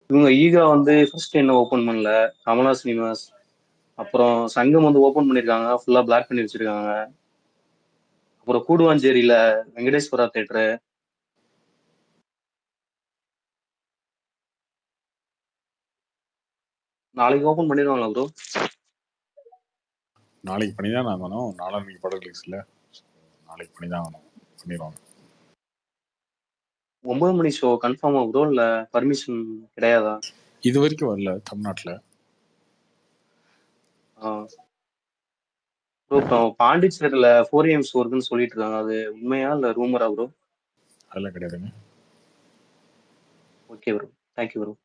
இவங்க ஈகா வந்து ஃபர்ஸ்ட் என்ன ஓபன் பண்ணல கமலா சினிமாஸ் அப்புறம் சங்கம் வந்து ஓபன் பண்ணிருக்காங்க ஃபுல்லா பிளாக் பண்ணி வச்சிருக்காங்க அப்புறம் கூடுவாஞ்சேரியில வெங்கடேஸ்வரா தேட்டரு நாளைக்கு ஓபன் பண்ணிடுவாங்களா ப்ரோ நாளைக்கு பண்ணி தான் ஆகணும் நாளான்னைக்கு படம் ரிலீஸ் இல்லை நாளைக்கு பண்ணி தான் ஆகணும் பண்ணிடுவாங்க ஒன்பது மணி ஷோ கன்ஃபார்மா ப்ரோ இல்ல பர்மிஷன் கிடையாதா இது வரைக்கும் வரல தமிழ்நாட்டில் ப்ரோ இப்போ பாண்டிச்சேரியில ஃபோர் ஏஎம் ஷோ இருக்குன்னு சொல்லிட்டு இருக்காங்க அது உண்மையா இல்ல ரூமரா ப்ரோ அதெல்லாம் கிடையாதுங்க okay bro thank you bro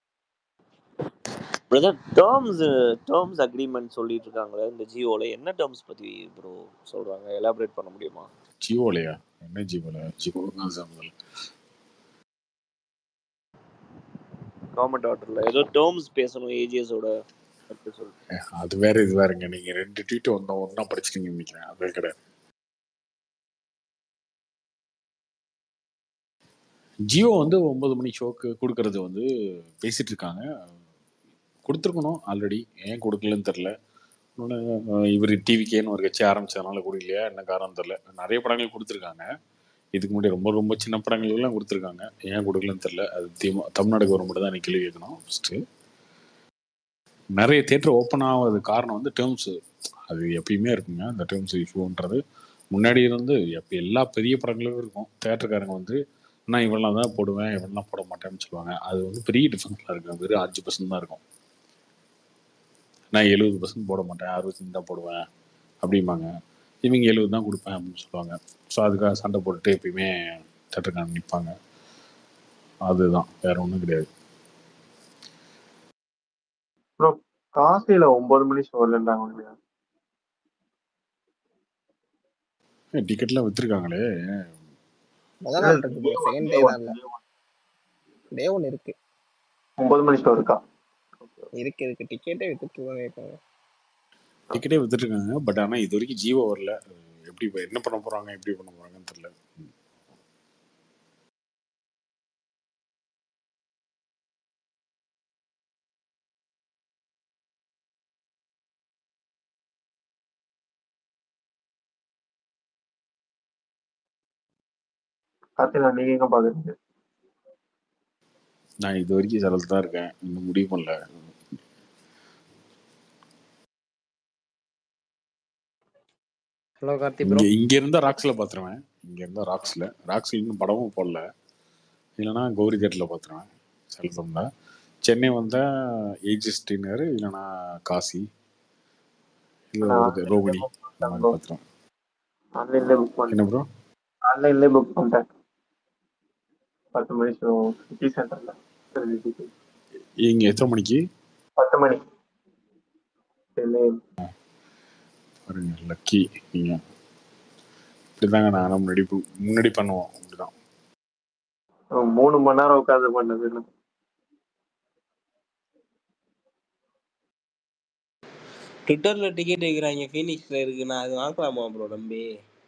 brother terms terms agreement சொல்லிட்டு இருக்காங்களே இந்த ஜியோல என்ன டேர்ம்ஸ் பத்தி ப்ரோ சொல்றாங்க எலாபரேட் பண்ண முடியுமா ஜியோலையா என்ன ஜியோல ஜியோ தான் சார் கவர்மெண்ட் ஆர்டர்ல ஏதோ டேர்ம்ஸ் பேசணும் ஏஜிஎஸோட அப்படி சொல்லிட்டு அது வேற இது வேறங்க நீங்க ரெண்டு ட்வீட் ஒன்றா ஒன்றா படிச்சிட்டீங்கன்னு நினைக்கிறேன் அது கிடையாது ஜியோ வந்து ஒன்பது மணி ஷோக்கு கொடுக்கறது வந்து பேசிட்டு இருக்காங்க கொடுத்துருக்கணும் ஆல்ரெடி ஏன் கொடுக்கலன்னு தெரில இன்னொன்று இவர் டிவிக்கேன்னு ஒரு கட்சி ஆரம்பிச்சதுனால கொடுக்கலையா என்ன காரணம் தெரில நிறைய படங்கள் கொடுத்துருக்காங்க இதுக்கு முன்னாடி ரொம்ப ரொம்ப சின்ன படங்கள் எல்லாம் கொடுத்துருக்காங்க ஏன் கொடுக்கலன்னு தெரில அது திமு தமிழ்நாடு கவர்மெண்ட் தான் நீ கேள்வி கேட்கணும் ஃபஸ்ட்டு நிறைய தேட்டர் ஓப்பன் ஆகாத காரணம் வந்து டேர்ம்ஸ் அது எப்பயுமே இருக்குங்க அந்த டேர்ம்ஸ் இஷ்யூன்றது முன்னாடி இருந்து எப்போ எல்லா பெரிய படங்களும் இருக்கும் தேட்டருக்காரங்க வந்து நான் இவெல்லாம் தான் போடுவேன் இவெல்லாம் போட மாட்டேன்னு சொல்லுவாங்க அது வந்து பெரிய டிஃபரன்ஸில் இருக்கும் வெறும் அஞ்சு பர்சன்ட் தான் இருக்கும் நான் எழுபது பர்சன்ட் போட மாட்டேன் அறுபத்தஞ்சு தான் போடுவேன் அப்படிம்பாங்க இவங்க எழுபது தான் கொடுப்பேன் அப்படின்னு சொல்லுவாங்க ஸோ அதுக்காக சண்டை போட்டுட்டு எப்பயுமே தேட்டருக்காரங்க நிற்பாங்க அதுதான் வேற ஒன்றும் கிடையாது ப்ரோ காசில ஒன்பது மணி ஷோ இல்லைன்றாங்க இல்லையா டிக்கெட்லாம் விற்றுருக்காங்களே முதல் நாள் இருக்கு ப்ரோ செகண்ட் டே தான் இல்ல டே ஒன்று இருக்கு ஒன்பது மணி ஷோ இருக்கா இருக்கு இருக்கு டிக்கெட்டே வித்துட்டு தான் இருக்காங்க டிக்கெட்டே வித்துட்ருக்காங்க பட் ஆனால் இது வரைக்கும் ஜீவோ வரல எப்படி இப்ப என்ன பண்ண போகிறாங்க எப்படி பண்ண போகிறாங்கன்னு தெரில கார்த்திகா நீங்க எங்க பாக்குறீங்க நான் இது வரைக்கும் சிலது தான் இருக்கேன் இன்னும் முடிவு பண்ணல ஹலோ கார்த்தி ப்ரோ இங்கே இங்கே இருந்தால் ராக்ஸில் பார்த்துருவேன் இங்கே இருந்தால் ராக்ஸில் ராக்ஸில் இன்னும் படமும் போடல இல்லைன்னா கௌரி தேட்டரில் பார்த்துருவேன் சிலதம்ல சென்னை வந்தால் ஏஜஸ் டின்னர் இல்லைன்னா காசி இல்லை ரோகிணி அந்த மாதிரி பார்த்துருவேன் ஆன்லைன்ல புக் என்ன பண்ணிட்டேன் ப்ரோ ஆன்லைன்ல புக் பண்ணிட்டேன் பத்து மணி ஷோ சிட்டி சென்டர்ல இங்கே எத்தனை மணிக்கு பத்து மணி சென்னை பாருங்க லக்கி நீங்கள் இப்படிதாங்க நானும் முன்னாடி பு- முன்னாடி பண்ணுவோம் இப்படிதான் மூணு மணி நேரம் உட்காந்து பண்ணது இல்லை. ட்விட்டர்ல டிக்கெட் வைக்கிறாங்க ஃபீனிக்ஸ்ல இருக்கு நான் அது வாங்கலாமா ப்ரோ நம்பி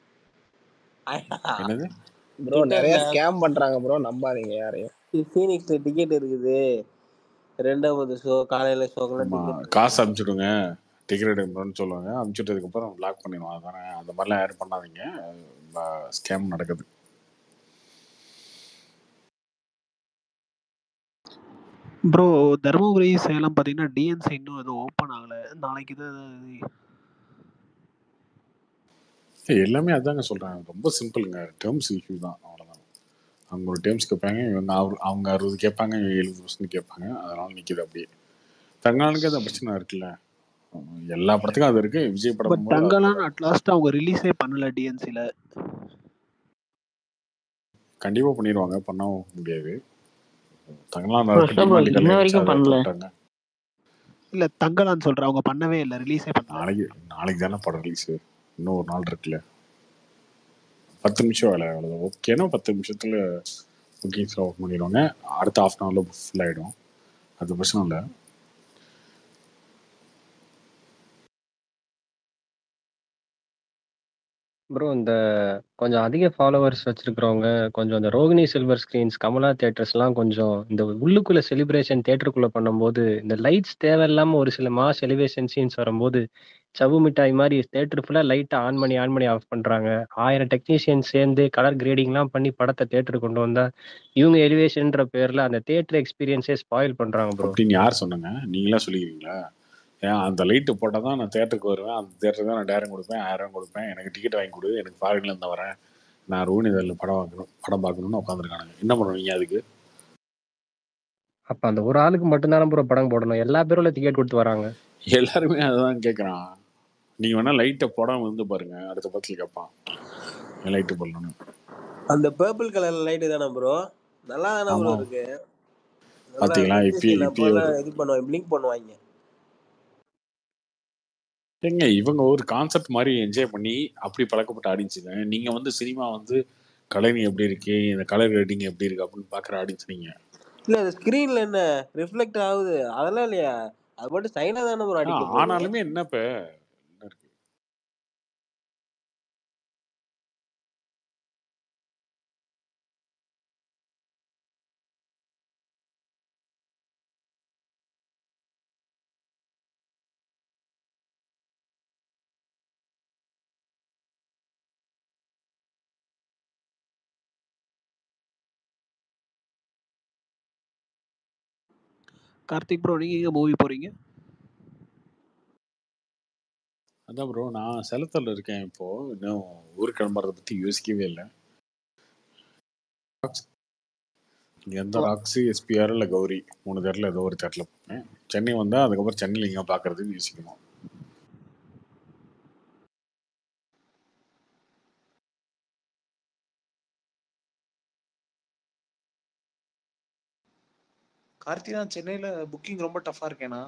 என்னது ப்ரோ நிறைய Twitterல- ஸ்கேம் பண்றாங்க ப்ரோ நம்பாதீங்க யாரையும் ஃபீனிக்ஸ்ல டிக்கெட் இருக்குது ரெண்டாவது ஷோ காலையில ஷோக்கெல்லாம் ஆமா டிக்கெட் காசு அனுப்பிச்சுடுங்க டிக்கெட் எடுக்கணும்னு சொல்லுவாங்க அனுப்பிச்சுட்டதுக்கப்புறம் பிளாக் பண்ணிடுவோம் அதானே அந்த மாதிரிலாம் யாரும் பண்ணாதீங்க ஸ்கேம் நடக்குது ப்ரோ தருமபுரி சேலம் பார்த்தீங்கன்னா டிஎன்சி இன்னும் எதுவும் ஓப்பன் ஆகலை நாளைக்கு தான் ஏதாவது ஏய், எல்லாமே அதாங்க சொல்றேன் ரொம்ப சிம்பிளுங்க டேர்ம்ஸ் இஷ்யூ தான் அவ்வளோதான் அவங்க ஒரு டேர்ம்ஸ் கேட்பாங்க இவங்க அவரு- அவங்க அறுபது கேட்பாங்க இவங்க எழுபது பர்சன்ட் கேட்பாங்க அதனால நிற்கிது அப்படியே தங்கலானுக்கு அந்த பிரச்சனை இருக்குல்ல எல்லா படத்துக்கும் அது இருக்கு விஜய் படம் பட் போது அது தங்கலான் அட்லாஸ்ட் அவங்க ரிலீஸே பண்ணல டிஎன்சியில் கண்டிப்பா பண்ணிடுவாங்க பண்ணவும் முடியாது தங்கலாம் வருஷம் bro, இன்ன வரைக்கும் பண்ணல. பண்ணிட்டாங்க இல்லை தங்கலான்னு சொல்கிறேன் அவங்க பண்ணவே இல்லை ரிலீஸே பண்ணல நாளைக்கு நாளைக்கு தானே படம் ரிலீஸ் இன்னும் ஒரு நாள் இருக்குல்ல பத்து நிமிஷம் வேலை அவ்வளோதான் ஓகேனா பத்து நிமிஷத்துல புக்கிங்ஸ்லாம் ஓப்பன் பண்ணிடுவாங்க அடுத்த ஹாஃப் அன் ஹவரில் ஃபுல் ஆகிடும் அது பிரச்சனை இல்லை ப்ரோ இந்த கொஞ்சம் அதிக ஃபாலோவர்ஸ் வச்சிருக்கிறவங்க கொஞ்சம் இந்த ரோகிணி சில்வர் ஸ்க்ரீன்ஸ் கமலா தியேட்டர்ஸ்லாம் கொஞ்சம் இந்த உள்ளுக்குள்ள செலிப்ரேஷன் தியேட்டருக்குள்ள பண்ணும்போது இந்த லைட்ஸ் தேவையில்லாம ஒரு சில மாஸ் எலிவேஷன் சீன்ஸ் வரும்போது சவு மிட்டாய் மாதிரி தேட்டர் ஃபுல்லாக லைட்டை ஆன் பண்ணி ஆன் பண்ணி ஆஃப் பண்ணுறாங்க ஆயிரம் டெக்னீஷியன் சேர்ந்து கலர் கிரேடிங்லாம் பண்ணி படத்தை தேட்டருக்கு கொண்டு வந்தா இவங்க எலிவேஷன்ற பேர்ல அந்த தேட்டர் எக்ஸ்பீரியன்ஸே ஸ்பாயில் பண்றாங்க ப்ரோ அப்படின்னு யார் சொன்னாங்க நீங்களா சொல்லிக்கிறீங்களா ஏன் அந்த லைட்டு போட்டால் தான் நான் தேட்டருக்கு வருவேன் அந்த தேட்டருக்கு தான் நான் டேரம் கொடுப்பேன் ஆயிரம் கொடுப்பேன் எனக்கு டிக்கெட் வாங்கி கொடு எனக்கு ஃபாரின்ல இருந்து வரேன் நான் ரோனிதழில் படம் பார்க்கணும் படம் பார்க்கணும்னு உட்காந்துருக்கானுங்க என்ன பண்ணுவீங்க அதுக்கு அப்ப அந்த ஒரு ஆளுக்கு மட்டும்தானே ப்ரோ படம் போடணும் எல்லா பேரும் டிக்கெட் கொடுத்து வராங்க எல்லாருமே அதுதான் கேட்குறான் நீங்கள் வேணா லைட்டை போடாமல் இருந்து பாருங்க அடுத்த படத்தில் கேட்பான் என் லைட்டு போடலன்னு அந்த பர்பிள் கலர் லைட் தானே ப்ரோ நல்லா தானே ப்ரோ ஆமா இருக்கு நல்லா பார்த்தீங்களா இப்பயே டெக்னீஷியன் இப்பயே அப்போல்லாம் ஒரு இது பண்ணுவாங்க பிளிங்க் பண்ணுவாங்க ஏங்க இவங்க ஒரு கான்செப்ட் மாதிரி என்ஜாய் பண்ணி அப்படி பழக்கப்பட்ட ஆடியன்ஸுங்க நீங்கள் வந்து சினிமா வந்து கலரிங் எப்படி இருக்கு இந்த கலர் ரேட்டிங் எப்படி இருக்கு அப்படின்னு பார்க்குற ஆடியன்ஸ் நீங்கள் இல்ல அந்த ஸ்கிரீன்ல என்ன ரிஃப்ளெக்ட் ஆகுது அதெல்லாம் இல்லையா அது மட்டும் சைனா தானே ப்ரோ ஆ அடிக்க போகுது ஆனாலுமே என்ன இப்போ என்ன இருக்கு கார்த்திக் ப்ரோ நீங்க எங்க மூவி போறீங்க அதான் ப்ரோ நான் சேலத்தில் இருக்கேன் இப்போ இன்னும் ஊருக்கு கிளம்புறத பற்றி யோசிக்கவே இல்லை எந்த ராக்ஸு எஸ்பிஆர் இல்லை கௌரி மூணு தேரில் ஏதோ ஒரு தேரில் போனேன் சென்னை வந்தால் அதுக்கப்புறம் சென்னையில் எங்கே பார்க்கறதுன்னு யோசிக்கணும் கார்த்தினா சென்னையில புக்கிங் ரொம்ப டஃபா இருக்கேனா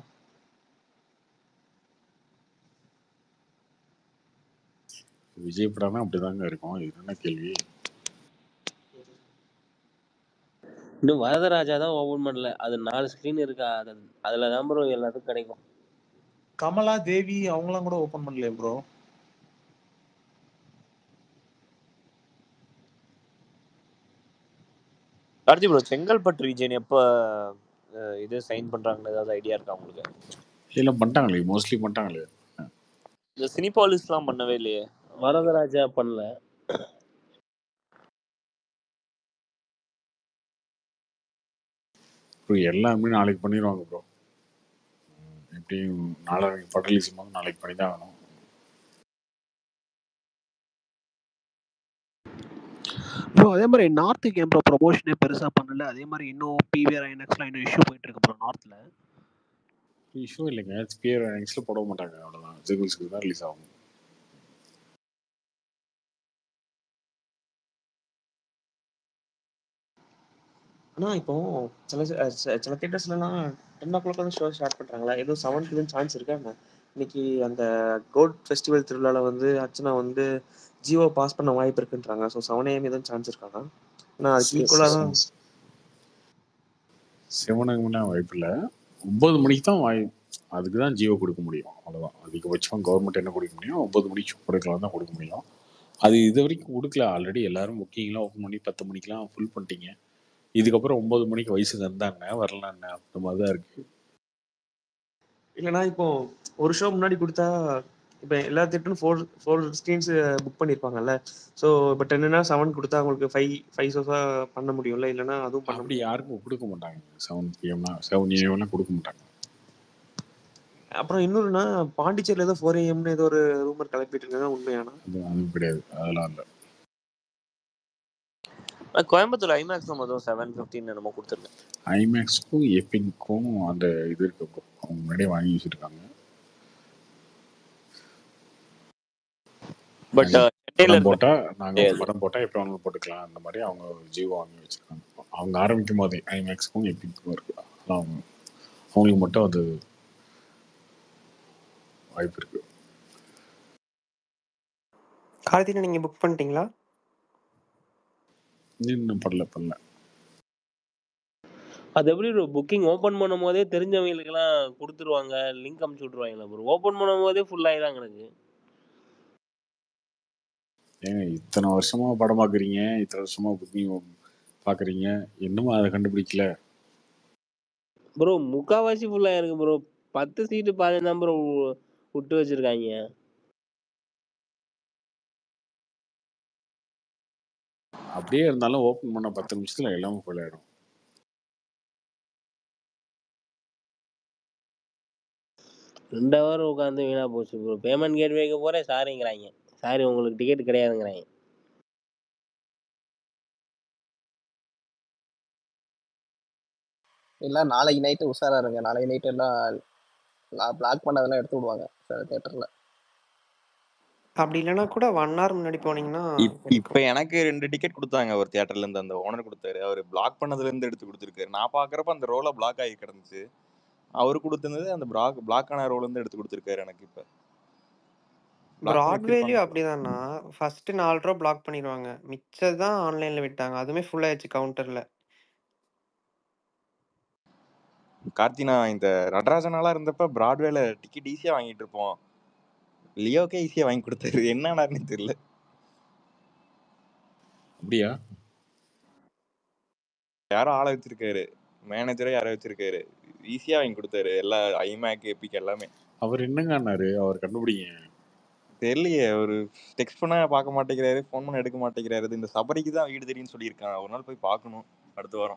விஜய் படம்னா அப்படிதாங்க இருக்கும் இது என்ன கேள்வி இன்னும் வரதராஜா தான் ஓபன் பண்ணல அது நாலு ஸ்கிரீன் இருக்கா அது அதுல தான் ப்ரோ எல்லாத்துக்கும் கிடைக்கும் கமலா தேவி அவங்களாம் கூட ஓபன் பண்ணலையே bro Karthi bro Chengalpattu region எப்போ அஹ், இது சைன் பண்றாங்கன்னு ஏதாவது ஐடியா இருக்கா உங்களுக்கு எல்லாம் பண்ணிட்டாங்களே மோஸ்ட்லி பண்ணிட்டாங்களே இந்த சினிபாலிஸ்லாம் பண்ணவே இல்லையே வரதராஜா பண்ணல ப்ரோ எல்லாமே நாளைக்கு பண்ணிடுவாங்க ப்ரோ எப்படியும் நாளைக்கு படம் ரிலீஸ் போது நாளைக்கு பண்ணி தான் ஆகணும் ப்ரோ அதே மாதிரி நார்த்துக்கு ஏன் ப்ரோ ப்ரொமோஷனே பெருசா பண்ணல அதே மாதிரி இன்னும் பிவிஆர் ஐநக்ஸ்லாம் இன்னும் இஷ்யூ போயிட்டு இருக்கு ப்ரோ நார்த்ல இஷ்யூ இல்லைங்க ஸ்பியர் நெக்ஸ்ட்டில் போட மாட்டாங்க அவ்வளோதான் ஜிகுல்ஸ்க்கு தான் ரிலீஸ் ஆகும் ஆனா இப்போ சில அஹ் சில சில தியேட்டர்ஸ்லாம் டென் ஓ கிளாக் வந்து ஷோ ஸ்டார்ட் பண்றாங்களா ஏதோ செவன்க்கு சான்ஸ் இருக்கா என்ன இன்னைக்கு அந்த கோட் ஃபெஸ்டிவல் திருவிழால வந்து அர்ச்சனா வந்து ஜியோ பாஸ் பண்ண வாய்ப்பு இருக்குன்றாங்க ஸோ செவன் ஏஎம் எதுவும் சான்ஸ் இருக்காங்க ஆனால் அதுக்கு ஈக்குவலாக தான் செவனுக்குலாம் வாய்ப்பு இல்லை ஒம்பது மணிக்கு தான் வாய் அதுக்கு தான் ஜியோ கொடுக்க முடியும் அவ்வளோதான் அதிகபட்சம் கவர்மெண்ட் என்ன கொடுக்க முடியும் ஒம்பது மணிக்கு கொடுக்கலாம் தான் கொடுக்க முடியும் அது இது வரைக்கும் கொடுக்கல ஆல்ரெடி எல்லாரும் புக்கிங்லாம் ஓப்பன் பண்ணி பத்து மணிக்கெலாம் ஃபுல் பண்ணிட்டீங்க இதுக்கப்புறம் ஒம்பது மணிக்கு வயசுக்கு வந்தாங்க வரலான்னு அந்த மாதிரி தான் இருக்குது இல்லைனா இப்போ ஒரு ஷோ முன்னாடி கொடுத்தா இப்போ எல்லா தேட்டரும் ஃபோர் ஃபோர் ஸ்க்ரீன்ஸ் புக் பண்ணியிருப்பாங்கல்ல ஸோ இப்போ டென்னா செவன் கொடுத்தா அவங்களுக்கு ஃபைவ் ஃபைவ் ஷோஸாக பண்ண முடியும்ல இல்லைனா அதுவும் பண்ண அப்படி யாருக்கும் கொடுக்க மாட்டாங்க செவன் பிஎம்னா செவன் ஏஎம்லாம் கொடுக்க மாட்டாங்க அப்புறம் இன்னொருனா பாண்டிச்சேரியில் ஏதோ ஃபோர் ஏஎம்னு ஏதோ ஒரு ரூமர் கிளப்பிட்டு இருக்காங்க உண்மையானா அது அதுவும் கிடையாது அதெல்லாம் இல்லை ஆனா, கோயம்புத்தூர் ஐமேக்ஸ் நம்ம ஏதோ செவன் ஃபிஃப்டின் என்னமோ கொடுத்துருக்கேன் ஐமேக்ஸ்க்கும் எப்பிங்க்கும் அந்த இது இருக்கு bro. அவங்க முன்னாடியே வாங்கி வச்சுருக்காங்க பட் நாங்கள் சென்னையில படம் இருக்க போட்டால் நாங்கள் கிடையாது படம் போட்டால் எப்போ வேணாலும் போட்டுக்கலாம் அந்த மாதிரி அவங்க ஜியோ வாங்கி வச்சுருக்காங்க அவங்க ஆரம்பிக்கும் போதே ஐமேக்ஸ்க்கும் எப்பிங்க்கும் இருக்குது அதெல்லாம் அவங்க அவங்களுக்கு மட்டும் அது வாய்ப்பு இருக்குது கார்த்தினா நீங்க புக் பண்ணிட்டீங்களா இன்னும் பண்ணல பண்ணல அது எப்படி ப்ரோ புக்கிங் ஓபன் பண்ணும் போதே தெரிஞ்சவங்களுக்கெல்லாம் கொடுத்துருவாங்க லிங்க் அமுச்சு விட்ருவாங்களா ப்ரோ ஓபன் பண்ணும் போதே ஃபுல் ஆகி தான் கிடக்கு ஏங்க இத்தனை வருஷமா படம் பார்க்குறீங்க இத்தனை வருஷமா புக்கிங் பார்க்குறீங்க இன்னும் அதை கண்டுபிடிக்கல ப்ரோ முக்காவாசி ஃபுல்லா இருக்கு ப்ரோ பத்து சீட்டு பாதி தான் ப்ரோ விட்டு வச்சிருக்காங்க அப்படியே இருந்தாலும் ஓப்பன் பண்ண பத்து நிமிஷத்துல எல்லாமே ஃபுல் ஆயிடும் ரெண்டு ஹவர் உட்காந்து வீணா போச்சு ப்ரோ பேமெண்ட் கேட் வைக்க போறேன் சாரிங்கிறாங்க சாரி உங்களுக்கு டிக்கெட் கிடையாதுங்கிறாங்க இல்ல நாளைக்கு நைட்டு உஷாரா இருங்க நாளைக்கு நைட் எல்லாம் பிளாக் பண்ணதெல்லாம் எடுத்து விடுவாங்க சில தேட்டர்ல அப்படி இல்லைன்னா கூட ஒன் ஹவர் முன்னாடி போனீங்கன்னா இப் இப்ப எனக்கு ரெண்டு டிக்கெட் கொடுத்தாங்க ஒரு தியேட்டர்ல இருந்து அந்த ஓனர் கொடுத்தாரு அவர் பிளாக் பண்ணதுல இருந்து எடுத்து கொடுத்துருக்காரு நான் பாக்குறப்ப அந்த ரோல பிளாக் ஆகி கிடந்துச்சு அவர் கொடுத்திருந்தது அந்த பிளாக் பிளாக் ஆன ரோல இருந்து எடுத்து கொடுத்துருக்காரு எனக்கு இப்ப பிளாக் பண்ணி ப்ராட்வேலையும் வச்சிருப்பாங்க அப்படிதான்னா ஃபர்ஸ்ட் நாலு ரூபா பிளாக் பண்ணிடுவாங்க மிச்சம் தான் ஆன்லைன்ல விட்டாங்க அதுவுமே ஃபுல் ஆயிடுச்சு கவுண்டர்ல கார்த்தி நான் இந்த நடராஜனாலாம் இருந்தப்ப பிராட்வேல டிக்கெட் ஈஸியா வாங்கிட்டு இருப்போம் லியோக்கே ஈஸியா வாங்கி கொடுத்தாரு என்னன்னு தெரியல அப்படியா யாரோ ஆளை வச்சிருக்காரு மேனேஜரே யாரோ வச்சிருக்காரு ஈஸியா வாங்கி கொடுத்தாரு எல்லா ஐமேக் எபிக் எல்லாமே அவர் என்னங்கன்னாரு அவர் கண்டுபிடிங்க தெரியலையே ஒரு டெக்ஸ்ட் பண்ண பார்க்க மாட்டேங்கிறாரு ஃபோன் பண்ண எடுக்க மாட்டேங்கிறாரு இந்த சபரிக்கு தான் வீடு தெரியும்னு சொல்லியிருக்கான் ஒரு நாள் போய் பார்க்கணும் அடுத்த வாரம்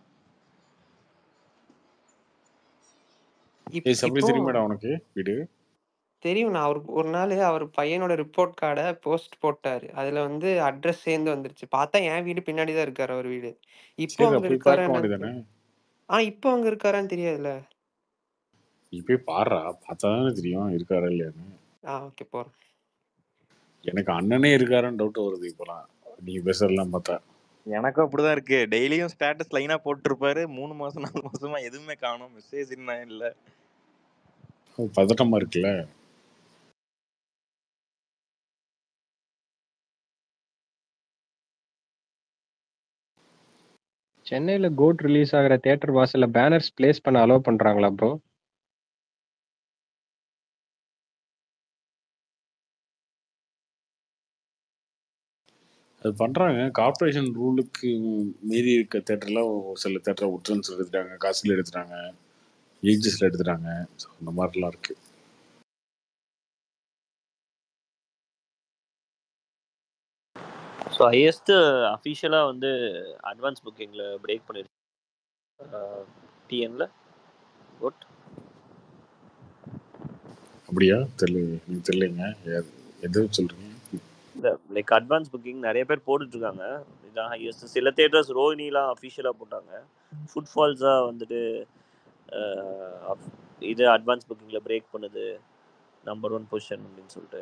இப் ஏய் சபரி இப்போ தெரியுமாடா உனக்கு வீடு தெரியும் நான் அவருக்கு ஒரு நாள் அவர் பையனோட ரிப்போர்ட் கார்டை போஸ்ட் போட்டாரு அதுல வந்து அட்ரஸ் சேர்ந்து வந்துருச்சு பார்த்தா என் வீடு பின்னாடி தான் இருக்காரு அவர் வீடு இப்போ சரி அங்க போய் இருக்காரா பார்க்க என்னன்னு வேண்டியதானே தெரியல ஆ இப்போ அங்க இருக்காரான்னு தெரியாதுல்ல நீ போய் பாடுறா பார்த்தா தானே தெரியும் இருக்காரா இல்லையான்னு ஆ ஓகே போறேன் எனக்கு அண்ணனே இருக்காரான்னு டவுட் வருது இப்போலாம் நீங்க பேசுறதெல்லாம் பார்த்தா எனக்கும் அப்படிதான் இருக்கு டெய்லியும் ஸ்டேட்டஸ் லைனா போட்டிருப்பாரு மூணு மாசம் நாலு மாசமா எதுவுமே காணும் மெசேஜ் என்ன இல்ல பதட்டமா இருக்குல்ல சென்னையில கோட் ரிலீஸ் ஆகிற தியேட்டர் வாசல்ல பேனர்ஸ் பிளேஸ் பண்ண அலோவ் பண்றாங்களா ப்ரோ அது பண்றாங்க கார்ப்பரேஷன் ரூலுக்கு மீறி இருக்க தேட்டர்ல ஒரு சில தேட்டரை உட்ரன்ஸ் எடுத்துட்டாங்க காசுல எடுத்துட்டாங்க ஏஜஸ்ல எடுத்துட்டாங்க ஸோ அந்த மாதிரிலாம் இருக்கு ஸோ ஹையஸ்ட் அஃபிஷியலாக வந்து அட்வான்ஸ் புக்கிங்கில் பிரேக் பண்ணிருக்கு டிஎன்ல குட் அப்படியா தெரியல எனக்கு தெரியலைங்க எது- எது சொல்றீங்க இந்த லைக் அட்வான்ஸ் புக்கிங் நிறைய பேர் போட்டுட்ருக்காங்க இதான் ஹையஸ்ட் சில தேட்டர்ஸ் ரோஹினிலாம் அஃபிஷியலாக போட்டாங்க ஃபுட்ஃபால்ஸாக வந்துட்டு அஹ், அப்- இது அட்வான்ஸ் புக்கிங்கில் பிரேக் பண்ணுது நம்பர் ஒன் பொசிஷன் அப்படின்னு சொல்லிட்டு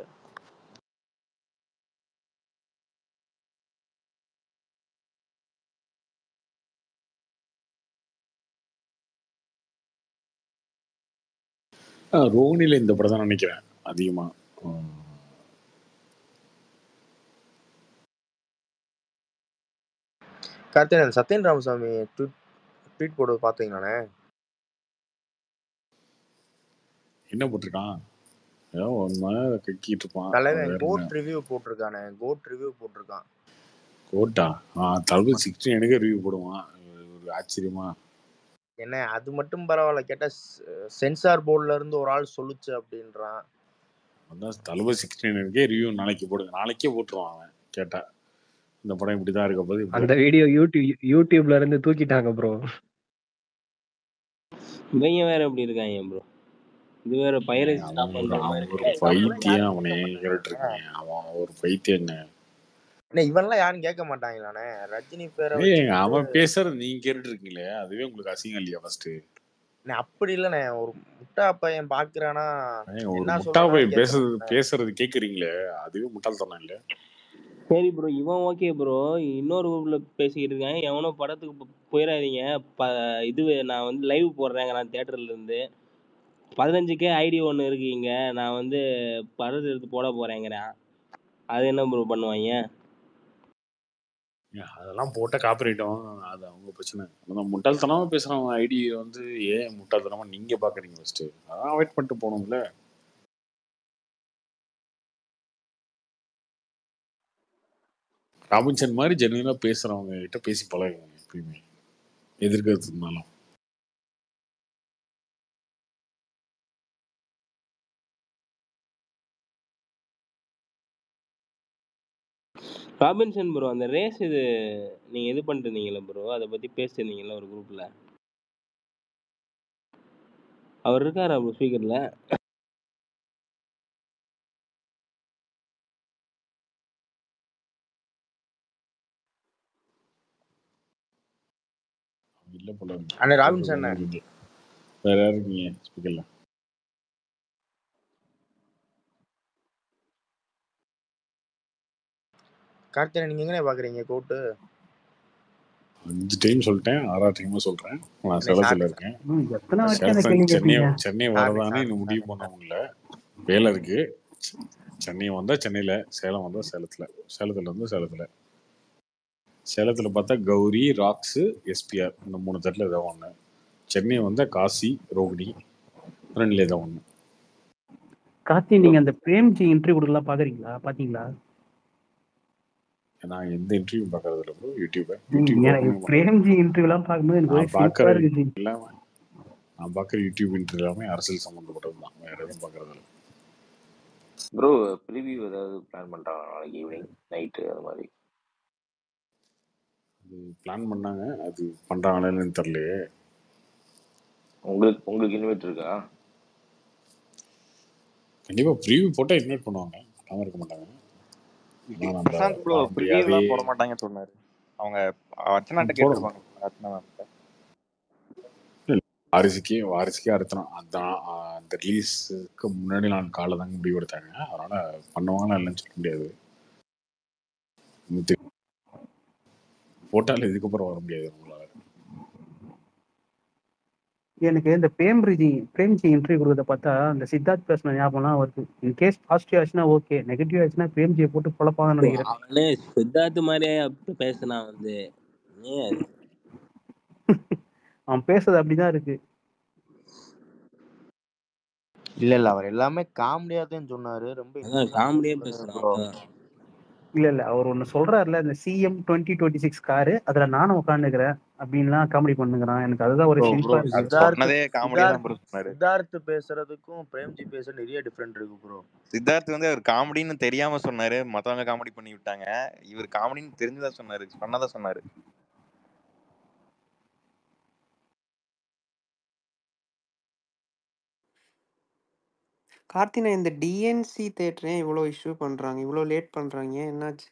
ஆ, ரோனில இந்த படம் தான் நினைக்கிறேன் அதிகமா ஆ, கார்த்திகேயன் சத்யன் ராமசாமி ட்வீட் ட்வீட் போடுறது பார்த்தீங்களாண்ணே என்ன போட்டிருக்கான் ஏதோ ஒன்று கக்கிட்டு இருப்பான் அது தலைவன் வேற என்ன கோட் ரிவ்யூ போட்டிருக்கானே கோட் ரிவ்யூ போட்டிருக்கான் கோட்டா ஆ தளபதி சிக்ஸ்டீன் எனக்கு ரிவ்யூ போடுவான் ஒரு ஆச்சரியமா என்ன அது மட்டும் பரவாயில்ல கேட்டா சென்சார் போர்டுல இருந்து ஒரு ஆள் சொல்லுச்சு அப்படின்றான் அதான் தளபதி சிக்ஸ்டீன் எனக்கே ரிவ்யூ நாளைக்கு போடுங்க நாளைக்கே போட்டுருவான் அவன் கேட்டா இந்த படம் இப்படிதான் இருக்க போது இப்படி அந்த வீடியோ யூடியூப் யூடியூப்ல இருந்து தூக்கிட்டாங்க ப்ரோ இவங்க வேற எப்படி இருக்காங்க ப்ரோ இது வேற பைரசி ஸ்டாப் அவன் ஒரு பண்ற அவன் மாதிரி ஒரு இருக்கு பைத்தியம் அவனே கேட்டு இருக்கீங்க அவன் ஒரு பைத்தியங்க என்ன இவன்லாம் யாரும் கேட்க மாட்டாங்களாண்ணே ரஜினி பேரை ஏய் வச்சுக்கிட்டு அவன் பேசுறது நீங்க கேட்டுட்டு இருக்கீங்களே அதுவே உங்களுக்கு அசிங்கம் இல்லையா ஃபர்ஸ்ட் அண்ணே, அப்படி இல்லைண்ணே ஒரு முட்டா பையன் பாக்குறானா ஒரு என்ன முட்டா போய் சொல்றானான்னு பேசுறது கேட்கணும்ல பேசுறது கேக்குறீங்களே அதுவே முட்டாள்தனம் இல்ல சரி ப்ரோ இவன் ஓகே ப்ரோ இன்னொரு ஊர்ல பேசிக்கிட்டு இருக்காங்க எவனோ படத்துக்கு போ- போயிடாதீங்க ப இது நான் வந்து லைவ் போடுறேங்க நான் தேட்டர்ல இருந்து பதினஞ்சுக்கே ஐடி ஒன்று இருக்கு இங்க நான் வந்து படத்தை எடுத்து போட போறேங்கிறேன் அது என்ன ப்ரோ பண்ணுவாங்க ஏன், அதெல்லாம் போட்ட காப்பிரைட்டும் அது அவங்க பிரச்சனை அதான் முட்டாள்தனமா பேசுறவங்க ஐடி வந்து ஏன் முட்டாள்தனமா நீங்க பாக்குறீங்க ஃபர்ஸ்ட் அதான் அவாய்ட் பண்ணிட்டு போகணும்ல ராபின்சன் மாதிரி ஜென்வனா பேசுறவங்க கிட்ட பேசி பழகுவாங்க எப்பயுமே எதிர்க்கிறதுனாலும் ராபின்சன் ப்ரோ அந்த ரேஸ் இது நீங்க இது பண்ணிட்டு இருந்தீங்களா ப்ரோ அதை பத்தி பேசியிருந்தீங்கல்ல ஒரு குரூப்ல அவர் இருக்காரா ப்ரோ ஸ்பீக்கர்ல இல்ல போல இருக்கு. அண்ணே ராபின்சன் அண்ணே. இருக்கு. வேற யாரு இருக்கீங்க ஸ்பீக்கர்ல கார்த்திகை நீங்க எங்கனே பாக்குறீங்க கோட்டு அஞ்சு டைம் சொல்லிட்டேன் ஆறாவது டைமா சொல்றேன் நான் அண்ணே, சேலத்துல sorry, இருக்கேன் ம், எத்தனை வாட்டி அந்த சேலத்துல கேள்வி சென்னை கேட்பீங்க சென்னை sorry, வரதானே sorry, இன்னும் முடிவு sorry. பண்ண முடியல வேலை இருக்கு சென்னை வந்தா சென்னையில சேலம் வந்தா சேலத்துல சேலத்துல வந்து சேலத்துல சேலத்துல பார்த்தா கௌரி ராக்ஸ் எஸ்பிஆர் இந்த மூணு தட்டில் ஏதாவது ஒன்று சென்னை வந்தா காசி ரோகிணி ரெண்டுல ஏதாவது ஒன்று கார்த்தி நீங்க அந்த பிரேம்ஜி இன்டர்வியூ கொடுக்கலாம் பாக்குறீங்களா பாத்தீங்களா நான் எந்த இன்டர்வியூ பார்க்கறது இல்லை ப்ரோ யூடியூபை நீங்க யூடியூப் எனக்கு ஓப்பன் பிரேம்ஜி இன்டர்வியூ எல்லாம் பார்க்கும்போது எனக்கு ஒரே நான் சிரிப்பா பார்க்குற இருக்கு ஜி. எல்லாமே நான் பார்க்குற யூடியூப் இன்டர்வியூ எல்லாமே அரசியல் சம்மந்தப்பட்டது தான் வேற எதுவும் பார்க்கறது இல்லை ப்ரோ ப்ரிவியூ ஏதாவது பிளான் பண்றாங்க நாளைக்கு ஈவினிங் நைட்டு அது மாதிரி அது பிளான் பண்ணாங்க அது பண்றாங்களான்னு தெரியலையே உங்களுக்கு உங்களுக்கு இன்வைட் இருக்கா கண்டிப்பா ப்ரீவியூ போட்டா இன்வைட் பண்ணுவாங்க பண்ணாம இருக்க மாட்டாங்க ஆனா நம்ம பிரசாந்த் ப்ரோ பாரம்பரியாவே ப்ரிவியூலாம் போட மாட்டாங்கன்னு சொன்னாரு அவங்க அர்ச்சனாட்ட போட கேட்டிருப்பாங்க அர்ச்சனா மேம்கிட்ட வாரிசுக்கே வாரிசுக்கே அடுத்தலாம் அதான் ஆஹ், அந்த ரிலீஸுக்கு முன்னாடி நான் காலை தாங்க முடிவு எடுத்தாங்க அதனால பண்ணுவாங்களா இல்லைன்னு சொல்ல முடியாது இன்னும் தெரி- போட்டாலும் இதுக்கப்புறம் வர முடியாது உங்களால எனக்கு இந்த பிரேம்ஜி பிரேம்ஜி இன்டர்வியூ கொடுக்கறத பார்த்தா அந்த சித்தார்த் பேசின ஞாபகம்லாம் வருது இன் கேஸ் பாசிட்டிவ் ஆச்சுன்னா ஓகே நெகட்டிவ் ஆச்சுன்னா பிரேம்ஜியை போட்டு குழப்பாங்கன்னு நினைக்கிறேன் அவனே சித்தார்த் மாதிரியே அப்படி பேசினான் வந்து ஏன் அது? அவன் பேசுறது அப்படிதான் இருக்கு இல்ல இல்ல அவர் எல்லாமே காமெடியா தான் சொன்னாரு ரொம்ப அதான் காமெடியா பேசுறான் ப்ரோ அதான். இல்ல இல்ல அவர் ஒண்ணு சொல்றாருல இந்த CM twenty twenty six car அதுல நானும் உட்காந்துக்கிறேன் அப்படின்லாம் காமெடி பண்ணுங்கிறான் எனக்கு அதுதான் ஒரு ப்ரோ சிரிப்பா ப்ரோ இருக்கு அது சித்தார்த் சொன்னதே காமெடியா தான் சித்தார்த் ப்ரோ சொன்னாரு சித்தார்த் பேசுறதுக்கும் பிரேம்ஜி பேசுற நிறைய டிஃபரெண்ட் இருக்கு ப்ரோ சித்தார்த் வந்து அவர் காமெடின்னு தெரியாம சொன்னாரு மத்தவங்க காமெடி பண்ணி விட்டாங்க இவர் காமெடின்னு தெரிஞ்சுதான் சொன்னாரு சொன்னதா சொன்னாரு கார்த்தினா இந்த டிஎன்சி தேட்டரே இவ்வளோ இஷ்யூ பண்றாங்க இவ்வளோ லேட் பண்றாங்க என்னாச்சு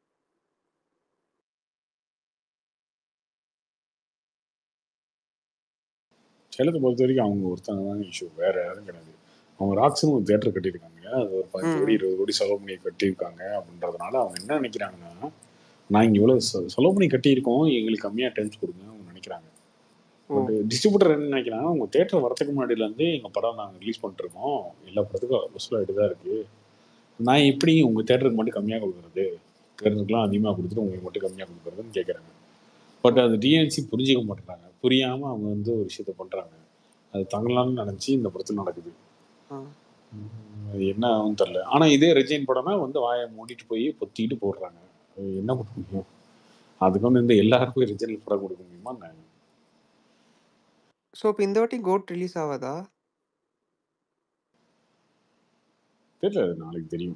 சேலத்தை பொறுத்த வரைக்கும் அவங்க ஒருத்தங்க தான் இஷ்யூ வேற யாரும் கிடையாது அவங்க ராக்ஸ்னு ஒரு தேட்டர் கட்டியிருக்காங்க அது ஒரு பதினஞ்சு ம் கோடி இருபது கோடி செலவு பண்ணி கட்டியிருக்காங்க அப்படின்றதுனால அவங்க என்ன நினைக்கிறாங்கன்னா நான் இங்கே இவ்வளோ செ- செலவு பண்ணி கட்டியிருக்கோம் எங்களுக்கு கம்மியாக டைம்ஸ் கொடுங்க அவங்க நினைக்கிறாங்க ஓ பட் டிஸ்ட்ரிபியூட்டர் என்ன நினைக்கிறாங்க உங்கள் தேட்டர் வரதுக்கு முன்னாடியிலேருந்து எங்கள் படம் நாங்கள் ரிலீஸ் பண்ணிருக்கோம் எல்லா படத்துக்கும் வசூலாகிட்டு தான் இருக்குது நான் எப்படி உங்கள் தேட்டருக்கு மட்டும் கம்மியாக கொடுக்குறது தேட்டருக்குலாம் அதிகமாக கொடுத்துட்டு உங்களுக்கு மட்டும் கம்மியாக கொடுக்குறதுன்னு கேட்குறாங்க பட் அது டிஎன்சி புரிஞ்சிக்க மாட்டேங்கிறாங்க புரியாமல் அவங்க வந்து ஒரு விஷயத்த பண்ணுறாங்க அது தங்கலாம்னு நினச்சி இந்த படத்தில் நடக்குது ஆ உம் அது என்ன ஆகும் தெரில ஆனால் இதே ரெஜைன் படம்னா வந்து வாயை மூடிட்டு போய் பொத்திட்டு போடுறாங்க அது என்ன பண்ண முடியும் அதுக்கு வந்து இந்த எல்லாருக்கும் ரிஜினல் படம் கொடுக்க முடியுமா என்ன? ஸோ இப்போ இந்த வாட்டி கோட் ரிலீஸ் ஆகாதா தெரியல அது நாளைக்கு தெரியும்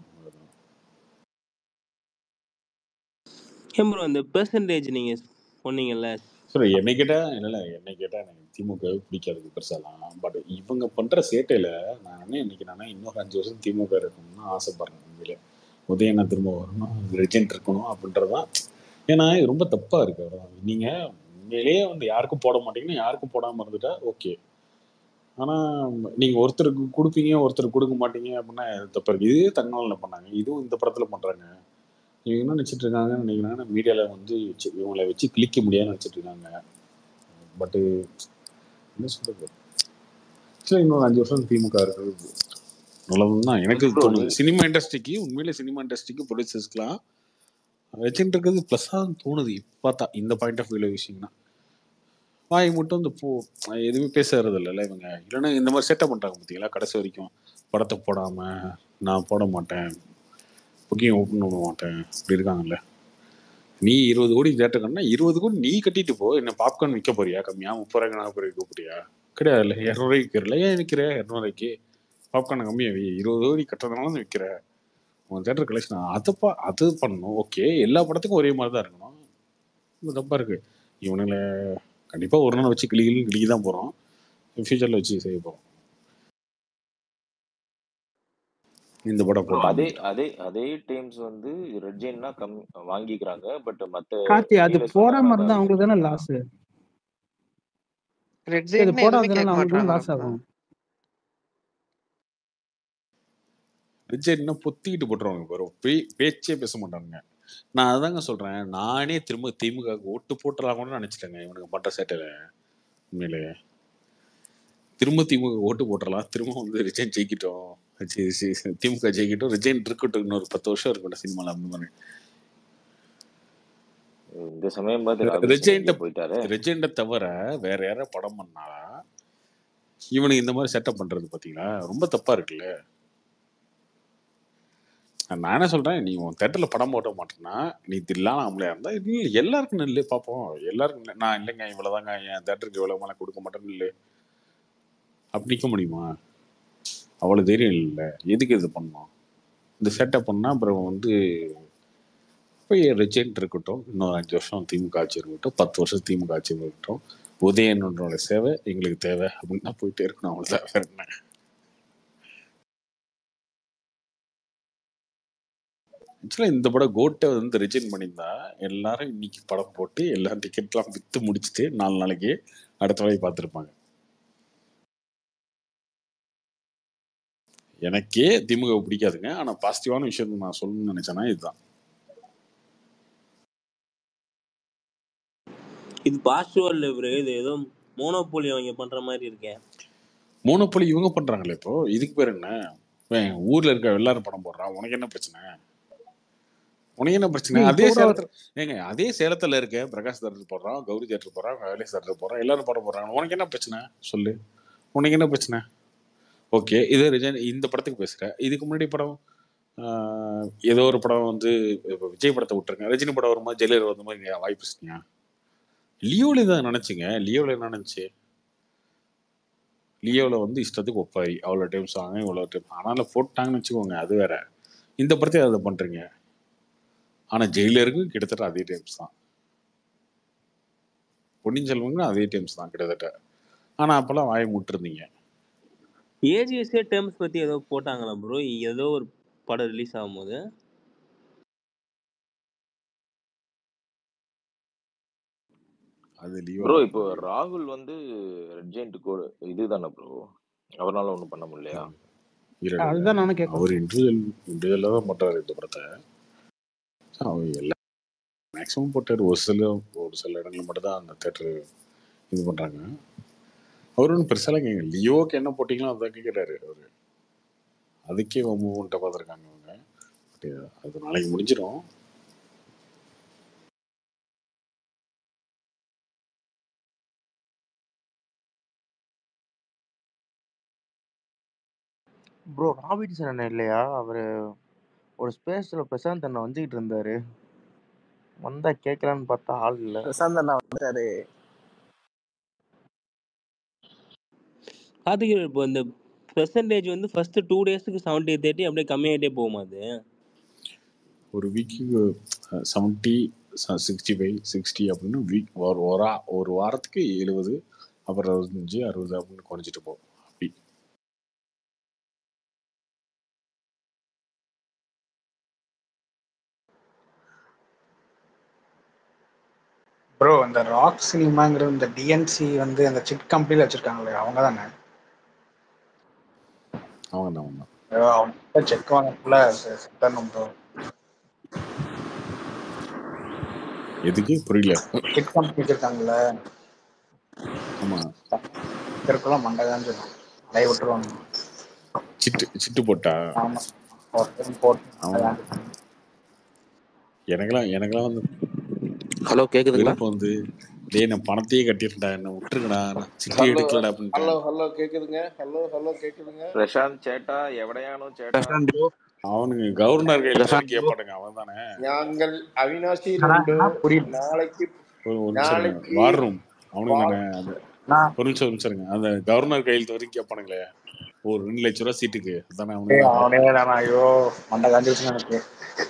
ஏன் ப்ரோ அந்த பெர்சன்டேஜ் நீங்க சொன்னீங்கல்ல சரி என்னை கேட்டால் இல்லை என்னை கேட்டால் எனக்கு திமுக பிடிக்காது பெருசாலாம் பட் இவங்க பண்ணுற சேட்டையில் நான் என்ன நினைக்கிறேன்னா இன்னொரு அஞ்சு வருஷம் திமுக இருக்கணும்னு ஆசைப்படுறேன் உண்மையிலே உதயண்ணா திரும்ப வரணும் ரெஜென்ட் இருக்கணும் அப்படின்றதான் ஏன்னா இது ரொம்ப தப்பாக இருக்கு அவ்வளவுதான். நீங்க உண்மையிலேயே வந்து யாருக்கும் போட மாட்டீங்கன்னா யாருக்கும் போடாமல் இருந்துட்டா ஓகே ஆனால் நீங்கள் ஒருத்தருக்கு கொடுப்பீங்க ஒருத்தருக்கு கொடுக்க மாட்டீங்க அப்படின்னா இது தப்பு இருக்கு இதே தங்கநாளில் பண்ணாங்க இதுவும் இந்த படத்தில் பண்ணுறாங்க இவங்க என்ன நினச்சிட்டு இருக்காங்கன்னு நினைக்கிறாங்கன்னா மீடியாவில் வந்து வச்சு- இவங்களை வச்சு கிளிக்க முடியாதுன்னு நினச்சிட்டு இருக்காங்க பட்டு என்ன சொல்றது சரி இன்னொரு அஞ்சு வருஷம் திமுக இருக்கிறது நல்லதுன்னு தான் எனக்கு bro, தோணுது நீ- சினிமா இண்டஸ்ட்ரிக்கு உண்மையிலே சினிமா இண்டஸ்ட்ரிக்கு ப்ரொடியூசர்ஸ்க்குலாம் வச்சுட்டு இருக்கிறது ப்ளஸ்ஸாக தோணுது இப்போ பார்த்தா இந்த பாயிண்ட் ஆஃப் வியூவில் விஷயம்னா வாய் மட்டும் இந்த பூ எதுவுமே பேசுறது இல்லைல்ல இவங்க இல்லைன்னா இந்த மாதிரி செட்டப் பண்ணுறாங்க பார்த்தீங்களா கடைசி வரைக்கும் படத்தை போடாமல் நான் போட மாட்டேன் புக்கிங் ஓப்பன் பண்ண மாட்டேன் அப்படி இருக்காங்கல்ல நீ இருபது கோடி தேட்டர்னா இருபது கோடி நீ கட்டிட்டு போ என்ன பாப்கார்ன் விற்க போறியா கம்மியா முப்பது ரூபாய்க்கு நாற்பது ரூபாய்க்கு விற்க போறியா கிடையாது இல்லை இரநூறுவாய்க்கு விற்கிறல ஏன் விற்கிற இரநூறுவாய்க்கு பாப்கார்ன் கம்மியா வை இருபது கோடி கட்டுறதுனால தான் விற்கிற உன் தேட்டர் கலெக்ஷன் அதை பா அது பண்ணணும் ஓகே எல்லா படத்துக்கும் ஒரே மாதிரி தான் இருக்கணும் இது தப்பா இருக்கு இவனுங்களை கண்டிப்பா ஒரு நாள் வச்சு கிளி கிளி கிளிக்கு தான் போறோம் ஃபியூச்சர்ல வச்சு செய்ய போறோம் இந்த படம் ப்ரோ போட்டாங்க அதே அதே அதே டீம்ஸ் வந்து ரெட்ஜைன்னா கம் வாங்கிக்கிறாங்க பட் மத்த கார்த்தி அது கீழே போடாம சொன்னாங்கன்னா இருந்தா அதை அவங்களுக்கு தானே வித்துட்டு லாஸ் ரெட் இது ஜெயின்ட்னா எதுவுமே கேட்க போடாததுனால அவங்களுக்கு தானே மாட்டாங்களா லாஸ் அப்போ ஆகும் ரிஜெக்ட்னா பொத்திக்கிட்டு போட்டுருவாங்க பாரு பே பேச்சே பேச மாட்டானுங்க நான் அதாங்க சொல்றேன் நானே திரும்ப திமுக க்கு ஓட்டு போட்டுலாம் கூட நினைச்சிட்டேங்க இவனுக்கு பண்ற சேட்டையில உண்மையிலே திரும்ப திமுக ஓட்டு போட்டுறலாம் திரும்ப வந்து ரிஜைன் ஜெயிக்கிட்டோம் சி- சி- சி- திமுக ஜெயிக்கிட்டோம் ரிஜைன் இருக்கட்டும் இன்னொரு பத்து வருஷம் இருக்கட்டும் சினிமால அந்த மாதிரி இந்த சமயம் பார்த்து ராபின்சன் ரெஜெண்ட எங்கேயோ போயிட்டாரு ரெஜெண்ட தவிர வேற யாராவது படம் பண்ணா இவனுக்கு இந்த மாதிரி செட்டப் பண்றது பாத்தீங்களா ரொம்ப தப்பா இருக்குல்ல நான் என்ன சொல்றேன் நீ உன் தேட்டர்ல படம் போட மாட்டேன்னா நீ தில்லான ஆம்பளையா இருந்தா இல்ல எல்லாருக்கும் நெல்லு பார்ப்போம் எல்லாருக்கும் நெல்லு. நான் இல்லைங்க இவ்வளவுதாங்க என் தேட்டருக்கு இவ்வளவு மேல கொடுக்க மாட்டேன்னு இல்லை அப்படி நிக்க முடியுமா அவ்வளவு தைரியம் இல்லை எதுக்கு இது பண்ணணும் இந்த செட்டப் பண்ணா அப்புறம் வந்து போய் ரிஜென்ட் இருக்கட்டும் இன்னொரு அஞ்சு வருஷம் திமுக ஆட்சி இருக்கட்டும் பத்து வருஷம் திமுக ஆட்சி இருக்கட்டும் உதயனோட சேவை எங்களுக்கு தேவை அப்படின்னா போயிட்டே இருக்கணும் அவ்வளவுதான் வேற என்ன ஆக்சுவலாக இந்த படம் கோட்டை வந்து ரிஜெக்ட் பண்ணியிருந்தா எல்லாரும் இன்னைக்கு படம் போட்டு எல்லா டிக்கெட்லாம் விற்று முடிச்சுட்டு நாலு நாளைக்கு அடுத்த வேலையை பார்த்துருப்பாங்க எனக்கே திமுக பிடிக்காதுங்க ஆனால் பாசிட்டிவான விஷயம் நான் சொல்லணும்னு நினைச்சேன்னா இதுதான் இது பாசிட்டிவா இல்ல ப்ரோ இது ஏதோ மோனோபோலி அவங்க பண்ற மாதிரி இருக்கேன் மோனோபொலி இவங்க பண்றாங்களே இப்போ இதுக்கு பேர் என்ன இவன் ஊர்ல இருக்க எல்லாரும் படம் போடுறான் உனக்கு என்ன பிரச்சனை உனக்கு என்ன பிரச்சனை ஏய், அதே இப்போ கூட சேலத்துல ஏங்க அதே சேலத்துல இருக்க பிரகாஷ் தேட்டர் போடுறான் கௌரி தேட்டர் போடுறான் வேலை தேட்டர் போடுறான் எல்லாரும் படம் போடுறாங்க உனக்கு என்ன பிரச்சனை சொல்லு உனக்கு என்ன பிரச்சனை ஓகே இது ரிஜன் இந்த படத்துக்கு பேசுற இதுக்கு முன்னாடி படம் ஆஹ், ஏதோ ஒரு படம் வந்து இப்போ விஜய் படத்தை விட்டுருங்க ரஜினி படம் வரும்போது ஜெயிலர் வந்த மாதிரி நீங்க வாய்ப்பு பேசுனீங்க லியோல தான் நினைச்சுங்க லியோல என்ன நினைச்சு லியோவில் வந்து இஷ்டத்துக்கு ஒப்பாரி அவ்வளோ டைம் சாங் இவ்வளோ டைம் ஆனாலும் போட்டாங்கன்னு வச்சுக்கோங்க அது வேற இந்த படத்தை அதை பண்ணுறீங்க ஆனால் ஜெயிலருக்கும் கிட்டத்தட்ட அதே டைம்ஸ் தான் பொன்னியின் செல்வங்களும் அதே டைம்ஸ் தான் கிட்டத்தட்ட ஆனால் அப்போல்லாம் வாயை முட்டிருந்தீங்க ஏஜிஎஸ்ஏ டேர்ம்ஸ் பத்தி ஏதோ போட்டாங்களா ப்ரோ ஏதோ ஒரு படம் ரிலீஸ் ஆகும்போது அது ப்ரோ லியோவில் இப்போ ராகுல் வந்து ரெட் ஜெயிண்ட் கோடு இதுதானே ப்ரோ அவரால் ஒன்றும் பண்ண முடியலையா இல்லை அதுதான் நானும் கேட்க அவர் இண்டிவிஜுவல் இண்டிவிஜுவலாக தான் பண்ணுறாரு இந்த படத்தை அவர் எல்லா மேக்ஸிமம் போட்டார் ஒரு சில ஒரு சில இடங்கள் மட்டும் தான் அந்த தேட்டர் இது பண்ணுறாங்க அவர் ஒன்றும் பெருசாலாம் கேட்க லியோவுக்கு என்ன போட்டிங்களோ அதான் கேட்குறாரு அவர் அதுக்கே மூவ்மெண்ட்டை பார்த்துருக்காங்க அவங்க But அது நாளைக்கு முடிஞ்சிடும் ப்ரோ ராபின்சன் அண்ணன் இல்லையா அவரு ஒரு ஸ்பேஸ்ல பிரசாந்த் அண்ணன் வந்துகிட்டு இருந்தாரு வந்தா கேட்கலான்னு பார்த்தா ஆள் இல்ல பிரசாந்த் அண்ணா வந்துட்டாரு கார்த்திகை இப்போ இந்த பெர்சன்டேஜ் வந்து ஃபர்ஸ்ட் டூ டேஸ்க்கு செவன்டி தேர்ட்டி அப்படியே கம்மியாயிட்டே போகுமா அது ஒரு வீக்கு செவன்ட்டி சிக்ஸ்டி ஃபைவ் சிக்ஸ்டி அப்படின்னு வீக் ஒரு ஒரு வா- ஒரு வாரத்துக்கு எழுபது அப்புறம் அறுபத்தஞ்சு அறுபது அப்படின்னு குறைஞ்சிட்டு போகும் அப்படி ப்ரோ அந்த ராக் சினிமாங்கிற இந்த டிஎன்சி வந்து அந்த சிட் கம்பெனில வச்சிருக்காங்களே அவங்க தானே அவங்க தான் அவங்க தான் அவங்க செக் வாங்க ஃபுல்லா தரணும் ப்ரோ எதுக்கு புரியல சிட் கம்பெனி வச்சிருக்காங்கல்ல ஆமாம் இருக்கெல்லாம் மண்டகான்னு சொல்லுவாங்க லைவ் விட்டுருவாங்க சிட்டு சிட்டு போட்டா ஆமா ஒரு டைம் போட்டு அவன் மண்டகான்னு எனக்கெல்லாம் எனக்கெல்லாம் வந்து ஹலோ கேக்குதுங்களா விருப்பம் வந்து டேய் நான் பணத்தையே கட்டிருந்தா என்ன விட்டுருங்கடா நான் சிட்டி ஹலோ எடுக்கலடா அப்படின்ட்டேன் ஹலோ ஹலோ கேக்குதுங்க ஹலோ ஹலோ கேக்குதுங்க பிரசாந்த் சேட்டா எவடையானோ சேட்டா பிரசாந்த் bro. அவனுங்க கவர்னர் கையில இல்ல சார் வரைக்கும் கேட்பானுங்க அவன் தானே நாங்கள் அவினாசி ஆனா ரெண்டு நான் புரியுது நாளைக்கு ஒரு ஒரு நிமிஷம் இருங்க நாளைக்கு வார் ரூம் அவனுங்க வா- தானே அந்த நான் ஒரு நிமிஷம் ஒரு நிமிஷம் இருங்க அந்த கவர்னர் கையெழுத்து வரைக்கும் கேட்பானுங்களே ஒரு ரெண்டு லட்ச ரூபா சீட்டுக்கு தானே அவனுங்க ஏய் தானே அவனே தானா ஐயோ மண்டை காஞ்சிருச்சு எனக்கு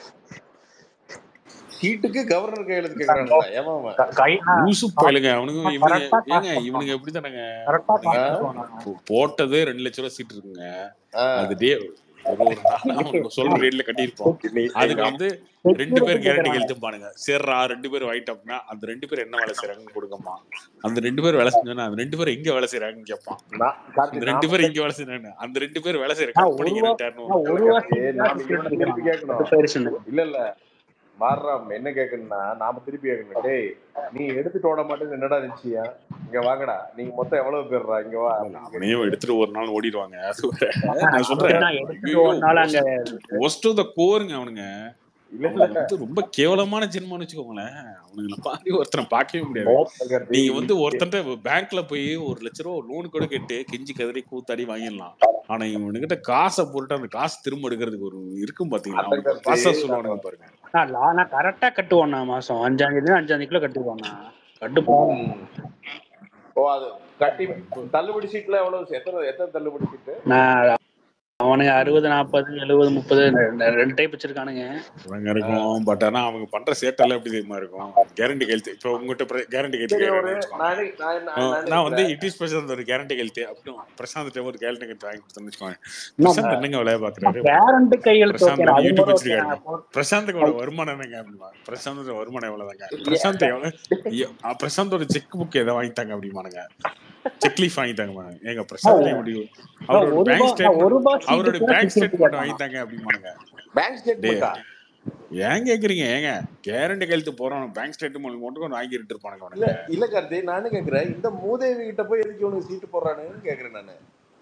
சீட்டுக்கு கவர்னர் கையெழுத்து கேக்குறானுங்களா ஏமா அவன் க- கை லூசு பயலுங்க அவனுங்க இவனுங்க கரெக்டா ஏங்க காசு இவனுங்க எப்படி தானங்க கரெக்டா அவனுங்க காசு ஆ? பண்ணுவானா போ- போட்டதே ரெண்டு லட்ச ரூபா சீட் இருக்குங்க ஆ. அது டே ஒரு ஒரு நாள் அவனுக்கு சொல்ற ரேட்ல கட்டியிருப்போம் நீ அதுக்கு எங்க வந்து ரெண்டு பேர் செக்யூரிட்டி கேரண்டி கேக்குறாங்க எழுத்துப்பானுங்க சேர்றா ரெண்டு பேர் வாங்கிட்டோம்னா அந்த ரெண்டு பேர் என்ன வேலை செய்யறாங்கன்னு கொடுக்கமா அந்த ரெண்டு பேர் வேலை செஞ்சோன்னா அந்த ரெண்டு பேர் எங்க வேலை செய்யறாங்கன்னு கேட்பான் நான் கார்த்தி அந்த ரெண்டு நாம பேர் இங்க வேலை செய்யறாங்க அந்த ரெண்டு பேர் வேலை செய்யற நான் ஒரு கம்பெனிக்கு வா ரிட்டர்ன் நான் ஒரு இல்ல வருஷத்துக்கு கார்த்தி தான் நாம டிக்கெட் இவனை திருப்பி எடுக்கிறான் கேட்கணும் ப்ரிப்பரேஷன் இல்ல இல்ல மாறுறாம் என்ன கேட்கணும்னா நாம திருப்பி கேட்கணும் டேய் நீ எடுத்துட்டு ஓட மாட்டேன்னு என்னடா நிச்சயா இங்க வாங்கடா நீங்க மொத்தம் எவ்வளவு பேர்றா இங்க வா இல்ல அப்படின்னு அவனையும் கேட்கணும் எடுத்துட்டு ஒரு நாள் ஓடிடுவாங்க அது வேற நான் சொல்றேன் அப்படிதான் எடுத்துட்டு ஐயோ ஒரு நாள் அங்க ஒஸ்ட் த கோருங்க அவனுங்க இல்ல அவனுங்க இல்ல வந்து ரொம்ப கேவலமான ஜென்மம்னு வச்சுக்கோங்களேன் அவனுங்களை மாதிரி ஒருத்தனை பார்க்கவே முடியாது கார்த்தி நீங்க வந்து நீ ஒருத்தன்ட்ட பேங்க்ல போய் ஒரு லட்ச ரூபா லோன் கூட கேட்டு கெஞ்சி கதறி கூத்தாடி வாங்கிடலாம் ஆனா இவனுக்கிட்ட காசை போட்டு அந்த காசு திரும்ப எடுக்கிறதுக்கு ஒரு இருக்கும் பாத்தீங்களா அதான் அவனுக்கு ஒரு கார்த்தி ப்ராசஸ் சொல்லுவானுங்க பாருங்க நான் லா நான் கரெக்டா கட்டுவேண்ணா மாசம் அஞ்சாம் தேதி அஞ்சாம் தேதிக்குள்ள கட்டுவேண்ணா கட்டுப்போம் ம். ஓ அது கட்டி தள்ளுபடி சீட்ல எவ்வளவு எத்தனை எத்தனை தள்ளுபடி சீட்டு நான் அவனுங்க அறுபது நாற்பது எழுபது முப்பது ரெண்டு டைப் வச்சிருக்கானுங்க இவங்க இருக்கும் பட் ஆனா அவங்க பண்ற சேட்டெல்லாம் எப்படி தெரியுமா இருக்கும் கேரண்டி கெழுத்து இப்போ உங்ககிட்ட கேரண்டி கெழுத்து சரி ஒரு கேட்கறேன்னு வச்சுக்கோங்க நான் என்ன- நான் என்ன- அஹ் நான் என்ன நான் வந்து கேக்குறேன் இட் இஸ் பிரசாந்த் ஒரு கேரண்டி கெழுத்து அப்படியும் பிரசாந்த் ஒரு கேரண்டி கெழுத்து வாங்கி கொடுத்தேன்னு வச்சுக்கோங்க என்ன பிரசாந்த் என்னங்க வேலையை பாக்குறாரு கேரண்டி கையெழுத்து பிரசாந்த் ஓகே ஒரு அது யூடியூப் கூட ஓகே வச்சிருக்காருங்க பிரசாந்துக்கோட வருமானம் என்னங்க அப்படிமா பிரசாந்தோட வருமானம் எவ்வளவுதாங்க பிரசாந்த் எவ்வளவு ஐயோ, அஹ் பிரசாந்தோட செக் புக் எதை வாங்கிட்டாங்க அப்படிமானுங்க செக் லீஃப் வாங்கிட்டாங்க ஏங்க பிரசாந்த் எப்படி அவரோட ஒரு பேங்க் ரூபா நான் ஒரு ஸ்டேட்மெண்ட் ரூபா அவரோட சீட்டுக்கு பேங்க் டிக்கெட் ஸ்டேட்மெண்ட் கேட்டானா வாங்கிட்டாங்க அப்படிமானுங்க பேங்க் டே ஸ்டேட்மெண்ட்டா ஏன் கேக்குறீங்க ஏங்க கேரண்டி கழுத்து போறோம் பேங்க் ஸ்டேட்மெண்ட் மட்டும் கொஞ்சம் வாங்கிட்டு இருப்பானுங்க இல்ல அவனுங்க இல்ல கார்த்தி நானும் கேக்குறேன் இந்த மூதேவி கிட்ட போய் எதுக்கு இவனுக்கு சீட்டு போடுறானுன்னு கேக்குறேன் நானு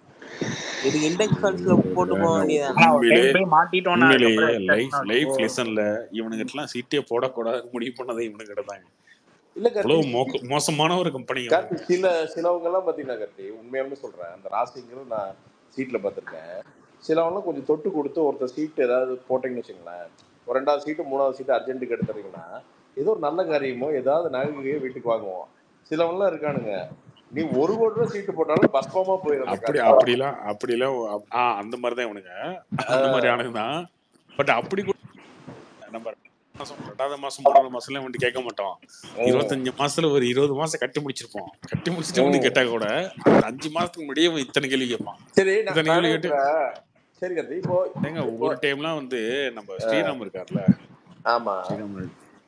இது இண்டெக்ஸ் ஃபண்ட்ஸ்ல போட்டு போக வேண்டியதானே ஆனா ஒரு உண்மையிலே டைம் போய் மாட்டிட்டோம்னா உண்மையிலேயே அதுக்கப்புறம் லைஃப் எக்ஸ்ட்ரா லைஃப் லெசன்ல இவனுங்கிட்டலாம் சீட்டே போடக்கூடாது முடிவு பண்ணதே இவனுங்கிட்ட தாங்க இல்ல கார்த்தி அவ்வளவு மோக்க மோசமான ஒரு கம்பெனி கார்த்தி சில சிலவங்க எல்லாம் பாத்தீங்கன்னா கார்த்தி உண்மையாலுமே சொல்றேன் அந்த ராசிங்கிறது நான் சீட்ல பார்த்திருக்கேன் சிலவங்கலாம் கொஞ்சம் தொட்டு கொடுத்து ஒருத்தர் சீட் ஏதாவது போட்டீங்கன்னு வச்சுங்களேன் ஒரு ரெண்டாவது சீட்டு மூணாவது சீட்டு அர்ஜென்ட்டுக்கு எடுத்துறீங்கன்னா ஏதோ ஒரு நல்ல காரியமோ ஏதாவது நகையோ வீட்டுக்கு வாங்குவோம் சிலவங்கலாம் இருக்கானுங்க நீ ஒரு கோடி ரூபா சீட்டு போட்டாலும் பஸ்பமா போயிடும் அந்த அப்படி காசு அப்படிலாம் அப்படிலாம் அப்- ஆ அந்த மாதிரி தான் இவனுங்க அந்த மாதிரி ஆளுங்க தான் பட் அப்படி கூட நம்ம மாசம் ரெண்டாவது மாசம் மூணாவது மாசம்லாம் வந்து கேட்க மாட்டோம் ம். இருபத்தஞ்சு மாசத்துல ஒரு இருபது மாசம் கட்டி முடிச்சிருப்போம் கட்டி முடிச்சிட்டு வந்து ம். கேட்டா கூட அந்த அஞ்சு மாசத்துக்கு முன்னாடியே அவன் இத்தனை கேள்வி கேட்பான் சரி நான் இத்தனை நான் கேள்வி என்ன கேட்டு கேக்குறேன், சரி கார்த்தி இப்போ ஏங்க இப்போ ஒரு டைம்லாம் வந்து நம்ம ஸ்ரீராம் இருக்கார்ல ஆமா ஸ்ரீராம்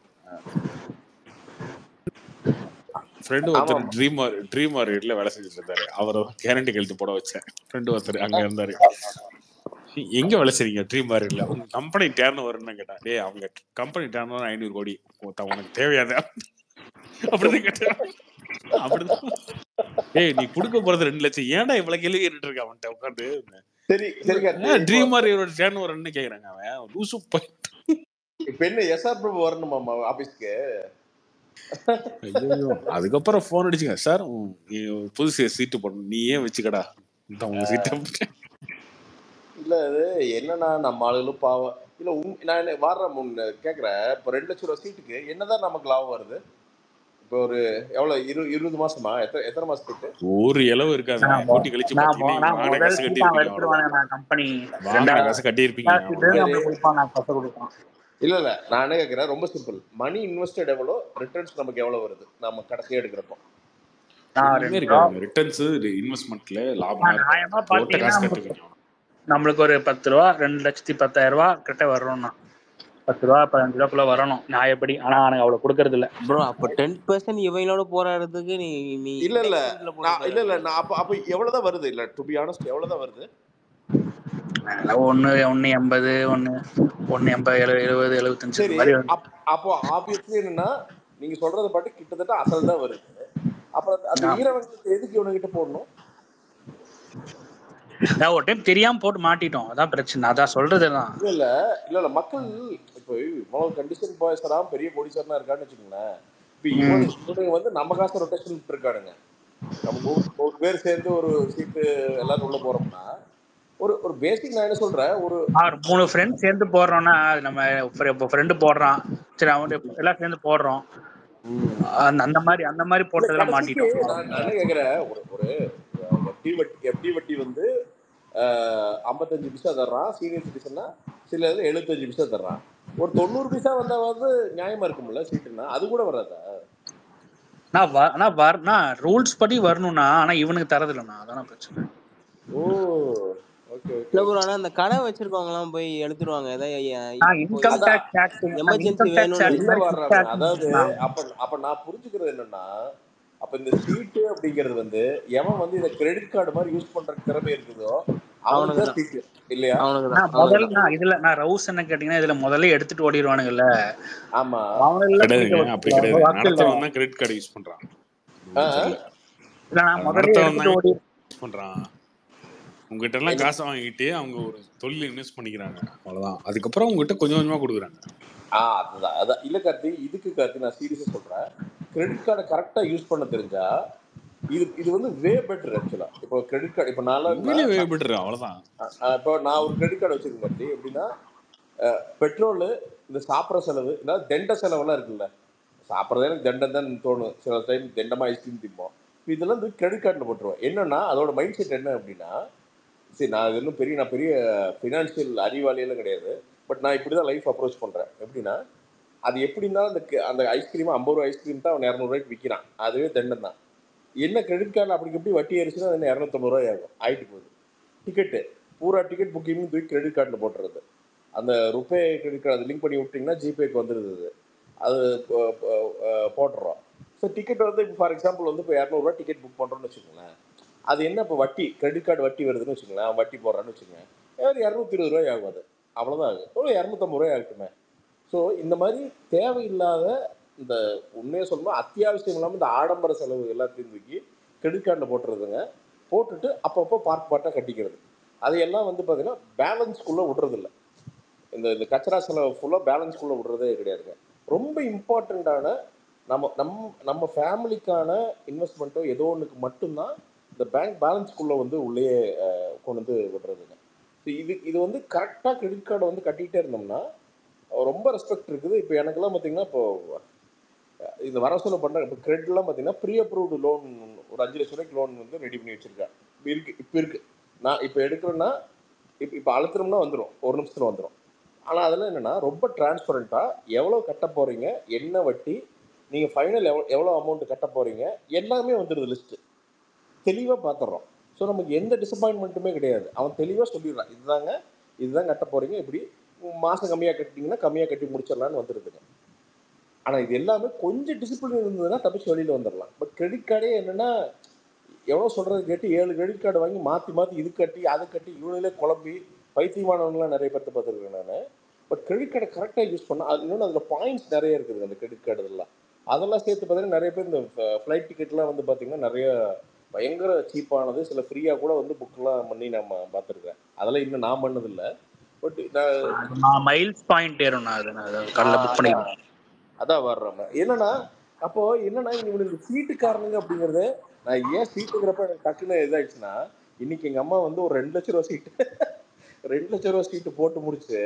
ஃப்ரெண்டு ஆமா ஒருத்தர் ட்ரீம் ட்ரீம் மார்க்கெட்ல வேலை செஞ்சுட்டு இருந்தாரு அவரை கேரண்டி கழுத்து போட வச்சேன் ஃப்ரெண்டு ஒருத்தர் அங்க இருந்தாரு எங்க வேலை செய்றீங்க ட்ரீம் மார்க்கெட்ல உங்க கம்பெனி டேர்ன் வரும்னு கேட்டேன் டேய் அவங்க கம்பெனி டேர்ன் வரும் ஐநூறு கோடி உத்த- உனக்கு தேவையாது அப்படின்னு கேட்டேன் அப்படிதான் ஏய் நீ கொடுக்க போறது ரெண்டு லட்சம் ஏன்டா இவ்வளவு கேள்வி கேட்டுட்டு இருக்க அவன்கிட்ட உட்காந்து சரி சரி கார்த்தி இப்போ ட்ரீம் மார்க்கெட்டோட டேர்ன் வரும்னு கேக்குறாங்க அவன் லூசு பை- இப்ப என்ன எஸ்ஆர் பிரபு வரணுமாமா ஆபீஸ்க்கு ஐயோ அதுக்கப்புறம் ஃபோன் அடிச்சுங்க சார் உம், நீ புதுசு சீட்டு போடணும் நீ ஏன் வச்சுக்கடா இந்த உங்க சீட்டை இல்ல அது என்னன்னா நம்ம ஆளுகளும் பாவம் இல்ல உண்- நான் என்ன வாடுற முன்ன கேக்குறேன் இப்போ ரெண்டு லட்சம் ரூபா சீட்டுக்கு என்னதான் நமக்கு லாபம் வருது இப்போ ஒரு எவ்வளவு இரு இருபது மாசமா எத்தனை எத்தனை மாசம் சீட்டு ஒரு இளவு இருக்காதுங்க நான் கூட்டி கழிச்சு நான் பாத்தீங்கன்னா நான் வாங்கின முதல் காசு சீட் கட்டி அவன் இருப்பீங்க எடுத்துருவாங்க அவ்வளவுதான் நான் கம்பெனி வாங்கின ரெண்டாவது காசு கட்டி இருப்பீங்க சீட்டு அவ்வளவுதான் நம்மளுக்கு கொடுப்பான் நான் பசங்க கொடுப்பான் இல்ல இல்ல நான் என்ன கேக்குறேன் ரொம்ப சிம்பிள் மணி இன்வெஸ்டட் எவ்வளோ ரிட்டர்ன்ஸ் நமக்கு எவ்வளவு வருது நம்ம கடைசியா எடுக்கிறப்போ நான் ஒண்ணுமே ரெண்டு ரூபா இருக்காதுங்க ரிட்டர்ன்ஸ் இன்வெஸ்ட்மெண்ட்ல லாபம் நான் தான் நியாயமா இருக்கும் போட்ட பாத்தீங்கன்னா காசு நம்மளுக்கு கட்டுவீங்க நம்மளுக்கு ஒரு பத்து ரூபா ரெண்டு லட்சத்தி பத்தாயிரம் ரூபா கிட்ட வரணும்னா பத்து ரூபா பதினஞ்சு ரூபாக்குள்ள வரணும் நியாயப்படி ஆனா அவனுக்கு அவ்வளவு கொடுக்கறது இல்ல ப்ரோ அப்ப டென் பர்சன்ட் இவங்களோட போராடுறதுக்கு நீ நீ இல்ல இல்ல இண்டெக்ஸ் ஃபண்ட்ஸ்ல நான் போட்டு இல்ல இல்ல போயிடலாம் நான் அப்ப அப்ப எவ்வளவுதான் வருது இல்ல டு பி ஆனஸ்ட் எவ்வளவுதான் வருது அதெல்லாம் ஒண்ணு ஒண்ணு எண்பது ஒண்ணு ஒண்ணு எண்பது எழு எழுபது எழுபத்தஞ்சு சரி இந்த மாதிரி வருது அப் அப்போ ஆப்வியஸ்லி என்னன்னா நீங்க சொல்றத பாட்டு கிட்டத்தட்ட அசல் தான் வருது அப்புறம் அந்த ஆமா. ஈரவங்களுக்கு எதுக்கு இவனுகிட்ட போடணும் நான் ஒரு டைம் தெரியாம போட்டு மாட்டிட்டோம் அதான் பிரச்சனை அதான் சொல்றதுதான் இல்ல இல்ல இல்ல இல்ல மக்கள் இப்போ இவ்வளவு கண்டிஷன் பாய்ஸரா பெரிய கோடீஸ்வரனா இருக்கான்னு வச்சுக்கோங்களேன் இப்போ இவனு இவனுங்க வந்து நம்ம காசு ரொட்டேஷன் இருக்கானுங்க நம்ம ஒரு ஒரு பேர் சேர்ந்து ஒரு சீட்டு எல்லாரும் உள்ள போறோம்னா ஒரு ஒரு பேசிக் நான் என்ன சொல்றேன் ஒரு ஆ, ஒரு மூணு ஃப்ரெண்ட் சேர்ந்து போடுறோம்னா அது நம்ம இப்போ ஃப்ரெண்டு போடுறான் சரி அவன் எல்லாம் சேர்ந்து போடுறோம் அந்த அந்த மாதிரி அந்த மாதிரி இல்ல போட்டதெல்லாம் கடைசிக்கு மாட்டிட்டோம் நான் நான் என்ன கேக்குறேன் ஒரு ஒரு எஃப்டி வட்டி எஃப்டி வட்டி வந்து ஆஹ், 55 பைசா தர்றான் சீனியர் சிட்டிசன்னா சில இதுல 75 பைசா தர்றான் ஒரு தொண்ணூறு பைசா வந்தா வந்து நியாயமா இருக்கும்ல சீட்டுனா அது கூட வராதா நான் வ ஆனா வர் நான் ரூல்ஸ் படி வரணும்னா ஆனா இவனுக்கு தரது இல்லைண்ணா அதான பிரச்சனை ஓ ஓகே ஓகே இல்ல ப்ரோ ஆனா அந்த கடை வச்சிருக்கவங்க எல்லாம் போய் எடுத்துருவாங்க ஏதாவது நான் இப்போ இன்கம் அதான் tax tax emergency income tax வேணும்னு இல்ல மாதிரி வர்றாங்க tax அதாவது நான் அப்ப அப்ப நான் புரிஞ்சுக்கிறது என்னன்னா அப்ப இந்த சீட்டு அப்படிங்கிறது வந்து எவன் வந்து இதை கிரெடிட் கார்டு மாதிரி யூஸ் பண்ற திறமை இருக்குதோ அவனுக்கு அவனுக்கு தான் தான் சீட்டு இல்லையா அவனுக்கு தான் நான் அவனுக்கு முதல்ல தான் நான் இதுல நான் ரவுஸ் என்ன கேட்டீங்கன்னா இதுல முதல்ல எடுத்துட்டு ஓடிடுவானுங்கல்ல ஆமா அவனுங்கள பிடிக்க கிடையாதுங்க அப்படி வக்கு- கிடையாது வக்கு இல்ல நடத்தவன் தான் கிரெடிட் கார்டு யூஸ் பண்றான் ஆ, உங்களுக்கு ஆ. தெரியல இல்ல நான் அது முதல்ல நடத்தவன் எடுத்துட்டு தாங்க ஓடி யூஸ் பண்றான் உங்ககிட்ட எல்லாம் எது காசை வாங்கிட்டு அவங்க ஒரு தொழில் இன்வெஸ்ட் பண்ணிக்கிறாங்க அவ்வளவுதான் அதுக்கப்புறம் உங்ககிட்ட கொஞ்சம் கொஞ்சமா கொடுக்குறாங்க ஆ அதுதான் அதான் இல்ல கார்த்தி இதுக்கு கார்த்தி நான் சீரியஸா சொல்றேன் கிரெடிட் கார்டை கரெக்டா யூஸ் பண்ண தெரிஞ்சா இது இது வந்து வே பெட்டர் ஆக்சுவலா இப்போ கிரெடிட் கார்டு இப்போ நான்லாம் உண்மையிலே நான் வேபிடுற அவ்வளவுதான் இப்போ நான் ஒரு கிரெடிட் கார்டு வச்சிருக்கேன் கார்த்தி எப்படின்னா பெட்ரோலு இந்த சாப்பிட்ற செலவு இந்த தெண்ட செலவெல்லாம் இருக்குல்ல சாப்பிட்றதே எனக்கு தண்டம் தான் தோணும் சில டைம் தண்டமாக ஐஸ்கிரீம் திம்போம் இதெல்லாம் வந்து கிரெடிட் கார்டில் போட்டுருவேன் என்னன்னா அதோட மைண்ட் செட் என்ன அப்படின்னா சரி நான் இது இன்னும் பெரிய நான் பெரிய ஃபினான்ஷியல் அறிவாளியெல்லாம் கிடையாது பட் நான் இப்படி தான் லைஃப் அப்ரோச் பண்ணுறேன் எப்படின்னா அது எப்படின்னா அந்த க- அந்த ஐஸ்கிரீம் ஐம்பது ரூபா ஐஸ்கிரீம் தான் அவன் இரநூறுவாய்க்கு விற்கிறான் அதுவே தண்டம் தான் என்ன கிரெடிட் கார்டில் அப்படி எப்படி வட்டி ஏறிச்சுன்னா அது என்ன இரநூத்தம்பது ரூபாய் ஆகும் ஆயிட்டு போகுது டிக்கெட்டு பூரா டிக்கெட் புக்கிங் தூக்கி கிரெடிட் கார்டில் போட்டுறது அந்த ருபே கிரெடிட் கார்டு லிங்க் பண்ணி விட்டிங்கன்னா ஜிபேக்கு வந்துடுது அது. அது போ- போ- அஹ் போட்டுறோம் ஸோ டிக்கெட் வந்து இப்போ ஃபார் எக்ஸாம்பிள் வந்து இப்போ இரநூறுவா டிக்கெட் புக் பண்ணுறோன்னு வச்சுக்கோங்களேன் அது என்ன இப்போ வட்டி கிரெடிட் கார்டு வட்டி வருதுன்னு வச்சுக்கோங்களேன் அவன் வட்டி போடுறான்னு வச்சுக்கோங்க ஒரு இரநூத்தி இருபது ரூபாய் ஆகும் அது அவ்வளோதான் ஆகும் ஒரு இரநூத்தம்பது ரூபாய் ஆகட்டுமே ஸோ இந்த மாதிரி தேவையில்லாத இந்த உண்மையை சொல்லணும் அத்தியாவசியம் இல்லாமல் இந்த ஆடம்பர செலவு எல்லாத்தையும் தூக்கி கிரெடிட் கார்டில் போட்டுறதுங்க போட்டுட்டு அப்பப்போ பார்ட் பார்ட்டாக கட்டிக்கிறது அதையெல்லாம் வந்து பார்த்தீங்கன்னா பேலன்ஸ்குள்ளே விடுறதில்ல இந்த இந்த கச்சரா செலவு ஃபுல்லாக பேலன்ஸ்குள்ளே விடுறதே கிடையாதுங்க ரொம்ப இம்பார்ட்டண்ட்டான நம்ம நம் நம்ம ஃபேமிலிக்கான இன்வெஸ்ட்மெண்ட்டோ ஏதோ ஒன்றுக்கு மட்டும்தான் இந்த பேங்க் பேலன்ஸ்குள்ளே வந்து உள்ளே அஹ், கொண்டு வந்து விடுறதுங்க ஸோ இது இது வந்து கரெக்டாக கிரெடிட் கார்டை வந்து கட்டிக்கிட்டே இருந்தோம்னா ரொம்ப ரெஸ்பெக்ட் இருக்குது இப்போ எனக்கெல்லாம் பார்த்தீங்கன்னா இப்போ இந்த வர சொல்ல பண்ண இப்போ கிரெடிட்லாம் பார்த்தீங்கன்னா ப்ரீ அப்ரூவ்டு லோன் ஒரு அஞ்சு லட்ச ரூபாய்க்கு லோன் வந்து ரெடி பண்ணி வச்சிருக்கேன் இப்போ இருக்கு இப்போ இருக்கு நான் இப்போ எடுக்கிறேன்னா இப்போ இப்போ அழுத்துறோம்னா வந்துடும் ஒரு நிமிஷத்தில் வந்துடும் ஆனால் அதெல்லாம் என்னென்னா ரொம்ப டிரான்ஸ்பரண்ட்டாக எவ்வளோ கட்ட போகிறீங்க என்ன வட்டி நீங்கள் ஃபைனல் எவ்வளோ எவ்வளோ அமௌண்ட் கட்ட போகிறீங்க எல்லாமே வந்துடுது லிஸ்ட்டு தெளிவாக பார்த்துட்றோம் ஸோ நமக்கு எந்த டிசப்பாயின்மெண்ட்டுமே கிடையாது அவன் தெளிவாக சொல்லிடுறான் இதுதாங்க இதுதான் கட்ட போகிறீங்க இப்படி மாதம் கம்மியாக கட்டிங்கன்னா கம்மியாக கட்டி முடிச்சிடலான்னு வந்துடுதுங்க ஆனால் இது எல்லாமே கொஞ்சம் டிசிப்ளின் இருந்ததுன்னா தப்பிச்சு வெளியில் வந்துடலாம் பட் கிரெடிட் கார்டே என்னென்னா எவ்வளோ சொல்கிறது கேட்டு ஏழு கிரெடிட் கார்டு வாங்கி மாற்றி மாற்றி இது கட்டி அதை கட்டி இவனுங்களே குழம்பி பைத்தியமானவங்களாம் நிறைய பேர்த்த பார்த்துருக்கேன் நான் பட் கிரெடிட் கார்டை கரெக்டாக யூஸ் பண்ணால் அது இன்னொன்று அதில் பாயிண்ட்ஸ் நிறைய இருக்குது அந்த கிரெடிட் கார்டு இதெல்லாம் அதெல்லாம் சேர்த்து பார்த்தீங்கன்னா நிறைய பேர் இந்த ஃப்ளைட் டிக்கெட்லாம் வந்து பார்த்தீங்கன்னா நிறைய பயங்கர சீப்பானது சில ஃப்ரீயாக கூட வந்து புக்கெலாம் பண்ணி நம்ம பார்த்துருக்கேன் அதெல்லாம் இன்னும் நான் பண்ணதில்லை பட் நான் நான் மைல்ஸ் பாயிண்ட் ஏறும் நான் அது நான் அதை கடல புக் பண்ணிக்கிறேன் அதான் வர்றோம் என்னன்னா அப்போ என்னன்னா இவனுக்கு சீட்டுக்காரனுங்க அப்படிங்கிறது நான் ஏன் சீட்டுங்கிறப்ப எனக்கு டக்குன்னு இதாயிடுச்சுன்னா இன்னைக்கு எங்க அம்மா வந்து ஒரு ரெண்டு லட்ச ரூபா சீட்டு ரெண்டு லட்ச ரூபா சீட்டு போட்டு முடிச்சு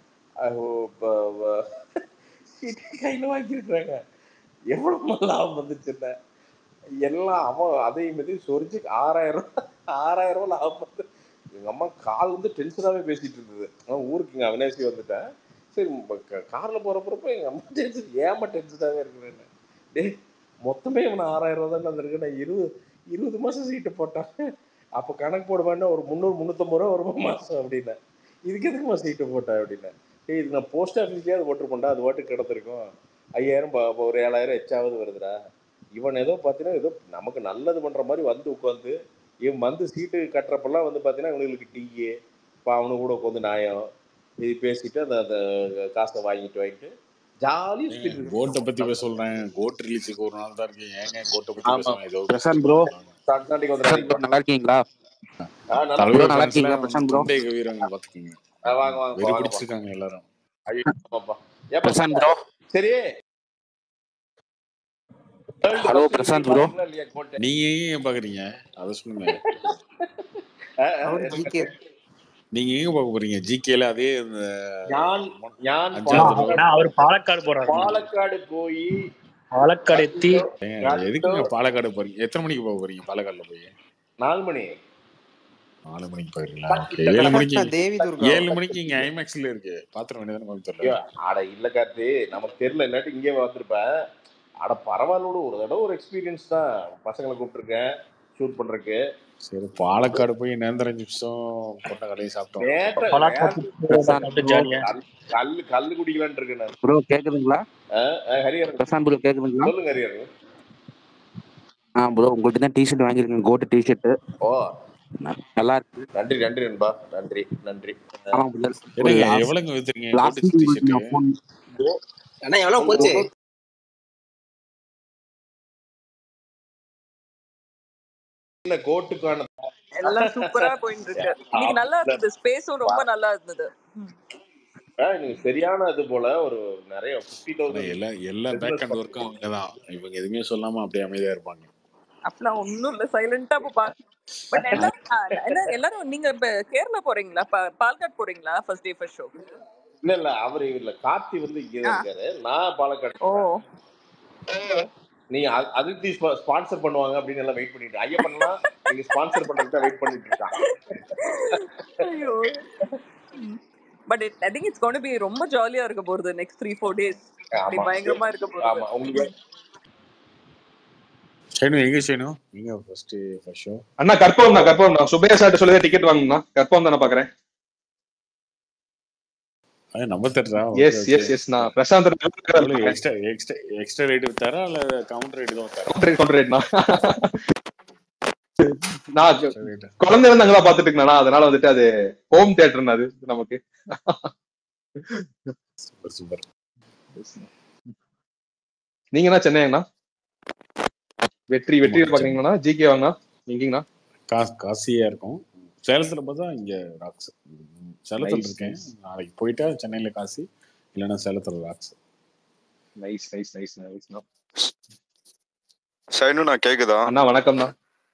சீட்டு கையில வாங்கியிருக்கிறாங்க எவ்வளவு லாபம் வந்துச்சுன்னா எல்லாம் அவன் அதையும் பத்தி சொரிஞ்சு ஆறாயிரம் ரூபா ஆறாயிரம் ரூபா லாபம் வந்து எங்க அம்மா கால் வந்து டென்ஷனாவே பேசிட்டு இருந்தது அவன் ஊருக்கு இங்க அவினாசி வந்துட்டேன் சரி கார்ல போறப்பறப்ப எங்க அம்மா டென்ஷன் ஏமா டென்ஷனாவே இருக்கிறேன்னு டேய் மொத்தமே இவன் ஆறாயிரம் ரூபா தான் வந்திருக்கு நான் இருபது இருபது மாசம் சீட்டு போட்டான் அப்போ கணக்கு போடுவேன்னா ஒரு முந்நூறு முந்நூற்றம்பது ரூபா வருமா மாசம் அப்படின்னேன் இதுக்கு எதுக்குமா சீட்டு போட்டேன் அப்படின்னேன் ஏய் இது நான் போஸ்ட் ஆஃபீஸ்லேயே போட்டிருப்பேன்டா அது வாட்டுக்கு கிடந்திருக்கும் ஐயாயிரம் ப- ப- ஒரு ஏழாயிரம் எச்சாவது வருதுடா இவன் ஏதோ பார்த்தீங்கன்னா ஏதோ நமக்கு நல்லது பண்ணுற மாதிரி வந்து உட்காந்து இவன் வந்து சீட்டு கட்டுறப்பெல்லாம் வந்து பார்த்தீங்கன்னா இவனுங்களுக்கு டீயே இப்போ அவனு கூட உட்காந்து நியாயம் இது பேசிட்டு அந்த அந்த காசை வாங்கிட்டு வாங்கிட்டு ஜாலியாக சுற்றிட்டு இருக்கு கோட்டை பத்தி பேச சொல்றேன் கோட் ரிலீஸுக்கு ஒரு நாள் தான் இருக்கு ஏங்க கோட்டை பத்தி ஆமா பேசுவேன் ஏதோ பிரசாந்த் ப்ரோ நாளைக்கு பிரசாந்த் ப்ரோ வந்துடுறாங்க நல்லா இருக்கீங்களா ஆ நல்லா தலைவர் ப்ரோ நல்லா ஃபேன்ஸ்ல இருக்கீங்களா பிரசாந்த் ப்ரோ தொண்டை கவிறாங்க பாத்துக்கோங்க ஆ, வாங்க வாங்கப்பா வெறி வாங்கப்பா பிடிச்சிருக்காங்க எல்லாரும் ஐயோ ஆமாப்பா ஏப்பா பிரசாந்த் ப்ரோ சரி world hello first Prashanth degree bro பாத்தீங்களா இல்லையா கோட்டை நீங்க ஏன் பாக்குறீங்க அதை சொல்லுங்க ஆ, ஆ, அவர் என்ன ஜிகே கட்டு நீங்க எங்க பார்க்க போறீங்க ஜிகேல அதே இந்த ஞான் மொ- ஞான் அஞ்சாவது பாலக்காடு நான் அவர் பாலக்காடு போறாரு பாலக்காடு போய் பாலக்காடு எத்தி ஏங்க, எதுக்குங்க பாலக்காடு போறீங்க எத்தனை மணிக்கு போக போறீங்க பாலக்காடுல போய் நாலு மணி நாலு மணிக்கு போயிருங்களா ஓகே ஏழு மணிக்கு தேவி துர்கா ஏழு மணிக்கு இங்க ஐமேக்ஸ்ல இருக்கு பாத்திரம் வேண்டியதானே ஐயோ, கோயம்புத்தூர்ல அட இல்ல கார்த்தி நமக்கு தெரியல இல்லாட்டி இங்கே வந்திருப்பேன் அட பரவாயில்ல ஒரு தடவை ஒரு எக்ஸ்பீரியன்ஸ் தான் பசங்களை கூப்பிட்டுருக்கேன் ஷூட் பண்றதுக்கு சரி பாலக்காடு போய் நேந்திரஞ்சு நிமிஷம் கொண்ட கடையை சாப்பிட்டோம் நேற்ற பாலக்காடு நேற்று சாப்பிட்டு ஜாலியா கல் கல் கல் குடிக்கலான்னு இருக்கேன் நான் ப்ரோ கேக்குதுங்களா அஹ், அஹ், ஹரிஹரன் பிரசாந்த் ப்ரோ கேக்குதுங்களா சொல்லுங்க ஹரிஹரன் ஆ ப்ரோ உங்கள்கிட்ட தான் டிஷர்ட் வாங்கியிருக்கேன் கோட்டு டிஷர்ட் ஓ நல்லா இருக்கு நன்றி நன்றி நண்பா நன்றி நன்றி ஆமா ப்ரோ ஒரு என்னங்க லாஸ்ட் எவ்வளவுங்க வித்துறீங்க லாஸ்ட் கோட்டு உங்களுக்கு டிஷர்ட் நான் ஃபோன் அண்ணா எவ்வளவு போச்சு இல்ல கோட்டுக்கான எல்லாம் சூப்பரா போயிட்டு இருக்கு இன்னைக்கு நல்லா இருந்தது ஸ்பேஸும் ரொம்ப நல்லா இருந்தது ம். ஆஹ் நீங்க சரியான இது போல ஒரு நிறைய பிப்டி ஆனா தௌசண்ட் எல்லா எல்லா பேக் அண்ட் ஒர்க்கும் அவங்க தான் இவங்க எதுவுமே சொல்லாம அப்படியே அமைதியா இருப்பாங்க அப்பெல்லாம் ஒண்ணும் இல்ல சைலண்டா பா பட் எல்லாரும் ஆ, என்ன எல்லாரும் நீங்க இப்ப கேரளா போறீங்களா பா- பால்காட் போறீங்களா ஃபர்ஸ்ட் டே ஃபர்ஸ்ட் ஷோ இல்ல இல்ல அவரு இல்ல கார்த்தி வந்து இங்கதான் இருக்காரு நான் பாலக்காடு ஓ போறேன். நீங்க அ- அதித்தி ஸ்பான்சர் பண்ணுவாங்க அப்படின்னு எல்லாம் வெயிட் பண்ணிட்டு ஐயப்பன்லாம் நீங்க ஸ்பான்சர் பண்றதுக்கு தான் வெயிட் பண்ணிட்டு இருக்காங்க ஐயோ but I think it's gonna be ரொம்ப ஜாலியா இருக்க போறது நெக்ஸ்ட் த்ரீ ஃபோர் டேஸ் அப்படி ஆமா பயங்கரமா இருக்க போறது ஆமா உங்களுக்கு சேனு எங்க சேனு நீங்க ஃபர்ஸ்ட் ஃபர்ஸ்ட் ஷோ அண்ணா கற்பகம் தான் கற்பகம் தான் சுபையா சார்ட்ட சொல்லி டிக்கெட் வாங்கணும்னா கற்பகம் தானே பாக்குறேன் அது நம்ம தட்டுறா எஸ் எஸ் எஸ் நான் பிரசாந்த் எவ்வளவு எக்ஸ்ட்ரா எக்ஸ்ட்ரா எக்ஸ்ட்ரா ரேட் வித்தாரா இல்ல கவுண்டர் ரேட் தான் வித்தாரா கவுண்டர் கவுண்டர் ரேட்னா நான் குழந்தை இருந்து அங்கதான் பாத்துட்டு இருக்கேன் அதனால வந்துட்டு அது ஹோம் தியேட்டர்னா அது நமக்கு சூப்பர் சூப்பர் நீங்க என்ன சென்னைங்கண்ணா வெற்றி வெற்றி பாக்குறீங்களா ஜிகே வாங்கண்ணா எங்கீங்கண்ணா காசு காசியா இருக்கும் சேலத்துல பார்த்தா இங்க ராக்ஸ் சேலத்துல Nice, இருக்கேன் nice. நாளைக்கு போயிட்டா சென்னையில காசி இல்லைன்னா சேலத்துல ராக்ஸ் நைஸ் நைஸ் நைஸ் நைஸ்ண்ணா ஷைனு நான் கேக்குதா அண்ணா வணக்கம்ண்ணா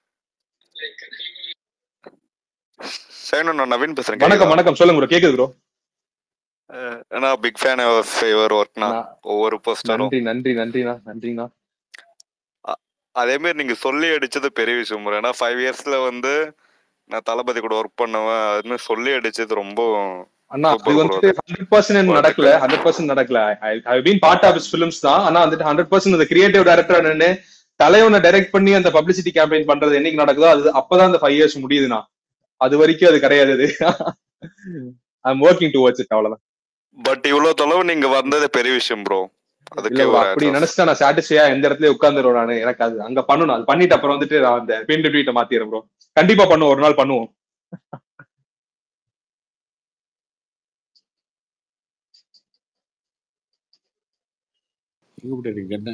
ஷைனு நான் நவீன் பேசுறேன் வணக்கம் கேக்குதா வணக்கம் சொல்லுங்க ப்ரோ கேக்குது ப்ரோ அஹ் ஏன்னா பிக் ஃபேன் ஆஃப் யுவர் ஒர்க்னா ஒவ்வொரு போஸ்டரும் நன்றி நன்றி நன்றிண்ணா நன்றிண்ணா அதே மாதிரி நீங்க சொல்லி அடிச்சது பெரிய விஷயம் bro. ஏன்னா ஃபைவ் இயர்ஸ்ல வந்து நான் தளபதி கூட ஒர்க் பண்ணுவேன் அது மாதிரி சொல்லி அடிச்சது ரொம்ப அண்ணா சூப்பர் அது ப்ரோ வந்துட்டு ஹண்ட்ரட் பர்சன்ட் நடக்கல ஹண்ட்ரட் பர்சன்ட் நடக்கல I been part of his films தான் ஆனா வந்துட்டு ஹண்ட்ரட் பர்சன்ட் அந்த கிரியேட்டிவ் டைரக்டர் நின்று தலைவனை டைரக்ட் பண்ணி அந்த பப்ளிசிட்டி கேம்பெயின் பண்றது என்னைக்கு நடக்குதோ அது அப்பதான் அந்த ஃபைவ் இயர்ஸ் முடியுதுண்ணா அது வரைக்கும் அது கிடையாது அது I am working towards it அவ்வளவுதான் பட் இவ்வளவு தொலைவு நீங்க வந்தது பெரிய விஷயம் ப்ரோ இல்ல அதுக்கே bro, ஒரு அப்படி hats off. நினைச்சிட்டா நான் சாட்டிஸ்ஃபையா எந்த இடத்துல உட்கார்ந்துருவேன் நானு எனக்கு அது அங்க பண்ணணும் அது பண்ணிட்டு அப்புறம் வந்துட்டு நான் அந்த பின் ட்வீட்டை மாத்திடுறேன் ப்ரோ கண்டிப்பா பண்ணுவோம் ஒரு நாள் பண்ணுவோம் எங்க போயிட்டு என்ன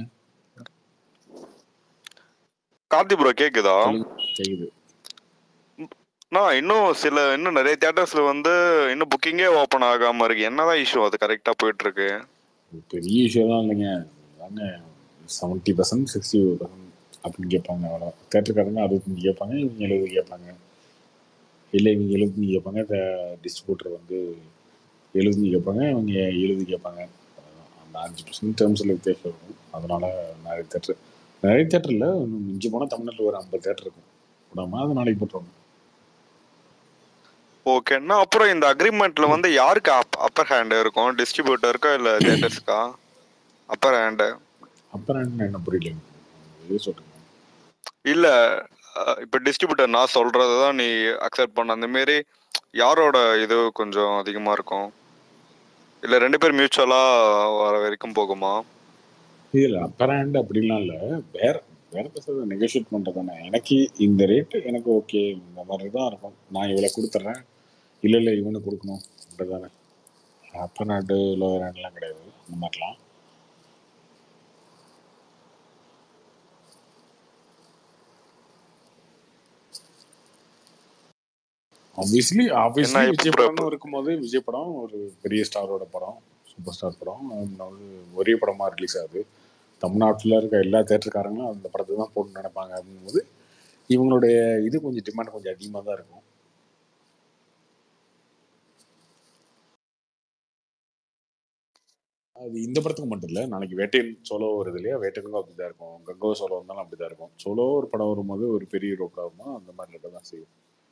கார்த்தி ப்ரோ கேக்குதா கேக்குது நான் இன்னும் சில இன்னும் நிறைய தியேட்டர்ஸ்ல வந்து இன்னும் புக்கிங்கே ஓபன் ஆகாம இருக்கு என்னதான் இஷ்யூ அது கரெக்டா போயிட்டு இருக்கு பெரிய விஷயம் தான் இல்லைங்க தாங்க செவன்ட்டி பர்சன்ட் சிக்ஸ்டி பர்சன்ட் அப்படின்னு கேட்பாங்க அவ்வளோ தேட்டருக்காரங்க அறுபத்தஞ்சு கேட்பாங்க இவங்க எழுபது கேட்பாங்க இல்லை இவங்க எழுபத்தஞ்சு கேட்பாங்க டிஸ்ட்ரிபியூட்டர் வந்து எழுபத்தஞ்சு கேட்பாங்க இவங்க எழுபது கேட்பாங்க அந்த அஞ்சு பர்சன்ட் டேர்ம்ஸில் வித்தியாசம் இருக்கும் அதனால நிறைய தேட்டர் நிறைய தேட்டர் இல்லை இன்னும் மிஞ்சி போனால் தமிழ்நாட்டில் ஒரு ஐம்பது தேட்டர் இருக்கும் விடாம அது நாளைக்கு போட்டுருவாங்க ஓகேன்னா அப்புறம் இந்த அக்ரிமெண்ட்ல வந்து யாருக்கு அப்பர் ஹேண்ட் இருக்கும் டிஸ்ட்ரிபியூட்டருக்கா இல்ல தியேட்டர்ஸ்க்கா அப்பர் ஹேண்ட் அப்புறம் என்ன என்ன புரியல எது சொல்றீங்க இல்ல அஹ், இப்ப டிஸ்ட்ரிபியூட்டர் நான் சொல்றதை தான் நீ அக்செப்ட் பண்ண அந்த மாரி யாரோட இது கொஞ்சம் அதிகமா இருக்கும் இல்ல ரெண்டு பேர் மியூச்சுவலா வர வரைக்கும் போகுமா இதில் அப்பர் ஹேண்ட் அப்படிலாம் இல்லை வேற வேற பேசுறது நெகோஷியேட் பண்ணுறது தானே எனக்கு இந்த ரேட்டு எனக்கு ஓகே இந்த மாதிரி தான் இருக்கும் நான் இவ்வளோ கொடுத்துட்றேன் இல்லை இல்லை இவனுக்கு கொடுக்கணும் அப்படிதானே அப்பர் ஹேண்டு லோயர் ஹேண்ட்லாம் கிடையாது அந்த மாதிரிலாம் ஆப்வியஸ்லி ஆப்வியஸ்லி என்ன விஜய் இப்போ படம்னு இருக்கும்போது விஜய் படம் ஒரு பெரிய ஸ்டாரோட படம் சூப்பர் ஸ்டார் படம் அது ஒரே படமாக ரிலீஸ் ஆகுது தமிழ்நாட்டில் இருக்க எல்லா தேட்டருக்காரங்களும் அந்த படத்தை தான் போட்டு நினைப்பாங்க அப்படிங்கும்போது இவங்களுடைய இது கொஞ்சம் டிமாண்ட் கொஞ்சம் அதிகமாக தான் இருக்கும் அது இந்த படத்துக்கு மட்டும் இல்லை நாளைக்கு வேட்டையன் சோலோ வருது இல்லையா வேட்டையனுக்கும் அப்படிதான் இருக்கும் கங்கோ சோலோ வந்தாலும் அப்படிதான் இருக்கும் சோலோ ஒரு படம் வரும்போது ஒரு பெரிய ஹீரோ படம் வருமா அந்த மாதிரி இருக்க தான் செய்யும்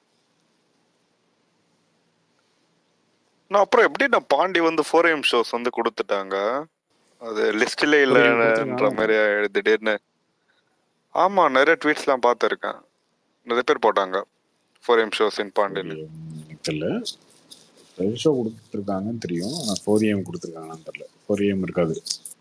நான் அப்புறம் எப்படி நான் பாண்டி வந்து ஃபோர் எம் ஷோஸ் வந்து கொடுத்துட்டாங்க அது லிஸ்ட்ல ஃபோர் எம் இல்லைன்ற கொடுத்துருக்காங்களா மாதிரி ஆயிடுது திடீர்னு ஆமா நிறைய ட்வீட்ஸ்லாம் பார்த்துருக்கேன் நிறைய பேர் போட்டாங்க ஃபோர் எம் ஷோஸ் இன் பாண்டின்னு எனக்கு தெரியல ரெட் ஷோ கொடுத்துருக்காங்கன்னு தெரியும் ஆனால் ஃபோர் ஏஎம் கொடுத்துருக்காங்கன்னு தெரியல ஃபோர் ஏஎம் இருக்காது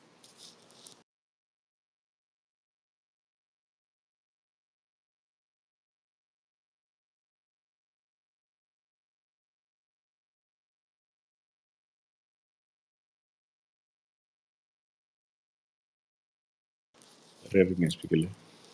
வேற எதுவுமே ஸ்பீக்கர்ல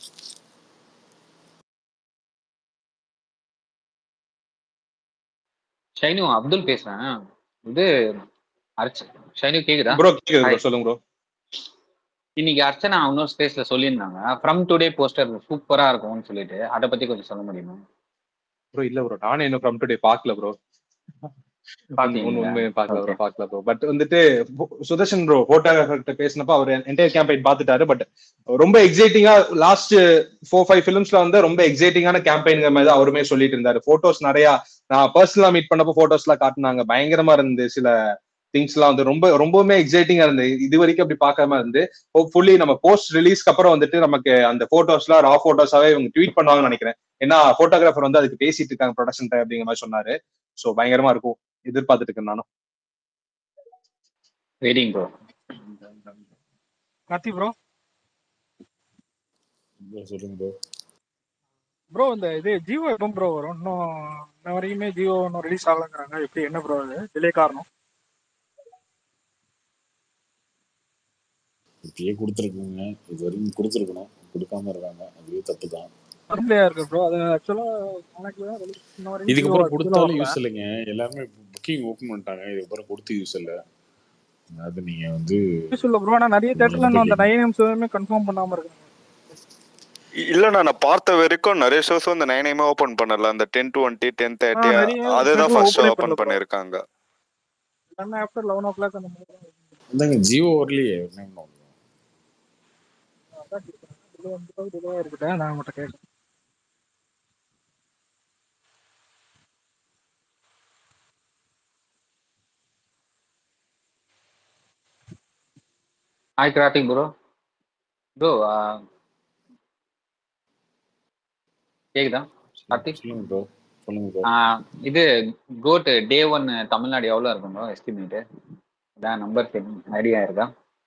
ஷைனு அப்துல் பேசுறேன் இது அர்ச்ச ஷைனு கேக்குதா ப்ரோ கேக்குது ப்ரோ ஹாய் சொல்லுங்க ப்ரோ இன்னைக்கு அர்ச்சனா இன்னொரு ஸ்பேஸ்ல சொல்லியிருந்தாங்க ஃப்ரம் டுடே போஸ்டர் சூப்பரா இருக்கும்னு சொல்லிட்டு அதை பத்தி கொஞ்சம் சொல்ல முடியுமா ப்ரோ இல்ல ப்ரோ நானே இன்னும் ஃப்ரம் டுடே பார்க்கல ப்ரோ பாத்தீங்களா உண்மையை பார்க்கல ஓகே ப்ரோ பார்க்கல ப்ரோ பட் வந்துட்டு பு- சுதர்ஷன் ப்ரோ போட்டோகிராஃபர்கிட்ட பேசினப்ப அவர் என்டையர் கேம்பெயின் பார்த்துட்டாரு பட் ரொம்ப எக்ஸைட்டிங்கா லாஸ்ட் ஃபோர் ஃபைவ் ஃபிலிம்ஸ்ல வந்து ரொம்ப எக்ஸைட்டிங்கான கேம்பெயின்ங்கிற மாதிரி தான் அவருமே சொல்லிட்டு இருந்தாரு போட்டோஸ் நிறைய நான் பர்சனலா மீட் பண்ணப்போ போட்டோஸ் எல்லாம் காட்டினாங்க பயங்கரமா இருந்து சில திங்ஸ் எல்லாம் வந்து ரொம்ப ரொம்பவுமே எக்ஸைட்டிங்கா இருந்து இது வரைக்கும் அப்படி பார்க்காம இருந்து ஹோப்ஃபுல்லி நம்ம போஸ்ட் ரிலீஸ்க்கு அப்புறம் வந்துட்டு நமக்கு அந்த போட்டோஸ்லாம் ரா போட்டோஸாவே இவங்க ட்வீட் பண்ணுவாங்கன்னு நினைக்கிறேன் ஏன்னா போட்டோகிராஃபர் வந்து அதுக்கு பேசிட்டு இருக்காங்க ப்ரொடக்ஷன் அப்படிங்கிற மாதிரி சொன்னாரு சோ பயங்கரமா இருக்கும் எதிர்பார்த்துட்டு இருக்கேன் நானும் waiting bro Karthi bro bro, சொல்லுங்க ப்ரோ ப்ரோ இந்த இது ஜியோ எப்போ ப்ரோ வரும் இன்னும் இன்ன வரைக்குமே ஜியோ இன்னும் ரிலீஸ் ஆகலைங்கிறாங்க எப்படி என்ன ப்ரோ அது டிலே காரணம் இப்பயே கொடுத்துருக்குங்க இது வரைக்கும் கொடுத்துருக்கணும் கொடுக்காம இருக்காங்க அதுவே தப்பு தான் டிலே இருக்கு ப்ரோ அது ஆக்சுவலா நாளைக்கு தான் release. இன்ன வரைக்கும் ஜியோ இதுக்கப்புறம் ஆக்சுவலா கொடுத்தாலும் வரல யூஸ் இல்லைங்க எல்லாருமே புக்கிங் ஓப்பன் பண்ணிட்டாங்க இதுக்கப்புறம் கொடுத்து யூஸ் இல்லை அது நீங்க வந்து யூஸ் இல்லை ப்ரோ ஆனால் நிறைய தேட்டர்ல இன்னும் அந்த நைன் எம்ஸ் கன்ஃபார்ம் பண்ணாம இருக்காங்க இல்லண்ணா நான் பார்த்த வரைக்கும் நிறைய ஷோஸ் வந்து நைன் எம்ஏ ஓபன் பண்ணல அந்த டென் டுவெண்ட்டி டென் ஆ தேர்ட்டி நிறைய அதுதான் தேட்டர்ல ஃபர்ஸ்ட் ஷோ ஓப்பனே ஓபன் பண்ணல ப்ரோ பண்ணிருக்காங்க இல்லைன்னா ஆஃப்டர் லெவன் ஓ கிளாக் அந்த மாதிரி தான் அதாங்க ஜியோ வரலையே என்ன பண்ணணும்? அதான் கேட்குறேன் டிலே வந்து டிலே இருக்கட்டும் நான் உங்கள்கிட்ட கேட்குறேன் ஹாய் கார்த்திக் ப்ரோ ப்ரோ கேக்குதா கார்த்திக் சொல்லுங்க ப்ரோ சொல்லுங்க ப்ரோ ஆ, இது கோட் டே ஒன் தமிழ்நாடு எவ்வளோ இருக்கும் ப்ரோ எஸ்டிமேட்டு அதான் நம்பர் ஐடியா இருக்கா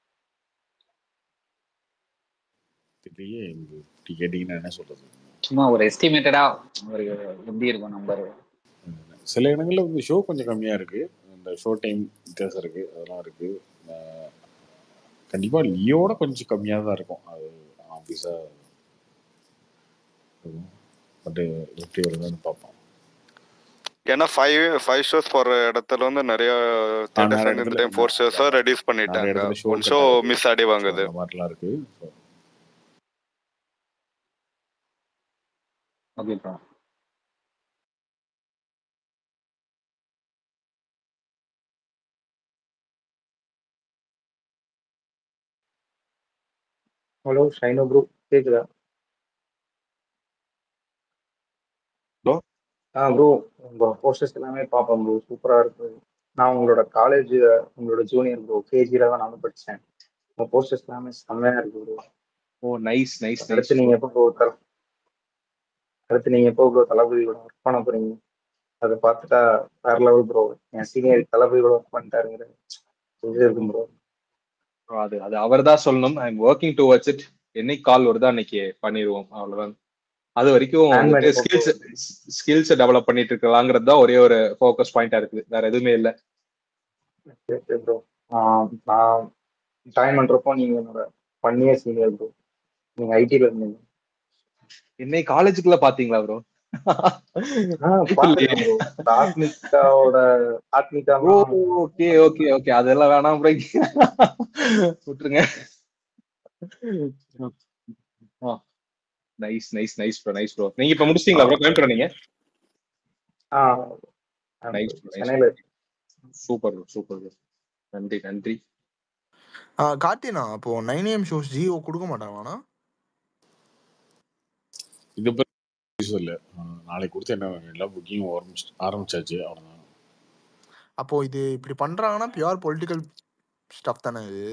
தெரியலையே இது இப்படி கேட்டீங்கன்னா என்ன சொல்றது சும்மா ஒரு எஸ்டிமேட்டடா ஒரு எப்படி இருக்கும் நம்பர் சில இடங்கள்ல வந்து ஷோ கொஞ்சம் கம்மியா இருக்கு இந்த ஷோ டைம் வித்தியாசம் இருக்கு அதெல்லாம் இருக்கு அஹ் கண்டிப்பா லியோட கொஞ்சம் கம்மியா தான் இருக்கும் அது ஆஃபீஸா பட் எப்படி வருதுன்னு பார்ப்போம் ஏன்னா ஃபைவ் ஃபைவ் ஷோஸ் போற இடத்துல வந்து நிறைய ஆஹ் தேட்டர்ஸ் நிறைய வந்து இந்த இடத்துல டைம் ஃபோர் ஷோஸா ரெடியூஸ் நிறைய பண்ணிட்டாங்க இடத்துல ஷோ ஒன் கட் ஷோ ஆகுது மிஸ் ஆடி ஸோ வாங்குது அந்த மாதிரிலாம் இருக்கு ஸோ ஓகே ப்ரோ ஹலோ ஷைனோ ப்ரோ கேக்குதா ப்ரோ ஆ ப்ரோ உங்க போஸ்டர்ஸ் எல்லாமே பார்ப்பேன் ப்ரோ சூப்பரா இருக்கு நான் உங்களோட காலேஜ் உங்களோட ஜூனியர் ப்ரோ கேஜில தான் நானும் படிச்சேன் உங்க போஸ்டர்ஸ் எல்லாமே செம்மையா இருக்கு bro oh nice nice nice அடுத்து நீங்க எப்போ ப்ரோ தல அடுத்து நீங்க எப்போ ப்ரோ தளபதியோட ஒர்க் பண்ண போறீங்க அதை பார்த்துட்டா வேற லெவல் ப்ரோ என் சீனியர் தளபதியோட ஒர்க் பண்ணிட்டாருங்கிற இது இருக்கும் ப்ரோ Bro, அது அது அவர் தான் சொல்லணும் I am working towards it என்னைக்கு கால் வருதோ அன்னைக்கு பண்ணிடுவோம் அவ்வளவுதான் அது வரைக்கும் Handmade வந்துட்டு photo. ஸ்கில்ஸ் ஸ்கில்ஸ் டெவலப் பண்ணிட்டு இருக்கலாங்கிறது தான் ஒரே ஒரு ஃபோக்கஸ் பாயிண்டா இருக்குது வேற எதுவுமே இல்ல ஓகே ப்ரோ நான் ஜாயின் பண்றப்போ நீங்க என்னோட ஒன் இயர் சீனியர் ப்ரோ நீங்க ஐடில இருந்தீங்க என்னை காலேஜுக்குள்ள பாத்தீங்களா ப்ரோ ஆ பாத்துருக்கேன் ப்ரோ ஆத்மிகாவோட Athmika oh okay okay okay அதெல்லாம் வேணாம் ப்ரோ விட்டுருங்க nice nice nice bro nice bro நீங்க இப்ப முடிச்சிட்டீங்களா ப்ரோ கோயம்புத்தூர் நீங்க ஆ நைஸ் ப்ரோ நைஸ் சென்னையில சூப்பர் ப்ரோ சூப்பர் ப்ரோ நன்றி நன்றி கார்த்தினா அப்போ நைன் ஏஎம் ஷோஸ் ஜியோ கொடுக்க மாட்டாங்களாண்ணா இது பற்றி சொல்லு அஹ் நாளைக்கு கொடுத்து என்ன எல்லா புக்கிங் ஆரம்பிச்சு ஆரம்பிச்சாச்சு அவ்வளோதான் அப்போ இது இப்படி பண்றாங்கன்னா பியூர் பொலிட்டிக்கல் ஸ்டஃப் தானே இது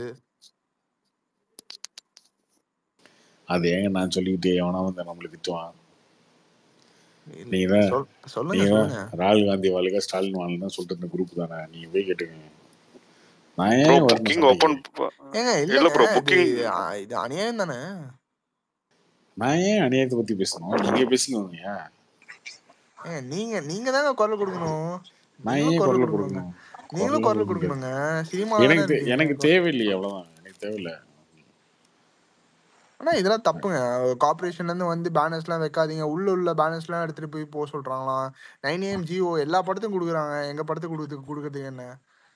அது ஏங்க நான் சொல்லிக்கிட்டு எவனா வந்து நம்மளுக்கு திட்டுவான் இல்ல, நீங்க தான் சொல் சொல்லுங்க நீங்க தான் சொல்லுங்க ராகுல் காந்தி வாழ்க ஸ்டாலின் வாழ்க சொல்லிட்டு இருந்த குரூப் தானே நீங்க போய் கேட்டுங்க நான் ப்ரோ ஏன் வரணும் புக்கிங் சண்டைக்கு ஓப்பன் ஏங்க இல்ல இல்லைங்க ப்ரோ இது புக்கிங் ஆ, இது அநியாயம் தானே நான் ஏன் அநியாயத்தை பத்தி பேசணும் நீங்க பேசிக்கோங்க ஏங்க நீங்க நீங்க தாங்க குரல் கொடுக்கணும் நான் நீங்களும் ஏன் குரல் குரல் கொடுக்கணுங்க கொடுக்கணும் நீங்களும் குரல் குரல் கொடுக்க முடியாது கொடுக்கணுங்க சினிமால தானே எனக்கு தே- இருக்கீங்க எனக்கு தேவையில்லையே அவ்வளவுதான் எனக்கு தேவையில்லை ஆனா இதெல்லாம் தப்புங்க கார்பரேஷன்ல இருந்து வந்து பேனர்ஸ் எல்லாம் வைக்காதீங்க உள்ள உள்ள பேனர்ஸ் எல்லாம் எடுத்துட்டு போய் போக சொல்றாங்களாம் நைன் ஏஎம் ஜியோ எல்லா படத்துக்கும் கொடுக்குறாங்க எங்க படத்துக்கு கொடுத்து கொடுக்கறதுக்கு என்ன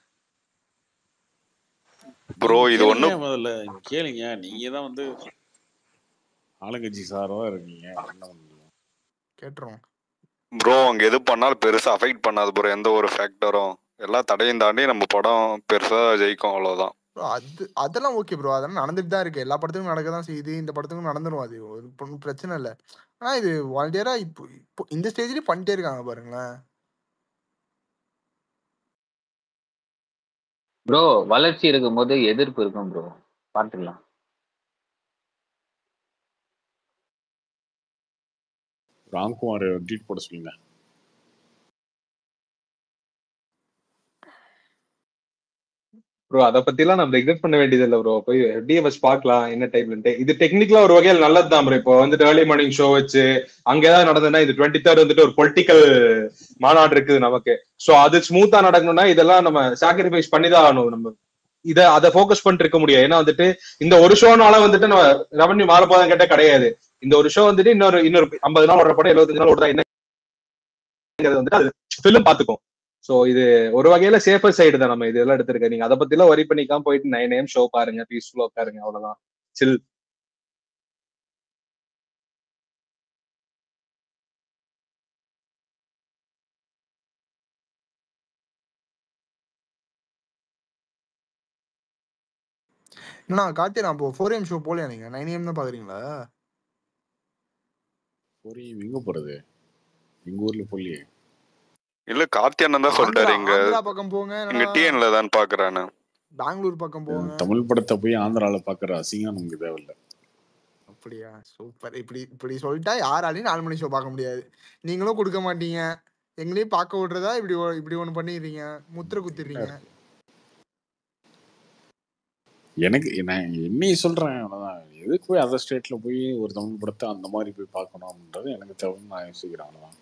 ப்ரோ நீங்க இது கேளுங்க ஒன்றும் முதல்ல இங்க கேளுங்க நீங்க தான் வந்து ஆளுங்கட்சி சார்பா இருக்கீங்க என்ன பண்ண முடியும் கேட்டுரும் ப்ரோ அங்க எது பண்ணாலும் பெருசா அஃபெக்ட் பண்ணாது ப்ரோ எந்த ஒரு ஃபேக்டரும் எல்லாம் தடையும் தாண்டி நம்ம படம் பெருசா ஜெயிக்கும் அவ்வளவுதான் Bro, அது அதெல்லாம் ஓகே ப்ரோ அதெல்லாம் நடந்துட்டு தான் இருக்கு எல்லா படத்துக்கும் நடக்க தான் செய்யுது இந்த படத்துக்கும் நடந்துரும் அது ஒரு பொ- பிரச்சனை இல்லை ஆனா இது வாலண்டியரா இப்போ இப்போ இந்த ஸ்டேஜ்லயும் பண்ணிட்டே இருக்காங்க பாருங்களேன் ப்ரோ வளர்ச்சி இருக்கும்போது எதிர்ப்பு இருக்கும் ப்ரோ பார்த்துக்கலாம் ராம்குமார் ட்வீட் போட சொல்லுங்க ப்ரோ அதை பத்திலாம் நம்ம எக்ஸெக்ட் பண்ண வேண்டியது இல்ல ப்ரோ போய் எப்படியே வச்சு பார்க்கலாம் என்ன டைம்ல இது டெக்னிக்கலா ஒரு வகையில் நல்லதுதான் ப்ரோ இப்போ வந்துட்டு ஏர்லி மார்னிங் ஷோ வச்சு அங்க ஏதாவது நடந்ததுன்னா இது டுவெண்ட்டி தேர்ட் வந்துட்டு ஒரு பொலிட்டிக்கல் மாநாடு இருக்குது நமக்கு சோ அது ஸ்மூத்தா நடக்கணும்னா இதெல்லாம் நம்ம சாக்ரிஃபைஸ் பண்ணி தான் ஆகணும் நம்ம இத அதை ஃபோக்கஸ் பண்ணிட்டு இருக்க முடியாது ஏன்னா வந்துட்டு இந்த ஒரு ஷோனால வந்துட்டு நம்ம ரெவன்யூ மாற போதும் கேட்ட கிடையாது இந்த ஒரு ஷோ வந்துட்டு இன்னொரு இன்னொரு ஐம்பது நாள் ஓடுற படம் எழுபத்தஞ்சு நாள் ஓடுறா என்னங்கிறது வந்துட்டு அது ஃபிலிம் பாத்துக்கும் சோ இது ஒரு வகையில சேஃபர் சைடு தான் நம்ம இதெல்லாம் எடுத்திருக்க நீங்க அதை பத்தி எல்லாம் வரி பண்ணிக்காம போயிட்டு நைன் ஏஎம் ஷோ பாருங்க பீஸ்ஃபுல்லா உட்காருங்க அவ்வளவுதான் சில் என்ன கார்த்தி நான் இப்போ ஃபோர் எம் ஷோ போலையா நீங்க நைன் ஏஎம் தான் பாக்குறீங்களா போறி எங்க போறது எங்க ஊர்ல போலியே இல்ல கார்த்தி அண்ணன் தான் சொல்லிட்டாரு ஆந்திரா இங்க ஆந்திரா பக்கம் போங்க இங்க இல்லைன்னா டிஎன்ல தான் பாக்குறானு பெங்களூர் பக்கம் போங்க தமிழ் படத்தை போய் ஆந்திரால பாக்குற அசிங்கம் நமக்கு தேவையில்ல அப்படியா சூப்பர் இப்படி இப்படி சொல்லிட்டா யாராலையும் நாலு மணி ஷோ பார்க்க முடியாது நீங்களும் கொடுக்க மாட்டீங்க எங்களையும் பார்க்க விடுறதா இப்படி ஒ- இப்படி ஒண்ணு பண்ணிடுறீங்க முத்திரை குத்திடுறீங்க எனக்கு நான் என்னைய சொல்றேன் அவ்வளவுதான் எதுக்கு போய் அதர் ஸ்டேட்ல போய் ஒரு தமிழ் படத்தை அந்த மாதிரி போய் பார்க்கணும் அப்படின்றது எனக்கு தேவைன்னு நான் யோசிக்கிறேன் அவ்வளவுதான்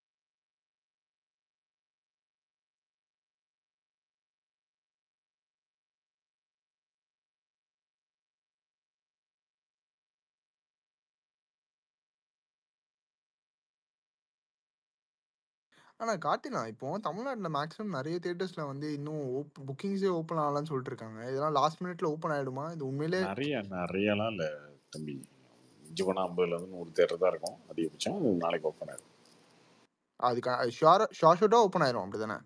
ஆனா கார்த்தினா இப்போ தமிழ்நாட்டுல மேக்ஸிமம் நிறைய தியேட்டர்ஸ்ல வந்து இன்னும் புக்கிங்ஸே ஓப்பன் ஆகலாம்னு சொல்லிட்டு இருக்காங்க இதெல்லாம் லாஸ்ட் மினிட்ல ஓப்பன் ஆயிடுமா இது உண்மையிலே நிறைய நிறையலாம் இல்ல தம்பி இஞ்சி பண்ணா ஐம்பதுல இருந்து நூறு தேட்டர் தான் இருக்கும் அதிகபட்சம் அது நாளைக்கு ஓப்பன் ஆயிடும் அதுக்கு ஷார் ஷார்ட் ஷூட்டா ஓப்பன் ஆயிரும் அப்படிதானே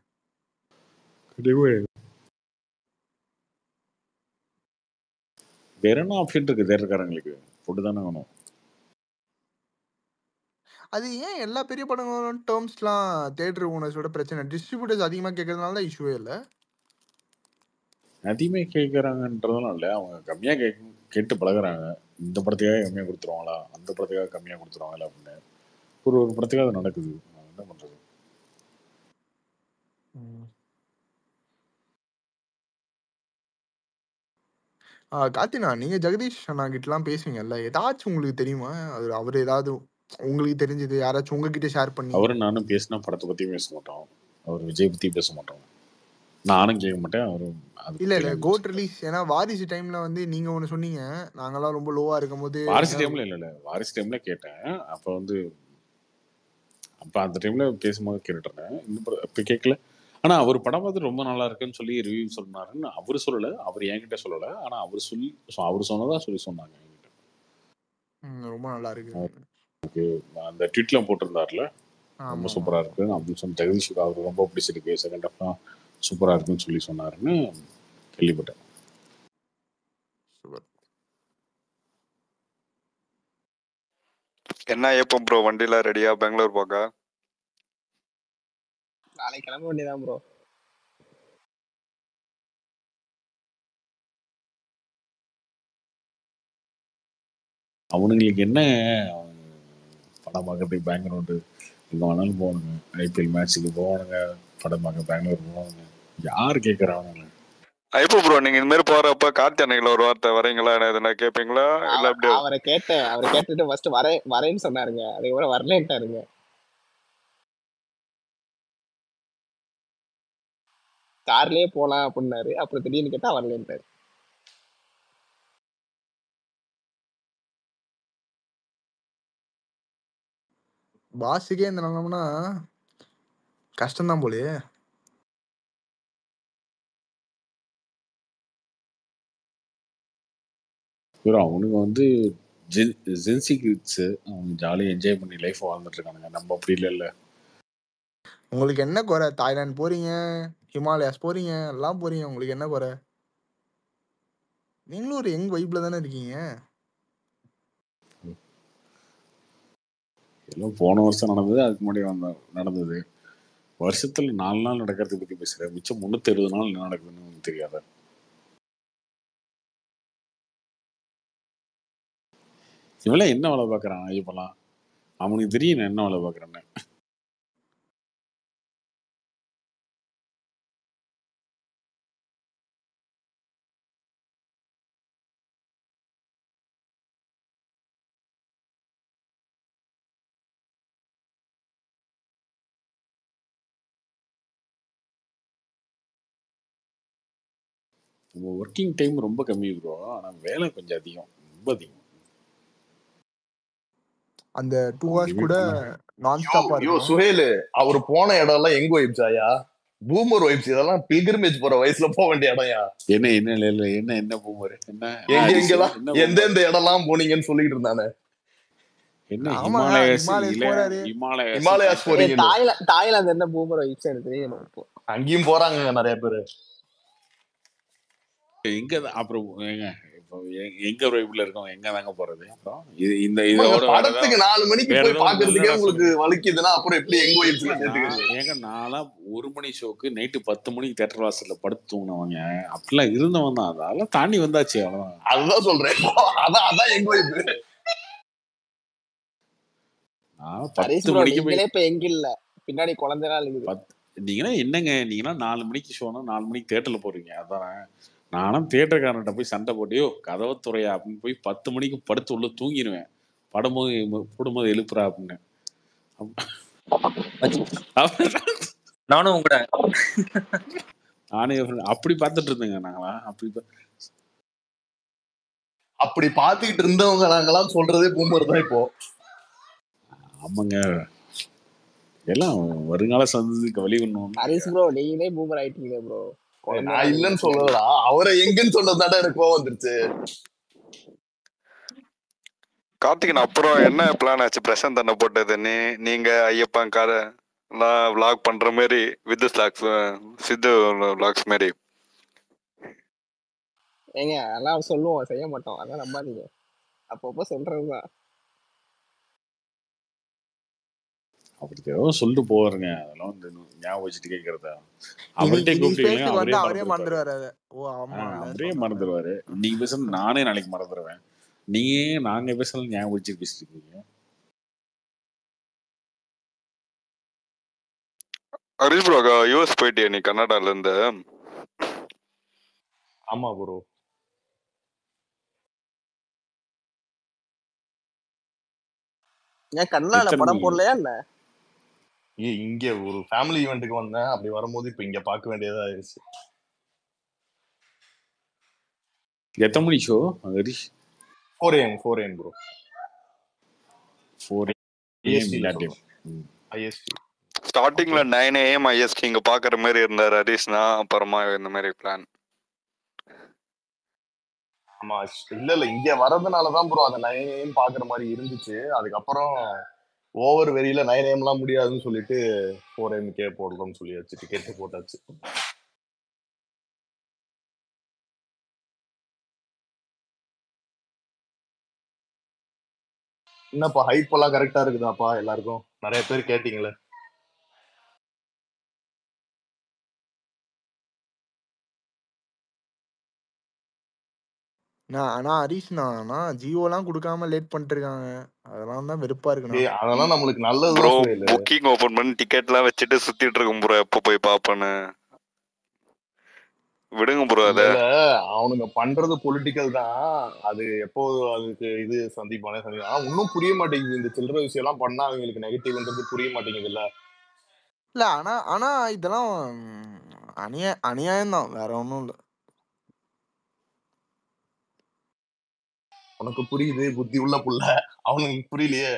வேற என்ன ஆப்ஷன் இருக்கு தேட்டருக்காரங்களுக்கு ஃபுட்டு தானே வேணும் அது ஏன் எல்லா பெரிய படங்களும் டேர்ம்ஸ்லாம் தேட்டர் ஓனர்ஸோட பிரச்சனை டிஸ்ட்ரிபியூட்டர்ஸ் அதிகமா கேட்கறதுனால தான் இஷ்யூவே இல்லை அதிகமாக கேட்குறாங்கன்றதுலாம் இல்லை அவங்க கம்மியாக கே கேட்டு பழகுறாங்க இந்த படத்துக்காக கம்மியாக கொடுத்துருவாங்களா அந்த படத்துக்காக கம்மியாக கொடுத்துருவாங்களா அப்படின்னு ஒரு ஒரு படத்துக்காக அது நடக்குது நான் என்ன பண்ணுறது கார்த்தினா நீங்க ஜெகதீஷ் அண்ணா கிட்டலாம் பேசுவீங்கல்ல ஏதாச்சும் உங்களுக்கு தெரியுமா அது அவர் ஏதாவது உங்களுக்கு தெரிஞ்சது யாராச்சும் உங்ககிட்ட ஷேர் பண்ணி அவரும் நானும் பேசினா படத்தை பற்றியும் பேச மாட்டோம் அவர் விஜய் பற்றி பேச மாட்டோம் நானும் கேட்க மாட்டேன் அவரும் அதை இல்ல இல்ல பற்றிலாம் கோட் ரிலீஸ் ஏன்னா வாரிசு டைம்ல வந்து நீங்க ஒண்ணு சொன்னீங்க நாங்கெல்லாம் ரொம்ப லோவா இருக்கும்போது வாரிசு எங்களால டைம்ல இல்லை இல்லை வாரிசு டைம்ல கேட்டேன் அப்போ வந்து அப்போ அந்த டைம்ல பேசும்போது கேட்டுட்டு இருந்தேன் இந்த படம் இப்போ கேட்கல ஆனா அவர் படம் பார்த்து ரொம்ப நல்லா இருக்குன்னு சொல்லி ரிவ்யூ சொன்னாருன்னு அவர் சொல்லல அவர் என்கிட்ட சொல்லல ஆனா அவர் சொல்லி அவர் சொன்னதா சொல்லி சொன்னாங்க என்கிட்ட ம், ரொம்ப நல்லா இருக்கு அவருக்கு அந்த ட்வீட்ல போட்டிருந்தாருல ரொம்ப ஆமா ஆமா சூப்பரா இருக்கு அப்படின்னு சொன்ன ஜெகதீஷுக்கு அவருக்கு ரொம்ப பிடிச்சிருக்கு செகண்ட் ஹாஃப்லாம் சூப்பரா இருக்குன்னு சொல்லி சொன்னாருன்னு கேள்விப்பட்டேன் சூப்பர் என்ன எப்போ ப்ரோ வண்டியில ரெடியா பெங்களூர் போக நாளைக்கு கிளம்ப வேண்டியதான் ப்ரோ அவனுங்களுக்கு என்ன படம் பார்க்கறதுக்கு பேக்ரவுண்டு எங்கே வேணாலும் போகணுங்க ஐபிஎல் மேட்ச்சுக்கு போகணுங்க படம் பார்க்க பெங்களூர் போகணுங்க யார் கேட்குறா அவனுங்க எப்போ ப்ரோ நீங்க இந்த மாதிரி போறப்ப கார்த்தி அன்னைக்குல ஒரு வார்த்தை வரீங்களா எதுனா கேப்பீங்களா இல்ல அவ- அப்படியே அவரை கேட்டேன் அவரை கேட்டுட்டு ஃபர்ஸ்ட் வரேன் வரேன்னு சொன்னாருங்க அதுக்கப்புறம் வரலன்ட்டாருங்க கார்லயே போலாம் அப்படின்னாரு அப்புறம் திடீர்னு கேட்டா வரலன்ட்டாரு பாஸுக்கே இந்த நிலமனா கஷ்டம்தான் போலயே ப்ரோ அவனுங்க வந்து ஜென் ஜென்சி கிட்ஸு அவங்க ஜாலியாக என்ஜாய் பண்ணி லைஃப் வாழ்ந்துட்டு இருக்கானுங்க நம்ம அப்படி இல்லைல்ல உங்களுக்கு என்ன குறை தாய்லாந்து போறீங்க ஹிமாலயாஸ் போறீங்க எல்லாம் போறீங்க உங்களுக்கு என்ன குறை நீங்களும் ஒரு யங் வைப்ல தானே இருக்கீங்க எல்லாம் போன வருஷம் நடந்தது அதுக்கு முன்னாடி வந்த நடந்தது வருஷத்துல நாலு நாள் நடக்கிறத பத்தி பேசுறேன் மிச்சம் முன்னூத்தி அறுபது நாள் என்ன நடக்குதுன்னு உனக்கு தெரியாத இவெல்லாம் என்ன வேலை பார்க்கறான் இப்பெல்லாம் அவனுக்கு தெரியும் நான் என்ன வேலை பார்க்கறேன்னு நம்ம ஒர்க்கிங் டைம் ரொம்ப கம்மி ப்ரோ ஆனா வேலை கொஞ்சம் அதிகம் ரொம்ப அதிகம் அந்த டூ ஹவர்ஸ் கூட நான் யோ ஸ்டாப்பா யோ இருக்கும் சுஹேலு அவர் போன இடம் எல்லாம் எங்க வைப்ஸ் ஆயா பூமர் வைப்ஸ் இதெல்லாம் பில்கிரிமேஜ் போற வயசுல போக வேண்டிய இடம்யா என்ன என்ன இல்ல இல்ல என்ன என்ன பூமர் என்ன என்ன எங்க அரிசி எங்கெல்லாம் என்ன பூமர் எந்தெந்த இடம்லாம் போனீங்கன்னு சொல்லிட்டு இருந்தானே என்ன ஆமாங்க ஹிமாலயஸ் ஹிமாலயஸ் இல்ல போறாரு ஹிமாலயஸ் ஹிமாலயாஸ் ஏய், போறீங்கன்னு தாய்லா- தாய்லாந்து என்ன பூமர் வைப்ஸ் எனக்கு தெரியணும் இப்போ அங்கேயும் போறாங்க நிறைய பேரு எங்க தான் அப்புறம் ஏங்க இப்போ எ- எங்க வைப்ல இருக்கோம் எங்க தாங்க போறது அப்புறம் இது இந்த ஆமாங்க இதோட வேற படத்துக்கு ஏதாவது நாலு மணிக்கு வேற போய் ஏதாவது ஒரு நல்ல பாக்குறதுக்கே இடம் உங்களுக்கு சொல்லுங்க வலிக்குதுன்னா அப்புறம் எப்படி எங்க ஏங்க வைப்ஸ்ல நான் சேர்த்துக்கிறது ஏங்க நான்லாம் ஒரு மணி ஷோக்கு நைட்டு பத்து மணிக்கு தேட்டர் வாசல்ல படுத்து தூங்கினவங்க அப்படிலாம் இருந்தவன் தான் அதெல்லாம் தாண்டி வந்தாச்சு அவ்வளவுதான் அதுதான் சொல்றேன் அதான் அதான் எங்க வைப்பு நான் ஹரிஷ் பத்து ப்ரோ மணிக்கு போய் நீங்களே இப்ப எங்க இல்ல பின்னாடி குழந்தைலாம் இருக்குது பத் நீங்கன்னா என்னங்க நீங்கன்னா நாலு மணிக்கு ஷோனா நாலு மணிக்கு தேட்டர்ல போறீங்க அதானே நானும் தேட்டர்காரன்ட்ட போய் சண்டை போட்டியோ கதவை துறையா அப்படின்னு போய் பத்து மணிக்கு படுத்து உள்ள தூங்கிடுவேன் படும்போது போடும்போது எழுப்புறா அப்படின்னு அப்புறம் நானும் உங்க நானே என் friend அப்படி பார்த்துட்டு இருந்தேங்க நாங்களா அப்படி பா- அப்படி பாத்துக்கிட்டு இருந்தவங்க நாங்கெல்லாம் சொல்றதே பூமர் தான் இப்போ ஆமாங்க எல்லாம் வருங்கால சந்ததிக்கு வழி பண்ணணும் ஹரிஷ் ப்ரோ நீங்களே பூமர் ஆயிட்டீங்க ப்ரோ ஏய், நான் குழந்தைலாம் இல்லைன்னு நீங்க சொல்லலடா அவரை எங்கன்னு சொன்னதாடா எனக்கு கோவம் வந்துருச்சு கார்த்திகன் அப்புறம் என்ன பிளான் ஆச்சு பிரசாந்த் அண்ணன் போட்டது நீ நீங்க ஐயப்பன் கார எல்லாம் vlog பண்ற மாதிரி வித் ஸ்லாக்ஸ் சித்து vlogs மாதிரி ஏங்க அதெல்லாம் சொல்லுவோம் செய்ய மாட்டோம் அதான் நம்பாதீங்க அப்பப்போ சொல்றதுதான் அப்படி ஏதோ சொல்லிட்டு போவாருங்க அதெல்லாம் வந்து ஞாபகம் வச்சுட்டு கேட்கறதா இன்னைக்கு அவர்கிட்ட இன்னைக்கு கூப்பிட்டீங்களா ஸ்பேஸுக்கு அவரே வந்து அவரே மறந்துருப்பாரு மறந்துடுவாரு அதை ஓ ஆ, ஆமா இல்ல அவரே சொன்னாங்க மறந்துடுவாரு இன்னைக்கு பேசுறது நானே நாளைக்கு மறந்துடுவேன் நீங்க ஏன் நாங்க பேசலாம் ஞாபகம் வச்சு பேசிட்டு இருக்கீங்க ஹரிஷ் ப்ரோ யூஎஸ் போயிட்டியா நீ கர்நாடகால இருந்து ஆமா ப்ரோ ஏன் கண்ணால எத்தனை படம் மணிக்கு போடலையா என்ன ஏய், இங்க ஒரு ஃபேமிலி ஈவெண்ட்டுக்கு வந்தேன் அப்படி வரும்போது இப்ப இங்க பார்க்க வேண்டியதா ஆயிருச்சு எத்தனை மணி show Harish four AM four AM bro four AM ஐஎஸ்டியில் இந்தியா டைம் சொல்றேன் ஐஎஸ்டி ஸ்டார்டிங்ல நைன் ஏஎம் ஐஎஸ்டி இங்க பாக்குற மாதிரி இருந்தார் ஹரிஷ்னா அப்புறமா இந்த மாதிரி பிளான் ஆமா இல்ல இல்ல இங்க வர்றதுனாலதான் ப்ரோ அந்த நைன் ஏஎம் பாக்குற மாதிரி இருந்துச்சு அதுக்கப்புறம் ஓவர் வெறியில நைன் ஏஎம்லாம் முடியாதுன்னு சொல்லிட்டு ஃபோர் ஏஎம்கே போடலாம்னு சொல்லியாச்சு டிக்கெட் போட்டாச்சு என்னப்பா ஹைப் எல்லாம் கரெக்டா இருக்குதாப்பா எல்லாருக்கும் நிறைய பேர் கேட்டீங்களே நான் ஆனா ஹரிஷ்ண்ணா ஆனா ஜியோலாம் கொடுக்காம லேட் பண்ணிட்டு இருக்காங்க அதெல்லாம் தான் வெறுப்பா இருக்குண்ணா ஏய் அதெல்லாம் நம்மளுக்கு ப்ரோ நல்லதுதான் சுவேலு புக்கிங் ஓபன் பண்ணி டிக்கெட்லாம் வச்சுட்டு சுத்திட்டு இருக்கும் ப்ரோ எப்போ போய் பாப்பேன்னு விடுங்க ப்ரோ இல்ல அத இல்ல அவனுங்க பண்றது பொலிட்டிக்கல் தான் அது எப்போ அதுக்கு இது சந்திப்பானே சந்திப்பான் ஆனா இன்னும் புரிய மாட்டேங்குது இந்த சில்லற விஷயம் எல்லாம் பண்ணா அவங்களுக்கு நெகட்டிவ்ன்றது புரிய மாட்டேங்குது இல்ல இல்ல ஆனா ஆனா இதெல்லாம் ம், அநியா அநியாயம் தான் வேற ஒன்றும் இல்லை உனக்கு புரியுது புத்தி உள்ள புள்ள அவனுக்கு புரியலையே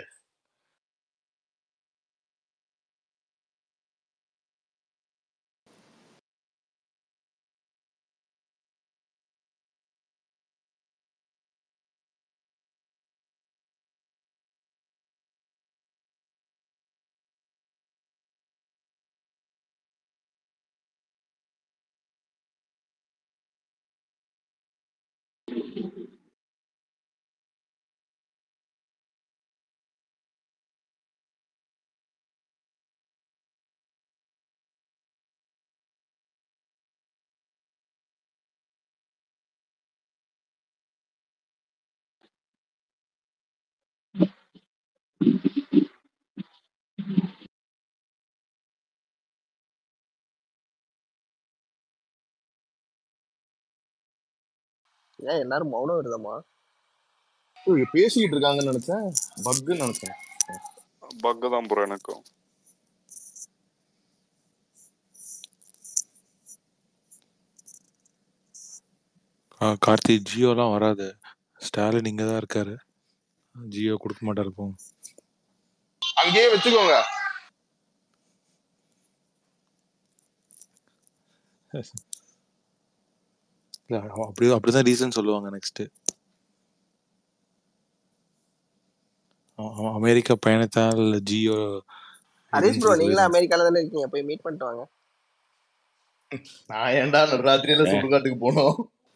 ஏன் எல்லாரும் மௌனம் வருதம்மா இவங்க பேசிக்கிட்டு இருக்காங்கன்னு நினைச்சேன் பக்குன்னு நினைச்சேன் பக் தான் ப்ரோ எனக்கும் ஆ, கார்த்தி ஜியோலாம் வராது ஸ்டாலின் இங்கே தான் இருக்காரு ஜியோ கொடுக்க மாட்டாரு இப்போ அங்கேயே வச்சுக்கோங்க இல்ல, அவ- அப்படி அப்படிதான் ரீசன் சொல்லுவாங்க நெக்ஸ்ட் அமெரிக்கா பயணத்தால் ஜியோ ஹரிஷ் இதுன்னு ப்ரோ சொல்லி நீங்களும் அமெரிக்கால தானே இருக்கீங்க போய் மீட் பண்ணிட்டு வாங்க நான் ஏன்டா நடுராத்திரியில ஏ, சுடுகாட்டுக்கு போனோம்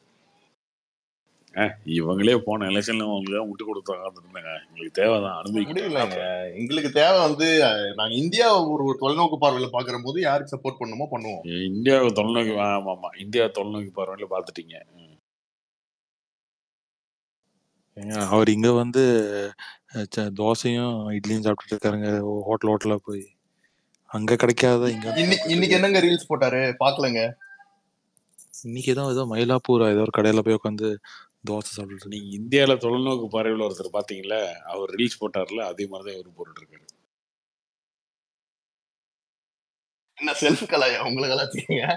ஏ, இவங்களே போன எலெக்ஷன்ல அவங்களுக்கு தான் விட்டு கொடுத்தாங்க இருந்தாங்க எங்களுக்கு தேவைதான் அனுபவிக்கிட்டோம் முடியலங்க எங்களுக்கு தேவை வந்து அஹ், நாங்க இந்தியா ஒரு தொலைநோக்கு பார்வையில பாக்குற போது யாருக்கு சப்போர்ட் பண்ணுமோ பண்ணுவோம் இந்தியாவை தொலைநோக்கி ஆமா ஆமா இந்தியா தொலைநோக்கி பார்வையில பாத்துட்டீங்க ஏங்க, அவர் இங்க வந்து அஹ், ச- தோசையும் இட்லியும் சாப்பிட்டுட்டு இருக்காருங்க ஹோட்டல் ஹோட்டலா போய் அங்க கிடைக்காத இங்க வந்து இன்னைக்கு இன்னைக்கு சாப்பிட்டுட்டு என்னங்க ரீல்ஸ் போட்டாரு பாக்கலங்க இன்னைக்கு ஏதோ ஏதோ மயிலாப்பூர் ஏதோ ஒரு கடையில போய் உட்காந்து தோசை சாப்பிட்டுட்டு நீங்க இந்தியால தொலைநோக்கு பார்வையில் ஒருத்தர் பாத்தீங்களா அவர் ரீல்ஸ் போட்டார்ல அதே மாதிரிதான் இவரு போட்டுட்டு இருக்காரு என்ன செல்ஃப் கலாயா உங்களை கலாச்சிங்க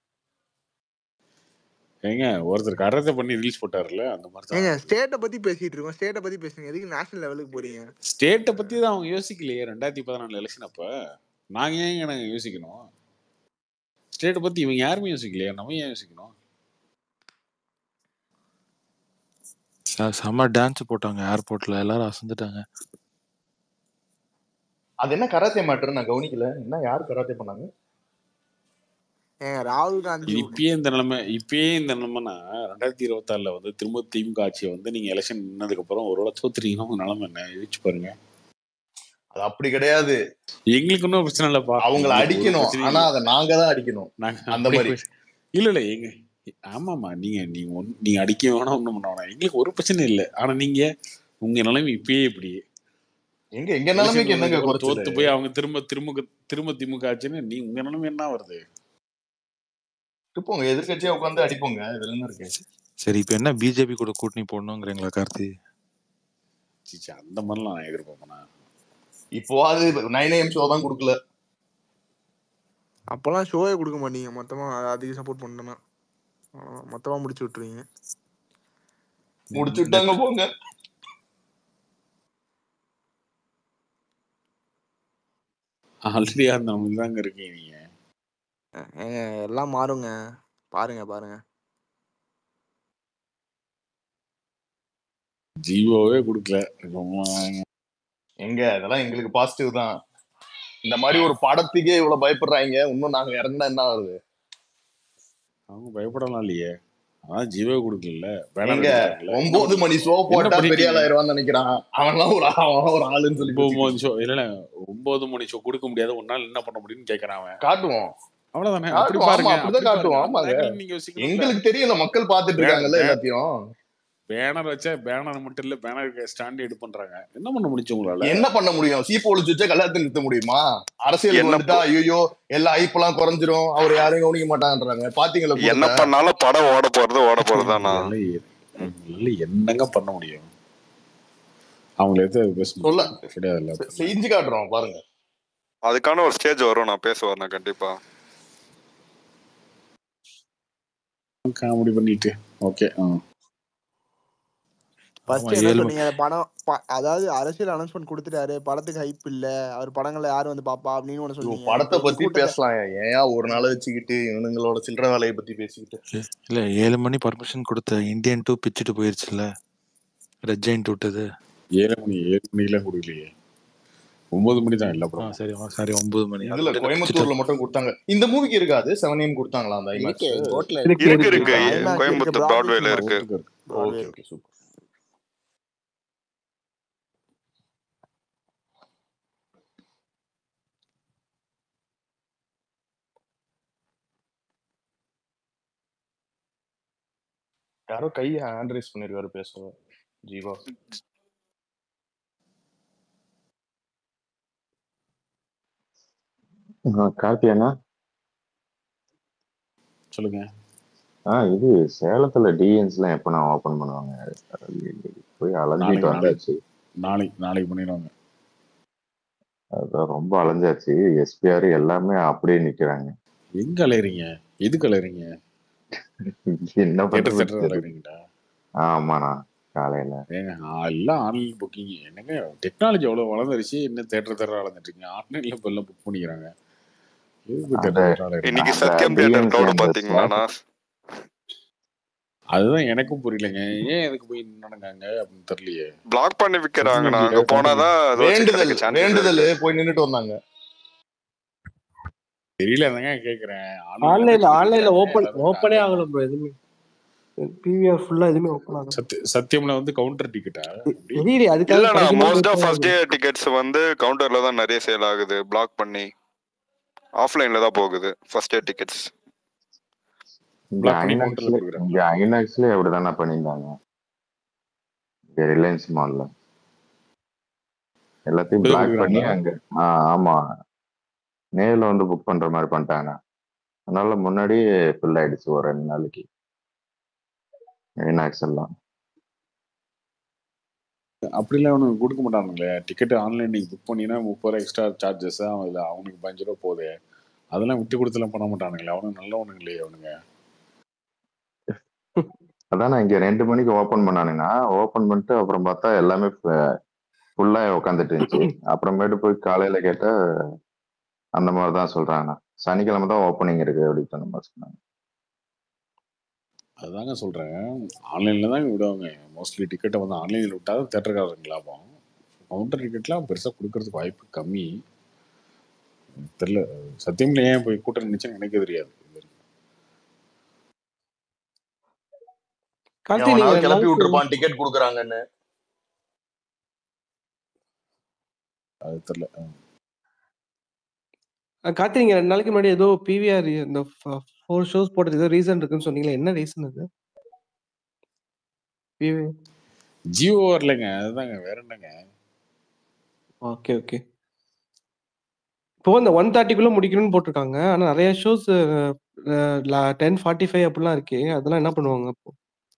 ஏங்க ஒருத்தர் கரத்தை பண்ணி ரீல்ஸ் போட்டார்ல அந்த மாதிரி தான் ஏங்க ஸ்டேட்டை பத்தி பேசிட்டு இருக்கோம் ஸ்டேட்டை பத்தி பேசுங்க எதுக்கு நேஷனல் லெவலுக்கு போறீங்க ஸ்டேட்டை பத்தி தான் அவங்க யோசிக்கலையே ரெண்டாயிரத்தி பதினாலு எலெக்ஷன் அப்ப நாங்க ஏங்க நாங்க யோசிக்கணும் ஸ்டேட்டை பத்தி இவங்க யாருமே யோசிக்கலையா நம்ம ஏன் யோசிக்கணும் செ- செம்ம டான்ஸ் போட்டாங்க ஏர்போர்ட்ல எல்லாரும் அசந்துட்டாங்க அது என்ன கராத்தே மேட்டர் நான் கவனிக்கல என்ன யார் கராத்தே பண்ணாங்க ஏங்க ராகுல் காந்தி இது இப்பயே இந்த நிலைமை இப்பயே இந்த நிலைமைனா ரெண்டாயிரத்தி இருபத்தாறுல வந்து திரும்ப திமுக ஆட்சியை வந்து நீங்க எலெக்ஷன் நின்னதுக்கு அப்புறம் ஒரு வேளை தோத்துறீங்கன்னா உங்க நிலைமை என்ன யோசிச்சு பாருங்க அது அப்படி கிடையாது எங்களுக்கு ஒன்றும் பிரச்சனை இல்லப்பா அவங்கள எங்களுக்கு ஒரு அடிக்கணும் பிரச்சனையும் ஆனா இல்லை அதை நாங்க தான் அடிக்கணும் நாங்க அந்த அப்படி மாதிரி போய் இல்ல இல்ல எங்க ஆமாமா நீங்க நீங்க ஒன்- நீங்க அடிக்க வேணாம் ஒண்ணும் பண்ண வேணாம் எங்களுக்கு ஒரு பிரச்சனை இல்லை ஆனா நீங்க உங்க நிலைமை இப்பயே இப்படி எங்க எங்க எலெக்ஷன் நிலைமைக்கு வந்ததுக்கு என்னங்க அப்புறம் குறைச்சது தோத்து போய் அவங்க திரும்ப திரும்ப திரும்ப திமுக ஆச்சுன்னு நீ உங்க நிலைமை என்ன வருது இருப்போங்க எதிர்கட்சியா உட்காந்து அடிப்போங்க இதுல என்ன இருக்கு சரி இப்போ என்ன பிஜேபி கூட கூட்டணி போடணுங்கிறீங்களா கார்த்தி சீச்சீ, அந்த மாதிரிலாம் நான் எதிர்பார்ப்பேனா இப்போ அது நைன் ஏஎம் ஷோ தான் கொடுக்கல அப்போல்லாம் ஷோவே கொடுக்க மாட்டீங்க மொத்தமா அதிக சப்போர்ட் பண்ணனா மொத்தமா முடிச்சு விட்டுருவீங்க முடிச்சு விட்டாங்க போங்க ஆல்ரெடி அந்த நம்ம தாங்க இருக்கீங்க நீங்க ஏங்க எல்லாம் மாறுங்க பாருங்க பாருங்க ஜீவோவே கொடுக்கல ரொம்ப எங்க இதெல்லாம் எங்களுக்கு பாசிட்டிவ் தான் இந்த மாதிரி ஒரு படத்துக்கே இவ்வளவு பயப்படுறாங்க இன்னும் நாங்க இறங்குனா என்ன ஆகுது அவங்க பயப்படலாம் இல்லையே அதான் ஜீவோ கொடுக்கல பேனர் எங்க எடுத்துட்டாங்கல்ல என்ன ஒன்பது பண்ணி மணி ஷோ என்ன போட்டா பெரிய பண்ணிருக்கீங்க ஆள் ஆயிடுவான்னு நினைக்கிறான் அவன்லாம் ஒரு அவன் ஒரு ஆளுன்னு சொல்லி ஒன்பது பேசிட்டு மணி ஷோ இல்ல ஒன்பது மணி ஷோ கொடுக்க முடியாது உன்னால என்ன பண்ண முடியும்னு கேக்குறான் அவன் காட்டுவோம் அவ்வளவுதானே அப்படி காட்டுவோம் ஆமா பாருங்க அப்படிதான் அப்படி பாருங்க காட்டுவோம் அந்த ஆமாங்க ஆங்கிள் நீங்க யோசிக்கணும்ல எங்களுக்கு தெரியல மக்கள் பாத்துட்டு பேனர் இருக்காங்கல்ல எல்லாத்தையும் பேனர் வச்சா பேனர் மட்டும் இல்ல பேனர் ஸ்டாண்ட் எடு பண்றாங்க என்ன பண்ண முடிஞ்சு உங்களால என்ன பண்ண முடியும் சீப்பு ஒழிச்சு வச்சா கல்யாணத்தை நிறுத்த முடியுமா அரசியலுக்கு என்ன வந்துட்டா ஐயோ எல்லா ஐப்பெல்லாம் குறைஞ்சிரும் அவர் யாரையும் கவனிக்க மாட்டாங்கன்றாங்க பாத்தீங்களா என்ன கூட்டத்தை பண்ணாலும் படம் ஓட போறது ஓட போறதுதானா உங்களால எ- உங்களால என்னங்க பண்ண முடியும் அவங்கள எது பேச சொல்ல முடியும் கிடையாதுல்ல செ- செஞ்சு காட்டுறோம் பாருங்க அதுக்கான ஒரு ஸ்டேஜ் வரும் நான் பேசுவேன் நான் கண்டிப்பா காமெடி பண்ணிட்டு ஓகே ஃபர்ஸ்ட் ஆமா என்ன ஏழு மணி சொன்னீங்க அந்த படம் ப- அதாவது அரசியல் அனௌன்ஸ்மெண்ட் கொடுத்துட்டாரு படத்துக்கு ஹைப் இல்ல அவர் படங்களை யாரு வந்து பாப்பா அப்படின்னு ஒண்ணு ஐயோ சொன்னீங்க படத்தை இப்ப இந்த பத்தி கூட்டத்தை பேசலாம் ஏன் ஒரு நாளை வச்சுக்கிட்டு இவனுங்களோட சில்லற வேலையை பத்தி பேசிக்கிட்டு இல்ல இல்ல, ஏழு மணி பர்மிஷன் கொடுத்த இந்தியன் டூ பிச்சுட்டு போயிருச்சுல ரெட் ஜெயின் விட்டது ஏழு மணி ஏழு மணிக்கெல்லாம் கொடுக்கலையே ஒன்பது மணி தான் எல்லா ஆ படமும் சரி ஆ, சரி ஒன்பது மணி அது இதுல மட்டும் பிச்சுட்டு கோயம்புத்தூர்ல மட்டும் கொடுத்தாங்க இந்த மூவிக்கு இருக்காது செவன் எம் கொடுத்தாங்களா அந்த இருக்கு ஐமேக்ஸ் கோட்ல இருக்கு இருக்கு இருக்கு இருக்கு இருக்கு ஐமேக்ஸ் இருக்கு கோயம்புத்தூர் பிராட்வே பிராட்வேல இருக்கு ரோட்டுக்கு இருக்கு பிராட்வே ஓகே இருக்கு ஓகே சூப்பர் யாரோ கையை ஹேண்ட் ரைஸ் பண்ணிருக்காரு பேச ஜீவா கார்த்தியானா சொல்லுங்க ஆ இது சேலத்துல டிஎன்ஸ்லாம் எப்போ நான் ஓப்பன் பண்ணுவாங்க போய் அலைஞ்சிட்டு நாளைக்கு நாளைக்கு வந்தாச்சு நாளைக்கு நாளைக்கு பண்ணிடுவாங்க அதான் ரொம்ப அலைஞ்சாச்சு எஸ்பிஆர் எல்லாமே அப்படியே நிக்கிறாங்க எங்க அலையறீங்க எதுக்கு அலையறீங்க என்ன தேட்டர் பண்றது தேட்டர் தெரியல அலையறீங்களா ஆமாண்ணா காலையில ஏங்க ஆ, எல்லாம் ஆன்லைன் புக்கிங் என்னங்க டெக்னாலஜி எவ்வளவு வளர்ந்துருச்சு இன்னும் தேட்டர் தேட்டர் வளர்ந்துட்டு இருக்கீங்க ஆன்லைன்ல இப்போ எல்லாம் புக் பண்ணிக்கிறாங்க எதுக்கு அந்த தேட்டர் தேட்டர் அலையறீங்க இன்னைக்கு அந்த சத்யம் தியேட்டர் டிஎன்சி க்ரௌடு அந்த பாத்தீங்களாண்ணா ஸ்லாட் அதுதான் எனக்கும் புரியலங்க ஏன் எதுக்கு போய் நடங்காங்க அப்படின்னு தெரியலையே பிளாக் பண்ணி சத்யம் விக்கிறாங்கண்ணா அங்க எம்ஜிக்காக காட்டுங்க போனாதான் ஏதாச்சும் வேண்டுதல் கிடைக்க சான்சஸ் வேண்டுதல் இருக்கு போய் நின்னுட்டு வந்தாங்க தெரியல தாங்க கேக்குறேன் ஆன்லைன்ல ஆன்லைன்ல தான் ஆன்லைன்ல சொல்லிக்கிறாங்க ஓப்பன் எல்லாரும் ஓப்பனே ஆன்லைன் ஆகல ப்ரோ எதுவுமே பிவிஆர் ஃபுல்லா எதுவுமே ஓப்பன் ஆகல சத்ய சத்தியம்ல வந்து கவுண்டர் டிக்கெட்டா அப்படி தெரியல அதுக்காக இல்லண்ணா கிடைக்குமா மோஸ்டா போய் ஃபர்ஸ்ட் டே டிக்கெட்ஸ் வந்து கவுண்டர்ல தான் நிறைய சேல் ஆகுது பிளாக் பண்ணி ஆஃப்லைன்ல தான் போகுது ஃபர்ஸ்ட் டே டிக்கெட்ஸ் இங்க பிளாக் பண்ணி கவுண்டர்ல ஐநாக்ஸ்ல கொடுக்குறாங்க இங்க ஐநாக்ஸ்லயே அப்படிதானே பண்ணியிருந்தாங்க இங்க ரிலையன்ஸ் மால்ல எல்லாத்தையும் இப்படிதான் பிளாக் பண்ணி கொடுக்குறாங்களா அங்க ஆ ஆமா நேர்ல வந்து புக் பண்ற மாதிரி பண்ணிட்டாங்க அதனால முன்னாடியே ஃபில் ஆயிடுச்சு ஒரு ரெண்டு நாளைக்கு ஐநாக்ஸ் எல்லாம் அப்படிலாம் அவனுக்கு கொடுக்க மாட்டானுங்களே டிக்கெட் ஆன்லைன் நீங்க புக் பண்ணினா முப்பது ரூபா எக்ஸ்ட்ரா சார்ஜஸ் அதில் அவனுக்கு பதினஞ்சு ரூபா போகுது அதெல்லாம் விட்டு கொடுத்துலாம் பண்ண மாட்டானுங்களே அவனுக்கு நல்லவனுங்களே அவனுங்க அதான் நான் இங்க ரெண்டு மணிக்கு ஓபன் பண்ணானுங்கன்னா ஓபன் பண்ணிட்டு அப்புறம் பார்த்தா எல்லாமே ஃபுல்லா உட்காந்துட்டு இருந்துச்சு அப்புறமேட்டு போய் காலையில கேட்டா அந்த மாதிரி தான் சொல்றாங்க சனிக்கிழமை தான் ஓப்பனிங் இருக்கு அப்படின்னு சொன்ன மாதிரி சொன்னாங்க அதுதாங்க சொல்றேன் ஆன்லைன்ல தாங்க விடுவாங்க மோஸ்ட்லி டிக்கெட்டை வந்து ஆன்லைனில் விட்டா தான் தேட்டருக்காரங்க லாபம் கவுண்டர் டிக்கெட்லாம் பெருசாக கொடுக்கறதுக்கு வாய்ப்பு கம்மி தெரியல சத்தியம்ல ஏன் போய் கூட்டம் நினைச்சுன்னு எனக்கு தெரியாது கார்த்தி நீங்க எவனாவது ரெண்டு கிளப்பி நாளைக்கு விட்டுருப்பான் டிக்கெட் குடுக்குறாங்கன்னு அது தெரியல அஹ் கார்த்தி நீங்க ரெண்டு நாளைக்கு முன்னாடி ஏதோ பிவிஆர் இந்த ஃபோர் ஷோஸ் போட்டது ஏதோ ரீசன் இருக்குன்னு சொன்னீங்களே என்ன ரீசன் அது பிவிஆர் ஜியோ வரலைங்க அதுதாங்க வேற என்னங்க ஓகே ஓகே இப்போ இந்த ஒன் தேர்ட்டிக்குள்ள முடிக்கணும்னு போட்டிருக்காங்க ஆனா நிறைய ஷோஸ் டென் ஃபார்ட்டி ஃபைவ் அப்படிலாம் இருக்கு அதெல்லாம் என்ன பண்ணுவாங்க அப்போ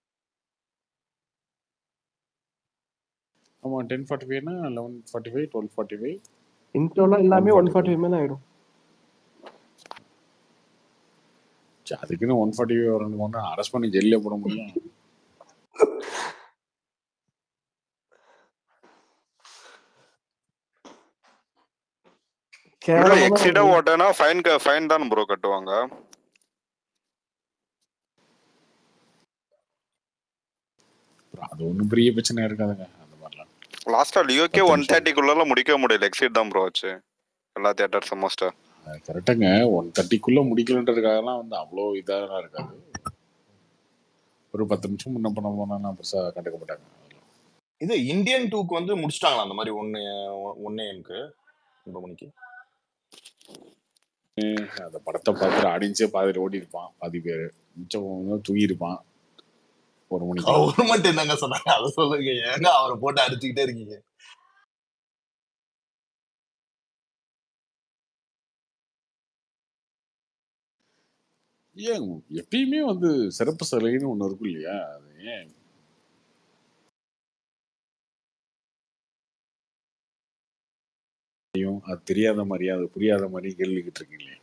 ஆமாம் டென் ஃபார்ட்டி ஃபைவ்னா eleven forty five twelve forty five இன்ட்ரோலாம் ஒன் எல்லாமே one forty forty five five மேல ஆயிடும் அதுக்குன்னு ஒன் ஃபார்ட்டி ஃபைவ் வரணும் ஒன்று அரெஸ்ட் பண்ணி ஜெயிலில் போட முடியும் ப்ரோ கேவலமான எக்ஸிடா ஒரு ஓட்டனா ஃபைன் ஃபைன் தான் ப்ரோ கட்டுவாங்க அப்புறம் அது ஒன்றும் பெரிய பிரச்சனை இருக்காதுங்க அந்த மாதிரிலாம் லாஸ்டா லியோக்கே பத்து ஒன் நிமிஷம் தேர்ட்டிக்குள்ள முடிக்க முடியல எக்ஸிட் தான் ப்ரோ ஆச்சு எல்லா தியேட்டர்ஸ் மோஸ்டா அது கரெக்டுங்க ஒன் தேர்ட்டிக்குள்ளே முடிக்கலன்றதுக்காகலாம் வந்து அவ்வளோ இதாக இருக்காது ஒரு பத்து நிமிஷம் முன்ன பண்ண போனா பெருசா கண்டுக்க மாட்டாங்க இது இந்தியன் டூக்கு வந்து முடிச்சிட்டாங்களா அந்த மாதிரி ஒன்னு ஒன்னே எம்க்கு ஒன்பது மணிக்கு ஏன் அந்த படத்தை பார்த்துட்டு ஆடியன்ஸே பாதியில் ஓடி இருப்பான் பாதி பேர் மிச்சம் தூங்கி இருப்பான் ஒரு மணிக்கு கவர்மெண்ட் என்னங்க சொன்னாங்க அதை சொல்லுங்க ஏங்க அவரை போட்டு அடிச்சுக்கிட்டே இருக்கீங்க ஏன் எப்பயுமே வந்து சிறப்பு சலுகைன்னு ஒண்ணு இருக்கும் இல்லையா அது ஏன் தெரியும், அது தெரியாத மாதிரி அது புரியாத மாதிரி கேள்விக்கிட்டு இருக்கீங்களே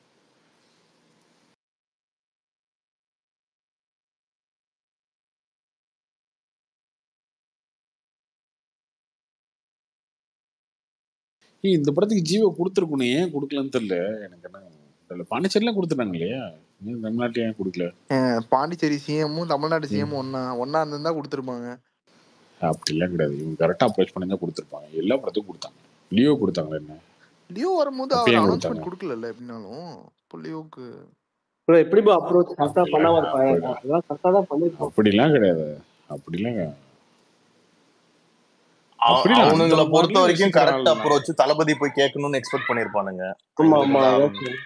ஏய், இந்த படத்துக்கு ஜீவோ கொடுத்துருக்கணும் ஏன் கொடுக்கலன்னு தெரியல எனக்கு என்ன தெரியல பாண்டிச்சேரிலாம் கொடுத்துட்டாங்க இல்லையா ஏன் தமிழ்நாட்டில் ஏன் கொடுக்கல அஹ் பாண்டிச்சேரி சிஎம்மும் தமிழ்நாடு சிஎம்மும் ஒன்னா ஒன்னா இருந்திருந்தா கொடுத்துருப்பாங்க அப்படிலாம் கிடையாது இவங்க கரெக்டாக அப்ரோச் பண்ணி தான் கொடுத்துருப்பாங்க எல்லா படத்துக்கும் கொடுத்தாங்க லியோ கொடுத்தாங்களா என்ன லியோ வரும்போது அப்ப அவர் ஏன் அனௌன்ஸ்மெண்ட் கொடுத்தாங்க கொடுக்கல எப்படினாலும் இப்போ லியோக்கு ப்ரோ எப்படி ப்ரோ அப்ரோச் கரெக்டா அப்படிலாம் பண்ணாம அப்படி இருப்பாங்க அதெல்லாம் கரெக்டா தான் பண்ணிருப்பாங்க அப்படிலாம் கிடையாது அப்படிலாம் கிடையாது. அவ- அப்படிலாம் அந்த அவனுங்களை பொறுத்த மாதிரிலாம் வரைக்கும் யோசிக்கிற கரெக்ட் ஆள் நான் அப்ரோச் தளபதி போய் கேட்கணும்னு எக்ஸ்பெக்ட் பண்ணிருப்பானுங்க ஆமா எங்களுக்கு ஆமா தான் அதான் சரி.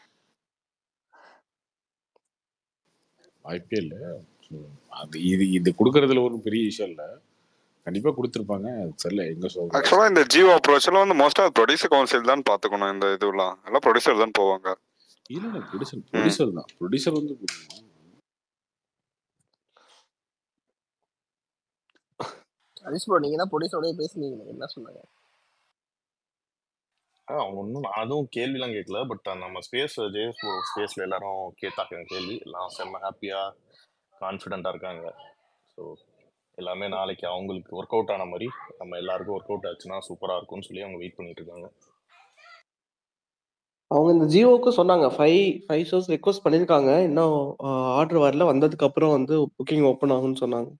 வாய்ப்பே இல்லை அது இது இது கொடுக்கறதுல ஒரு பெரிய விஷயம் இல்லை கண்டிப்பா கொடுத்துருப்பாங்க அது தெரியல எங்க சொல்றது ஆக்சுவலா இந்த ஜியோ அப்ரோச் எல்லாம் வந்து மோஸ்டா ப்ரொடியூசர் கவுன்சில் தான் பாத்துக்கணும் இந்த இதுலாம் எல்லாம் ப்ரொடியூசர் தான் போவாங்க இல்ல ப்ரொடியூசர் ப்ரொடியூசர் தான் ப்ரொடியூசர் வந்து கொடுக்கணும். ஹரிஷ் ப்ரோ நீங்க தான் ப்ரொடியூசரோடய பேசுனீங்க என்ன சொன்னாங்க ஒன்றும் அதுவும் கேள்விலாம் கேட்கல பட் நம்ம ஸ்பேஸ் ஜேஎஸ் ஸ்பேஸ்ல எல்லாரும் கேட்டாங்க கேள்வி எல்லாம் செம்ம ஹாப்பியா கான்ஃபிடென்ட்டா இருக்காங்க ஸோ எல்லாமே நாளைக்கு அவங்களுக்கு ஒர்க் அவுட் ஆன மாதிரி நம்ம எல்லாருக்கும் ஒர்க் அவுட் ஆச்சுன்னா சூப்பரா இருக்கும்னு சொல்லி அவங்க வெயிட் பண்ணிட்டு இருக்காங்க அவங்க இந்த ஜியோவுக்கு சொன்னாங்க ஃபைவ் ஃபைவ் ஷோஸ் ரெக்வஸ்ட் பண்ணியிருக்காங்க இன்னும் ஆர்டர் வரல வந்ததுக்கு அப்புறம் வந்து புக்கிங் ஓப்பன் ஆகும்னு சொன்னாங்க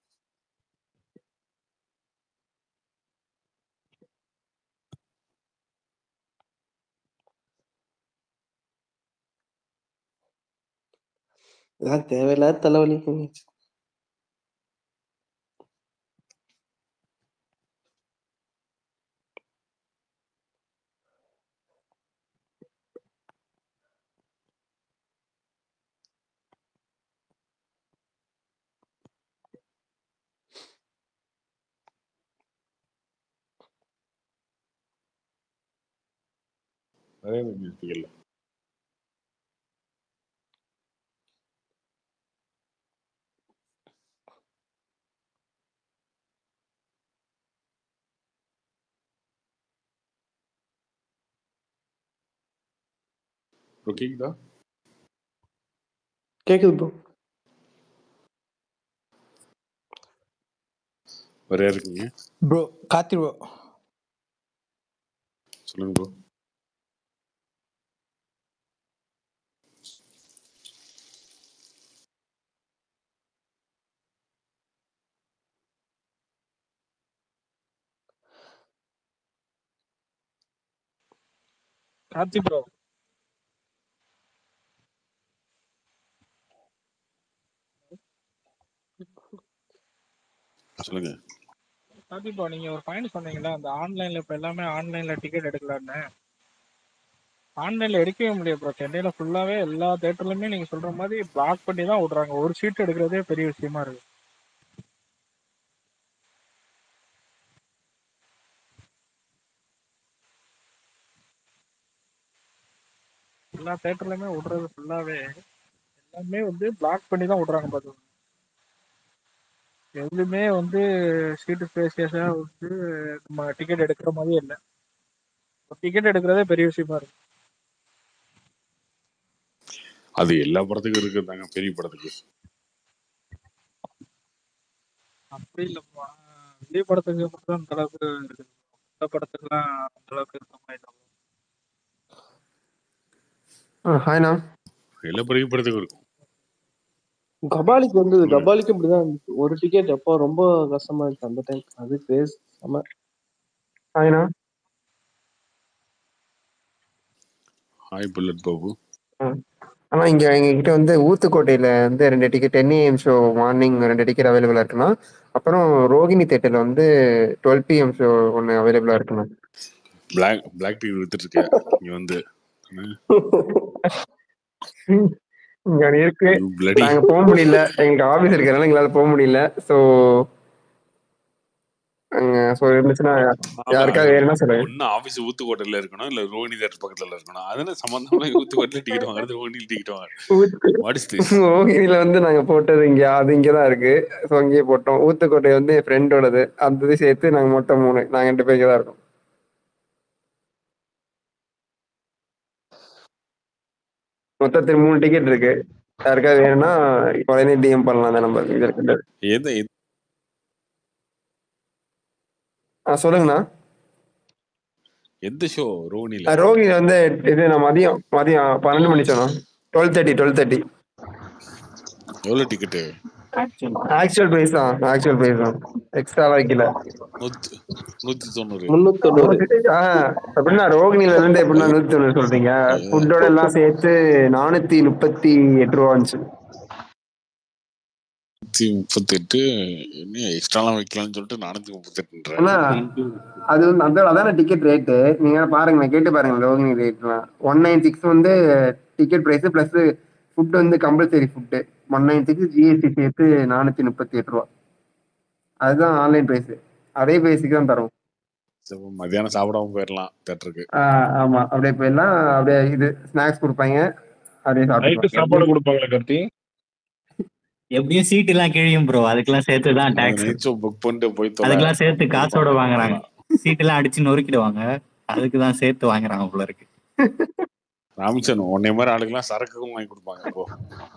இதான் தேவையில்லாத தலைவலி நிறைய நிறுத்திக்கல ப்ரோ கேக்குதா கேக்குது ப்ரோ வேற யார் இருக்கீங்க ப்ரோ கார்த்தி ப்ரோ சொல்லுங்க ப்ரோ கார்த்தி ப்ரோ சொல்லுங்க கார்த்தி ப்ரோ நீங்க ஒரு பாயிண்ட் சொன்னீங்கல்ல அந்த ஆன்லைன்ல இப்ப எல்லாமே ஆன்லைன்ல டிக்கெட் எடுக்கலான்னு ஆன்லைன்ல எடுக்கவே முடியாது ப்ரோ சென்னையில ஃபுல்லாவே எல்லா தேட்டர்லயுமே நீங்க சொல்ற மாதிரி பிளாக் பண்ணி தான் விடுறாங்க ஒரு சீட் எடுக்கிறதே பெரிய விஷயமா இருக்கு எல்லா தேட்டர்லயுமே விடுறது ஃபுல்லாவே எல்லாமே வந்து பிளாக் பண்ணி தான் விடுறாங்க பாத்துக்கோங்க எதுவுமே வந்து சீட்டு ஸ்பேசியஸா வந்து நம்ம டிக்கெட் எடுக்கிற மாதிரியே இல்லை டிக்கெட் எடுக்கிறதே பெரிய விஷயமா இருக்கு அது எல்லா படத்துக்கும் இருக்குதாங்க பெரிய படத்துக்கு அப்படி இல்லப்பா விஜய் படத்துக்கு மட்டும் அந்த அளவுக்கு இருக்குது மற்ற படத்துக்குலாம் அந்த அளவுக்கு இருக்க மாதிரி இல்லை ஹாய்ண்ணா எல்லா பெரிய படத்துக்கும் இருக்கும் கபாலிக்கு வந்து சொல்லுங்க கபாலிக்கு இப்படிதான் இருந்துச்சு. ஒரு டிக்கெட் எப்போ ரொம்ப கஷ்டமா இருந்துச்சு அந்த டைம் அது கிரேஸ் செம ஹாய்ண்ணா ஹாய் புல்லட் பாபு ஆனா இங்க எங்ககிட்ட வந்து ஊத்துக்கோட்டையில வந்து ரெண்டு ticket ten AM show morning ரெண்டு டிக்கெட் அவைலபிளா இருக்குண்ணா அப்புறம் ரோகிணி தேட்டர்ல வந்து டுவெல் பிஎம் ஷோ ஒன்று அவைலபிளா இருக்குண்ணா பிளாக் பிளாக் டீ வித்துட்டு இருக்க நீ வந்து இங்க ஒண்ணு இருக்கு You bloody- நாங்க போக முடியல எங்களுக்கு ஆபீஸ் இருக்கிறனால எங்களால போக முடியல சோ அங்க சோ இருந்துச்சுன்னா யாருக்காவது வேணும்னா சொல்லுங்க ஒன்னு ஆபீஸ் ஊத்துக்கோட்டையில இருக்கணும் இல்ல ரோஹிணி தேட்டர் பக்கத்துல இருக்கணும் அதுன்னு சம்பந்தமா ஊத்துக்கோட்டையில டிக்கெட் வாங்குறது ரோஹிணி டிக்கெட் வாங்குறது வாட் இஸ் திஸ் ரோகிணில வந்து நாங்க போட்டது இங்க அது இங்கதான் இருக்கு சோ அங்கேயே போட்டோம் ஊத்துக்கோட்டை வந்து என் ஃப்ரெண்டோடது அந்த இது சேர்த்து நாங்க மொத்தம் மூணு நாங்க ரெண்டு பேருக்கு தான் இருக்கோம் மொத்தத்தில் மூணு டிக்கெட் இருக்கு யாருக்காவது வேணும்னா உடனே டிஎம் பண்ணலாம் அந்த நம்பர் இது இருக்கு எந்த எந்த- ஆ சொல்லுங்கண்ணா எந்த ஷோ ரோஹிணில அஹ் ரோகிணி வந்து இது நான் மதியம் மதியம் பன்னெண்டு மணி சொன்னோம் டுவெல் தேர்ட்டி டுவெல் தேர்ட்டி எவ்வளவு டிக்கெட்டு ஆக்சுவல் பிரைஸ் தான் ஆக்சுவல் பிரைஸ் தான் எக்ஸ்ட்ரா வைக்கல நூத்தி நூத்தி தொண்ணூறு முன்னூத்தி ஆ எப்படின்னா ரோகிணில இருந்து எப்படின்னா நூத்தி தொண்ணூறு சொல்றீங்க ஃபுட்டோட எல்லாம் சேர்த்து நானூத்தி முப்பத்தி எட்டு ரூபா வந்துச்சு நூத்தி முப்பத்தி எட்டு என்ன எக்ஸ்ட்ராலாம் வைக்கலாம்னு சொல்லிட்டு நானூத்தி முப்பத்தி ஆனா அது வந்து அதான் அதான டிக்கெட் ரேட்டு நீங்க பாருங்க கேட்டு பாருங்க ரோகிணி ரேட்லாம் ஒன் நைன் சிக்ஸ் வந்து டிக்கெட் பிரைஸ் பிளஸ் ஃபுட் வந்து compulsory food one nine six GST சேர்த்து நானூத்தி முப்பத்தி எட்டு ரூபா அதுதான் ஆன்லைன் பிரைஸ் அதே பிரைஸுக்கு தான் தரும் மத்தியானம் சாப்பிடாம போயிடலாம் தேட்டருக்கு ஆஹ் ஆமா அப்படியே போயிடலாம் அப்படியே இது ஸ்நாக்ஸ் கொடுப்பாங்க அப்படியே நைட்டு சாப்பாடு சாப்பிட்டு கொடுப்பாங்களா கார்த்தி எப்படியும் சீட் எல்லாம் கிழியும் ப்ரோ அதுக்கெல்லாம் சேர்த்து தான் டாக்ஸ் நைட் ஷோ புக் பண்ணிட்டு போய் தொலை அதுக்கெல்லாம் சேர்த்து காசோட வாங்குறாங்க சீட் எல்லாம் அடிச்சு நொறுக்கிடுவாங்க அதுக்கு தான் சேர்த்து வாங்குறாங்க போல இருக்கு ராமச்சந்திரன் உன்னை மாதிரி ஆளுக்கெல்லாம் சரக்குக்கும் வாங்கி கொடுப்பாங்க இப்போ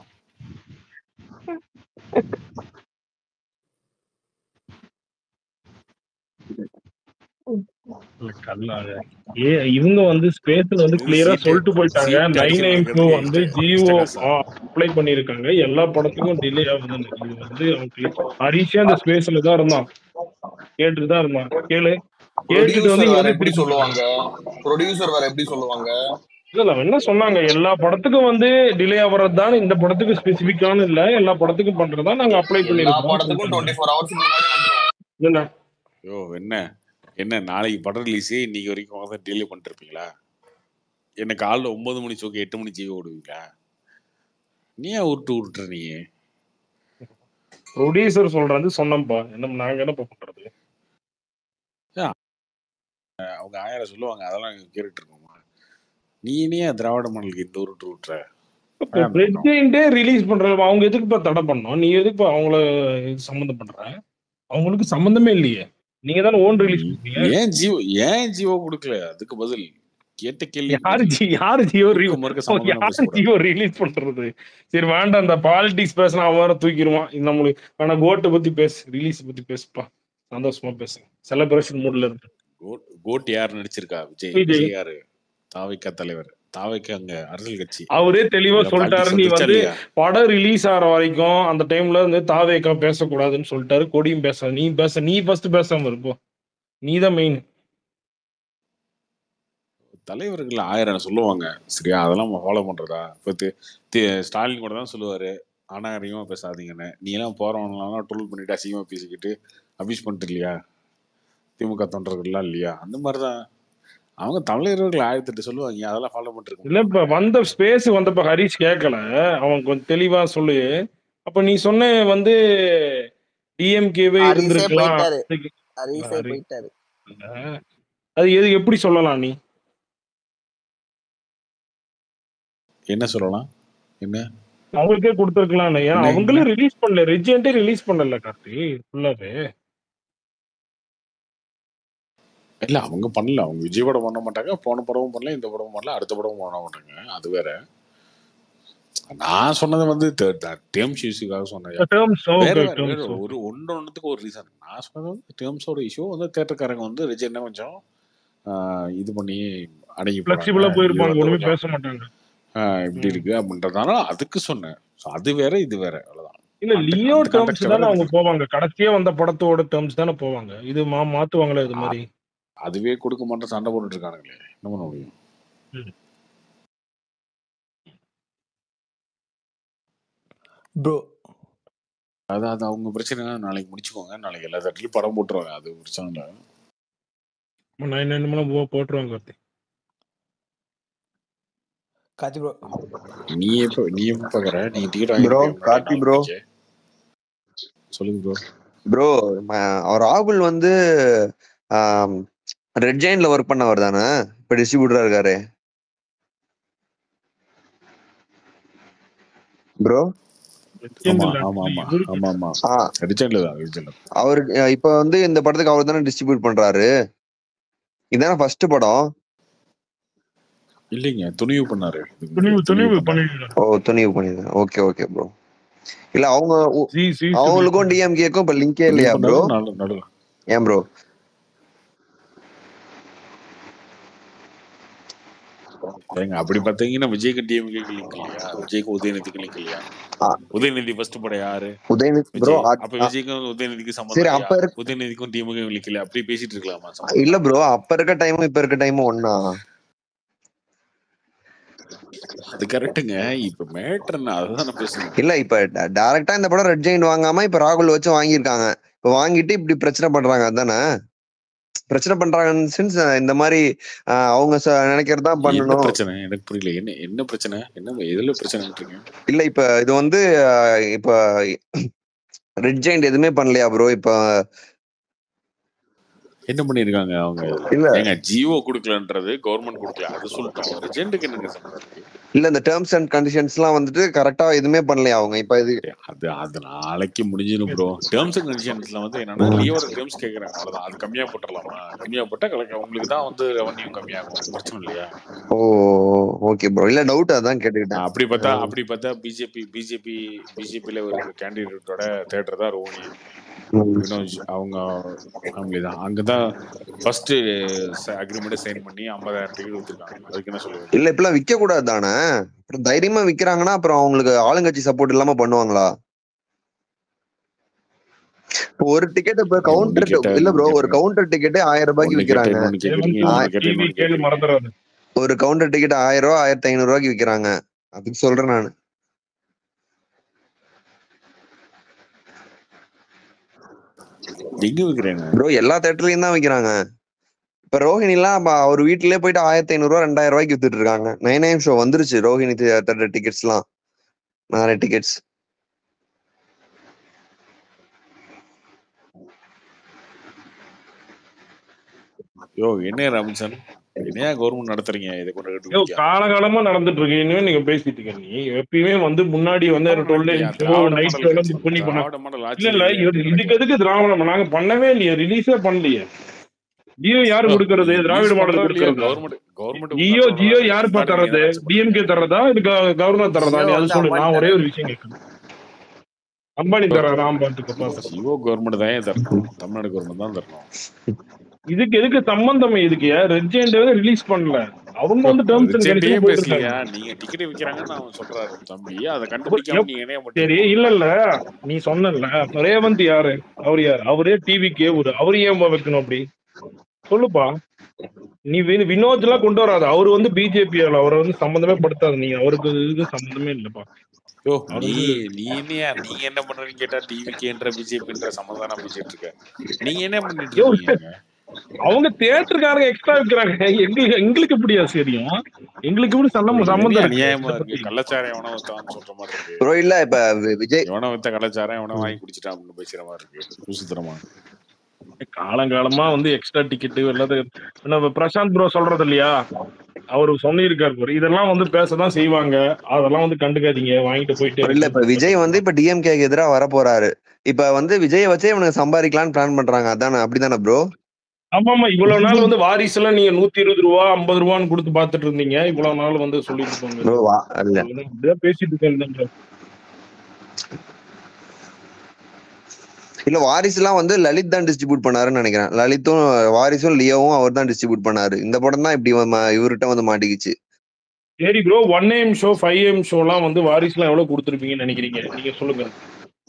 இல்ல, கல்லாத. ஏ இவங்க வந்து ஸ்பேஸ்ல வந்து கிளியரா சீட்டு சொல்லிட்டு போயிட்டாங்க சீட்டு நைன் நைன் அடிக்கிறது வந்து extra ஜியோ காசா? அப்ளை பண்ணிருக்காங்க எல்லா படத்துக்கும் டிலே ஆகுதுன்னு இது வந்து அவங்க ஹரிஷே அந்த ஸ்பேஸ்ல தான் இருந்தான் கேட்டுட்டு தான் இருந்தான் கேளு கேட்டுட்டு வந்து ப்ரொடியூசர் இங்க வேற வந்து எப்படி திருப்பி சொல்லுவாங்க ப்ரொடியூசர் வேற எப்படி சொல்லுவாங்க இல்ல இல்ல அவன் என்ன சொன்னாங்க எல்லா படத்துக்கும் வந்து டிலே ஆகுறது தான் இந்த படத்துக்கு ஸ்பெசிபிக்கான இல்ல எல்லா படத்துக்கும் பண்றதா நாங்க அப்ளை எல்லா பண்ணிருக்கோம் படத்துக்கும் டுவெண்ட்டி ஃபோர் ஹவர்ஸ் முன்னாடி வந்துரும் இல்ல ஐயோ என்ன என்ன நாளைக்கு படம் ரிலீஸே இன்னைக்கு வரைக்கும் வந்து டிலே பண்ணிட்டு இருப்பீங்களா என்ன காலைல ஒன்பது மணி சோக்கு எட்டு மணி ஜீவ விடுவீங்களா நீ ஏன் உருட்டு உருட்டுற நீ ப்ரொடியூசர் சொல்றது சொன்னோம்ப்பா என்ன நாங்க என்ன பண்றது அவங்க ஆயிரம் சொல்லுவாங்க அதெல்லாம் நாங்க கேட்டுட்டு இருக்கோமா நீ நீ திராவிட மண்டலுக்கு இந்த உருட்டு உருட்டுற வேணாம் வேணாம். பிரசிடென்டே ரிலீஸ் பண்றது அவங்க எதுக்குப்பா தடை பண்ணோம் நீ எதுக்குப்பா அவங்கள இது சம்மந்தம் பண்ற அவங்களுக்கு சம்மந்தமே இல்லையே நீங்க தானே ஓன் ரிலீஸ் பண்ணீங்க ஏன் ஜீவோ ஏன் ஜீவோ கொடுக்கல அதுக்கு பதில் கேட்ட கேள்வி யாரு ஜி யாரு ஜியோ re- மறுக்க அவன் சமாதானம் யாரு பேசக்கூடாது ஜியோ ரிலீஸ் பண்றது சரி வேண்டாம் இந்த பாலிடிக்ஸ் பேசினா அவன் வேற தூக்கிடுவான் இது நம்மளுக்கு ஆனா கோட்டை பத்தி பேசு ரிலீஸ் பத்தி பேசுப்பா சந்தோஷமா பேசுங்க செலிப்ரேஷன் மூட்ல இருக்கு கோட் கோட் யார் நடிச்சிருக்கா விஜய் விஜய். விஜய் யாரு தாவைக்கா தலைவர் தாவைக்கா அங்க அரசியல் கட்சி அவரே தெளிவா இதுல சொல்லிட்டாரு politics நீ வந்துச்சா வந்து இல்லையா படம் ரிலீஸ் ஆகிற வரைக்கும் அந்த டைம்ல வந்து தாவேக்கா பேசக்கூடாதுன்னு சொல்லிட்டாரு கொடியும் பேச நீ பேச நீ ஃபர்ஸ்ட் பேசாம இருப்போம் நீ தான் மெயின் தலைவர்கள் ஆயிரம் சொல்லுவாங்க சரியா அதெல்லாம் ஃபாலோ பண்றதா இப்போ தி- தி- ஸ்டாலின் கூட தான் சொல்லுவாரு அனாகரிகமா பேசாதீங்கன்னு நீ எல்லாம் போறவங்களாம் ட்ரோல் பண்ணிட்டு அசிங்கமா பேசிக்கிட்டு அபியூஸ் பண்ணிட்டு இல்லையா திமுக தொண்டர்கள்லாம் இல்லையா அந்த மாதிரிதான் அவங்க தலைவர்கள் ஆயிரத்தி எட்டு சொல்லுவாங்க அதெல்லாம் ஃபாலோ பண்ணிட்டு இல்ல இப்ப வந்த ஸ்பேஸ் வந்தப்ப ஹரிஷ் கேட்கல அவன் கொஞ்சம் தெளிவா சொல்லு அப்ப நீ சொன்ன வந்து டிஎம்கேவே ஹரிஷே இருந்திருக்கலாம் போயிட்டாரு அதுக்கு- ஹரிஷே ஹரி- போயிட்டாரு அது எது எப்படி சொல்லலாம் நீ என்ன சொல்லலாம் என்ன அவங்களுக்கே கொடுத்துருக்கலாம் ஏன்னா என்ன அவங்களே என்ன ரிலீஸ் பண்ணல ரெஜென்ட்டே ரிலீஸ் பண்ணல கார்த்தி ஃபுல்லாவே இல்ல அவங்க பண்ணல அவங்க விஜய் படம் பண்ண மாட்டாங்க போன படமும் பண்ணல இந்த படமும் பண்ணல அடுத்த படமும் பண்ண மாட்டாங்க அது வேற நான் சொன்னது வந்து டேர்ம்ஸ் இஷ்யூக்காக சொன்னேன் டேர்ம்ஸ் வேற ஓகே வேற வேற டேர்ம்ஸ் ஒரு ஒன்று ஒன்றுத்துக்கு ஒரு ரீசன் நான் சொன்னது வந்து டேர்ம்ஸோட இஷ்யூ வந்து தேட்டருக்காரங்க வந்து ரிஜ் என்ன கொஞ்சம் ஆஹ், இது பண்ணி அடங்கி போறாங்க ஃபிளெக்சிபிளா இது போயிருப்பாங்க வந்து ஒண்ணுமே கொஞ்சம் பேச மாட்டாங்க ஆஹ், இப்படி ம். இருக்கு அப்படின்றதுனால அதுக்கு சொன்னேன் ஸோ அது வேற இது வேற அவ்வளவுதான் இல்ல அந்த லியோ அந்த டேர்ம்ஸ் கான்டெக்ட்ல தானே வேற அவங்க இதுக்கு போவாங்க கடைசியா வந்த படத்தோட டேர்ம்ஸ் தானே போவாங்க இது மா மாத்துவாங்களே இது மாதிரி அதுவே கொடுக்க மாட்டேன் சண்டை போட்டுட்டு இருக்கானுங்களே என்ன பண்ண முடியும் ம். ப்ரோ அதான் அது அவங்க பிரச்சனை நாளைக்கு முடிச்சுக்கோங்க நாளைக்கு எல்லா தட்டிலும் படம் போட்டுருவாங்க அது பிரச்சனை இல்லை நைன் நைன் மூலம் போ போட்டுருவாங்க கார்த்தி கார்த்தி ப்ரோ நீ எப்போ நீ எப்போ பார்க்குற நீ டிக்கெட் ப்ரோ வாங்கிருப்பியா முன்னாடி கார்த்தி நாலு ப்ரோ மணிக்கு சொல்லுங்க ப்ரோ ப்ரோ ராகுல் வந்து ரெட் ஜெயின்ல ஒர்க் பண்ணவர் தானே இப்ப டிஸ்ட்ரிபியூட்டரா இருக்காரு ப்ரோ ஆமா ஆமா ஆமா ஆமா ஆமா ஆ ரிச்சர்ட்ல தான் ரிச்சர்ட்ல அவர் இப்ப வந்து இந்த படத்துக்கு அவர் தானே டிஸ்ட்ரிபியூட் பண்றாரு இதானே ஃபர்ஸ்ட் படம் இல்லைங்க துணிவு பண்ணாரு இதுக்கு துணிவு முன்னாடி துணிவு பண்ணாரு பண்ணிருக்காங்க ஓ துணிவு பண்ணிருக்கேன் ஓகே ஓகே ப்ரோ இல்ல அவங்க உ- சி சி அவங்களுக்கும் டிஎம்கேக்கும் இப்ப லிங்கே துணிவு இல்லையா ப்ரோ பண்ணாரு நடு நடு ஏன் ப்ரோ ஏங்க அப்படி பார்த்தீங்கன்னா விஜய்க்கு டிஎம்கேக்கு லிங்க் இல்லையா விஜய்க்கு உதயநிதிக்கு லிங்க் இல்லையா உதயநிதி ஃபர்ஸ்ட் படம் யாரு உதயநிதி ப்ரோ விஜய் அப்ப விஜய்க்கும் உதயநிதிக்கு சம்மந்தம் சரி இல்லையா அப்ப இருக்க உதயநிதிக்கும் டிஎம்கே லிங்க் இல்லையா அப்படி பேசிட்டு இருக்கலாமா சம்மந்தம் இல்ல இல்லாம ப்ரோ அப்ப இருக்க டைமும் இப்ப இருக்க டைமும் ஒண்ணா அது கரெக்ட்டுங்க இப்ப மேட்டர் என்ன அதுதான் நான் பேசணும் இல்ல இப்ப டைரக்டா இந்த படம் ரெட் ஜெயின் வாங்காம இப்ப ராகுல் வச்சு வாங்கியிருக்காங்க இப்ப வாங்கிட்டு இப்படி பிரச்சனை பண்றாங்க அதானே பிரச்சனை பண்றாங்கன்னு சென்ஸ் இந்த மாதிரி ஆஹ், அவங்க ச- நினைக்கிறதா என்ன பண்ணணும் பிரச்சனை எனக்கு புரியல என்ன என்ன பிரச்சனை என்ன எதுல பிரச்சனைன்றீங்க இல்ல இப்ப இது வந்து ஆஹ், இப்ப ரெட் ஜெயிண்ட் எதுவுமே பண்ணலையா ப்ரோ இப்ப என்ன பண்ணிருக்காங்க அவங்க இல்ல ஏங்க ஜியோ கொடுக்கலன்றது கவர்மெண்ட் கொடுக்கல அது சொல்லிட்டோம் ரெஜெண்டுக்கு என்னங்க சம்பந்தம் இருக்கு இல்ல இந்த டேர்ம்ஸ் அண்ட் கண்டிஷன்ஸ் எல்லாம் வந்துட்டு கரெக்டா எதுவுமே பண்ணலையா அவங்க இப்ப இது அது அது நாளைக்கு முடிஞ்சிடும் ப்ரோ டேர்ம்ஸ் அண்ட் கண்டிஷன்ஸ்ல வந்து என்னன்னா லியோட டேர்ம்ஸ் கேக்குறாங்க அவ்வளவுதான் அது கம்மியா போட்டுடலாமா கம்மியா போட்டா கலக்க உங்களுக்கு தான் வந்து ரெவன்யூ கம்மியாகும் பிரச்சனை இல்லையா ஓ ஓகே ப்ரோ இல்ல டவுட் அதான் கேட்டுக்கிட்டேன் அப்படி பார்த்தா அப்படி பார்த்தா பிஜேபி பிஜேபி பிஜேபியில ஒரு கேண்டிடேட்டோட தேட்டர் தான் ரோஹினி வினோஜ் அவங்க ஃபேமிலி தான் அங்கதான் ஃபர்ஸ்ட் அக்ரிமெண்ட் சைன் பண்ணி ஐம்பதாயிரம் டிக்கெட் கொடுத்துருக்காங்க அதுக்கு என்ன சொல்லுவீங்க இல்ல இப்பெல்லாம் விக்க கூடாது தானே அப்புறம் தைரியமா விக்கிறாங்கன்னா அப்புறம் அவங்களுக்கு ஆளுங்கட்சி சப்போர்ட் இல்லாம பண்ணுவாங்களா இப்போ ஒரு டிக்கெட் இப்ப ஒன்னு கவுண்டர் கேட்டா இல்ல ப்ரோ இன்னொன்னு ஒரு கேட்கறேன் கவுண்டர் டிக்கெட் ஆயிரம் ரூபாய்க்கு ஒன்னு கேட்டா விக்கிறாங்க இன்னொன்னு கேக்குறீங்க இன்னொன்னு கேட்டா டிவி இன்னொன்னு கேளு கேக்குறீங்க மறந்துடாது ஒரு கவுண்டர் டிக்கெட் ஆயிரம் ரூபாய் ஆயிரத்தி ஐநூறு ரூபாய்க்கு விக்கிறாங்க அதுக்கு சொல்றேன் நான் எங்க விற்கிறேங்க ப்ரோ எல்லா தேட்டர்லயும் தான் விக்கிறாங்க இப்ப ரோஹிணி எல்லாம் அவர் வீட்லயே போயிட்டு ஆயிரத்தி ஐநூறு ரூபாய் ரெண்டாயிரம் ரூபாய்க்கு வித்துட்டு இருக்காங்க நைன் நைன் ஷோ வந்துருச்சு ரோஹிணி தேட்டர் டிக்கெட்ஸ் எல்லாம் நிறைய டிக்கெட்ஸ் யோ என்ன ராமன்சன் என்னையா கவர்மெண்ட் நடத்துறீங்க இதை கொண்டு ஐயோ கண்டுபிடிக்கா காலகாலமா நடந்துட்டு இருக்கு இனிமே நீங்க பேசிட்டு இருக்க நீ எப்பயுமே வந்து முன்னாடி வந்து டுவெல் ஐயா ஷோ திராவிட நைட் மாடல் ஷோல கட்சி புக் பண்ணி பண்ண திராவிட மாடல் இல்ல ஆட்சியில் இல்ல இல்லையா இது- இதுக்கு எதுக்கு திராவிடம் நாங்க பண்ணவே இல்லையே ரிலீஸே பண்ணலையே ஜியோ யாரு யோ கொடுக்கறது நீ திராவிட ரிலீஸ் மாடல் பண்றோம் இல்லையா கொடுக்கறது கவர்மெண்ட் கவர்மெண்ட் ஜியோ கொடுத்தா ஜியோ பரவாயில்ல யாருப்பா ஃபிளிப்கார்ட் நீங்க தர்றது தான் ஆட்சி பண்றீங்க டிஎம்கே தர்றதா இது கவர்னர் தர்றதா ஜியோ நீ அது வந்து சொல்லு அம்பானி நான் ஒரே தராரு ஒரு விஷயம் கேட்கணும் அம்பானி தர்றாரா பாத்துக்க பாத்துக்க ஜியோ கவர்மெண்ட் தான் ஏன் தரணும் தமிழ்நாடு கவர்மெண்ட் தான் தரணும் இதுக்கு எதுக்கு சம்பந்தம் இதுக்கு ரெஜெண்ட் ரிலீஸ் பண்ணல அவங்க யோ வந்து டேர்ம்ஸ் அண்ட் ரிஜெண்டே கண்டிஷன் போயிட்டு பேசலையா இருக்காங்க நீங்க டிக்கெட் விற்கிறாங்கன்னு அவன் சொல்றாரு தம்பி அதை அப்ப கண்டுபிடிக்காம எப்- நீங்க என்ன சரி பண்ணிருக்கோம் இல்ல இல்ல நீ சொன்னல ரேவந்த் யாரு அவர் யாரு அவரே டிவி கேவுரு அவரு ஏன் வைக்கணும் அப்படி சொல்லுப்பா நீ வி- வினோத் எல்லாம் கொண்டு வராத அவர் வந்து பிஜேபி அவரை வந்து சம்மந்தமே படுத்தாது நீ அவருக்கு இதுக்கு சம்மந்தமே இல்லப்பா யோ அவர் நீ வந்து நீ என்னையா நீங்க என்ன பண்றீங்கன்னு கேட்டா டிவிக்கேன்ற பிஜேபின்ற சமாதானம் பேசிட்டு இருக்க நீங்க என்ன பண்ணிட்டு யோ, இருக்கீங்க அவங்க தேட்டருக்காரங்க எக்ஸ்ட்ரா விற்கிறாங்க எங்களுக்கு எங்களுக்கு எப்படியா தெரியும் எங்களுக்கு எப்படி சம்மந்தம் இது சம்மந்தம் என்ன இருக்கு அநியாயமா இதை இருக்கு பத்தி கள்ளச்சாரம் எவனோ வித்தான்னு சொல்ற மாதிரி இருக்கு ப்ரோ இல்ல இப்ப வி- விஜய் எவனோ வித்த கள்ளச்சாரம் எவனோ வாங்கி குடிச்சிட்டான் அப்படின்னு பேசுற மாதிரி இருக்கு விசித்திரமா காலங்காலமா வந்து எக்ஸ்ட்ரா டிக்கெட் எல்லாத்தையும் நம்ம பிரசாந்த் ப்ரோ சொல்றது இல்லையா அவரு சொல்லியிருக்காரு பாரு இதெல்லாம் வந்து பேசதான் செய்வாங்க அதெல்லாம் வந்து கண்டுக்காதீங்க வாங்கிட்டு போயிட்டே இல்ல இப்ப இருக்குன்னு விஜய் வந்து இப்ப டிஎம்கேக்கு எதிராக வர போறாரு இப்ப வந்து விஜயை வச்சே இவனுக்கு சம்பாதிக்கலாம்னு பிளான் பண்றாங்க அதானே அப்படிதானே ப்ரோ ஆமா ஆமா இவ்வளவு நாள் வந்து வாரிசுல நீங்க நூத்தி இருபது ரூபா ஐம்பது ரூபான்னு கொடுத்து பாத்துட்டு இருந்தீங்க இவ்வளவு நாள் வந்து சொல்லிட்டு இருப்பாங்க ப்ரோ இல்ல அப்படிதான் பேசிட்டு இருக்கேன் இல்ல வாரிசு எல்லாம் வந்து லலித் தான் டிஸ்ட்ரிபியூட் பண்ணாருன்னு நினைக்கிறேன் லலித்தும் வாரிசும் லியோவும் அவர் தான் டிஸ்ட்ரிபியூட் பண்ணாரு இந்த படம் தான் இப்படி ம- இவர்கிட்ட வந்து மாட்டிக்கிச்சு சரி bro one AM show five AM ஷோலாம் வந்து வாரிசுலாம் எவ்வளவு கொடுத்துருப்பீங்கன்னு நினைக்கிறீங்க நீங்க சொல்லுங்க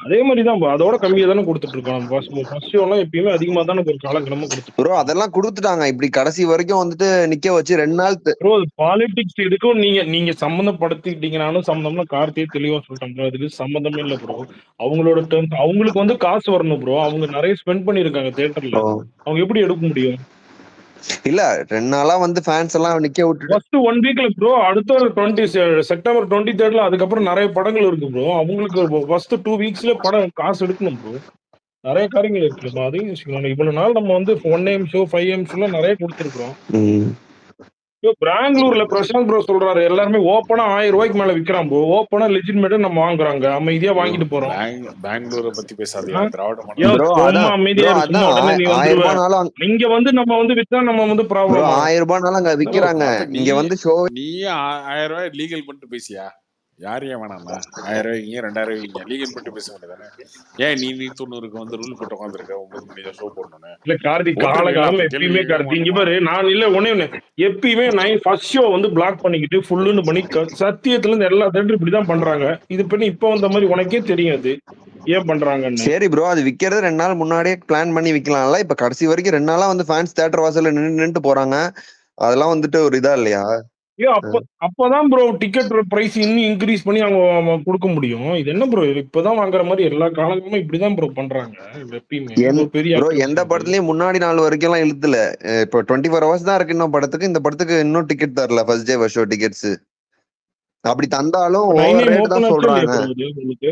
அதே மாதிரி தான் bro. அதோட கம்மியா தானே கொடுத்துட்டு இருக்கோம் ஃபர்ஸ்ட் ஃபர்ஸ்ட் ஷோலாம் எப்பயுமே அதிகமா தானே ஒரு காலங்கிழமை கொடுத்துட்டு ப்ரோ அதெல்லாம் கொடுத்துட்டாங்க இப்படி கடைசி வரைக்கும் வந்துட்டு நிக்க வச்சு ரெண்டு நாள் தெ- ப்ரோ பாலிடிக்ஸ் இதுக்கும் நீங்க நீங்க சம்மந்தப்படுத்திக்கிட்டீங்கனாலும் சம்மந்தம்னா கார்த்தியே தெளிவா சொல்லிட்டாங்க bro. அதுக்கு சம்மந்தமே இல்ல ப்ரோ அவங்களோட டேர்ம்ஸ் அவங்களுக்கு வந்து காசு வரணும் ப்ரோ அவங்க நிறைய ஸ்பெண்ட் பண்ணிருக்காங்க தியேட்டர்ல ஓ. அவங்க எப்படி எடுக்க முடியும் இல்ல ரெண்டு நாளா வந்து ஃபேன்ஸ் எல்லாம் நிக்க விட்டுட்டு ஃபர்ஸ்ட் ஒன் வீக்ல ப்ரோ அடுத்த ஒரு டுவெண்ட்டி செப்டம்பர் டுவெண்ட்டி தேர்ட்ல அதுக்கப்புறம் நிறைய படங்கள் இருக்கு ப்ரோ அவங்களுக்கு ஃபர்ஸ்ட் டூ வீக்ஸ்ல படம் காசு எடுக்கணும் ப்ரோ நிறைய காரியங்கள் இருக்கு bro. அதையும் யோசிக்கணும் இவ்வளவு நாள் நம்ம வந்து one AM show five AM ஷோல நிறைய கொடுத்துருக்கோம் ம். இப்போ பெங்களூர்ல பிரசாந்த் ப்ரோ சொல்றாரு எல்லாருமே ஓப்பனா ஆயிரம் ரூபாய்க்கு மேல விக்கிறான் ப்ரோ ஓப்பனா லெஜிட்மேட்டா நம்ம வாங்குறாங்க அமைதியா வாங்கிட்டு போறோம் பேங் பெங்களூரை பத்தி பேசாதீங்க திராவிட யோ, மாடல் ப்ரோ சும்மா அதான் அமைதியா ப்ரோ இரு, சும்மா அதான் உடனே ஆய- நீ ஆயிரம் வந்துருவ ரூபாய்னாலும் இங்க வந்து நம்ம வந்து வித்தா நம்ம வந்து ப்ரோ ப்ராப்ளம் ஆயிரம் ரூபாய்னாலும் அங்க ப்ரோ விக்கிறாங்க அப்ப நீ இங்க வந்து ஷோ நீ ஆ- ஆயிரம் ரூபாய் லீகல் பண்ணிட்டு பேசியா யார் ஏன் வேணாமா ஆயிரம் ரூபாய்க்கு ரெண்டாயிரம் ரூபாய்க்கு லீகல் பண்ணிட்டு பேச வேண்டியதானே ஏன் நீ நீ தொண்ணூறுக்கு வந்து ரூல் போட்டு உட்காந்துருக்க ஒன்பது மணி ஷோ போடணும்னு இல்ல கார்த்திக் போட்டுருக்கல காலகாலமா அப்ப எப்பயுமே கேள்வி கேட்க கார்த்திக் இங்க மாட்டோமா பாரு நான் இல்ல ஒண்ணே ஒண்ணு எப்பயுமே நைன் ஃபர்ஸ்ட் ஷோ வந்து பிளாக் பண்ணிக்கிட்டு ஃபுல்லுன்னு பண்ணி க- சத்தியத்துல இருந்து எல்லா தேட்டரும் இப்படிதான் பண்றாங்க இது பண்ணி இப்ப வந்த மாதிரி உனக்கே தெரியும் அது ஏன் பண்றாங்கன்னு சரி ப்ரோ அது விக்கிறது ரெண்டு நாள் முன்னாடியே பிளான் பண்ணி விக்கலாம்ல இப்ப கடைசி வரைக்கும் ரெண்டு நாளா வந்து ஃபேன்ஸ் தியேட்டர் வாசல்ல நின்று நின்னுட்டு போறாங்க அதெல்லாம் வந்துட்டு ஒரு இதா இல்லையா ஐயோ அப்ப அப்பதான் ப்ரோ டிக்கெட் பிரைஸ் இன்னும் இன்க்ரீஸ் பண்ணி அவங்க அவங்க கொடுக்க முடியும் இது என்ன ப்ரோ இப்பதான் வாங்குற மாதிரி எல்லா காலங்களும் இப்படிதான் ப்ரோ பண்றாங்க எப்பயுமே இது என் ஒரு பெரிய ப்ரோ actors எந்த இது படத்துலயும் முன்னாடி நாள் வரைக்கும் எல்லாம் இழுத்துல அஹ் இப்போ டுவெண்ட்டி ஃபோர் ஹவர்ஸ் தான் இருக்கு இன்னும் படத்துக்கு இந்த படத்துக்கு இன்னும் டிக்கெட் தரல first day first show tickets அப்படி தந்தாலும் நைன் ஓவர் எம் ரேட் தான் ஓப்பன் ஆச்சா இல்லையா சொல்றாங்க ப்ரோ இது உங்களுக்கு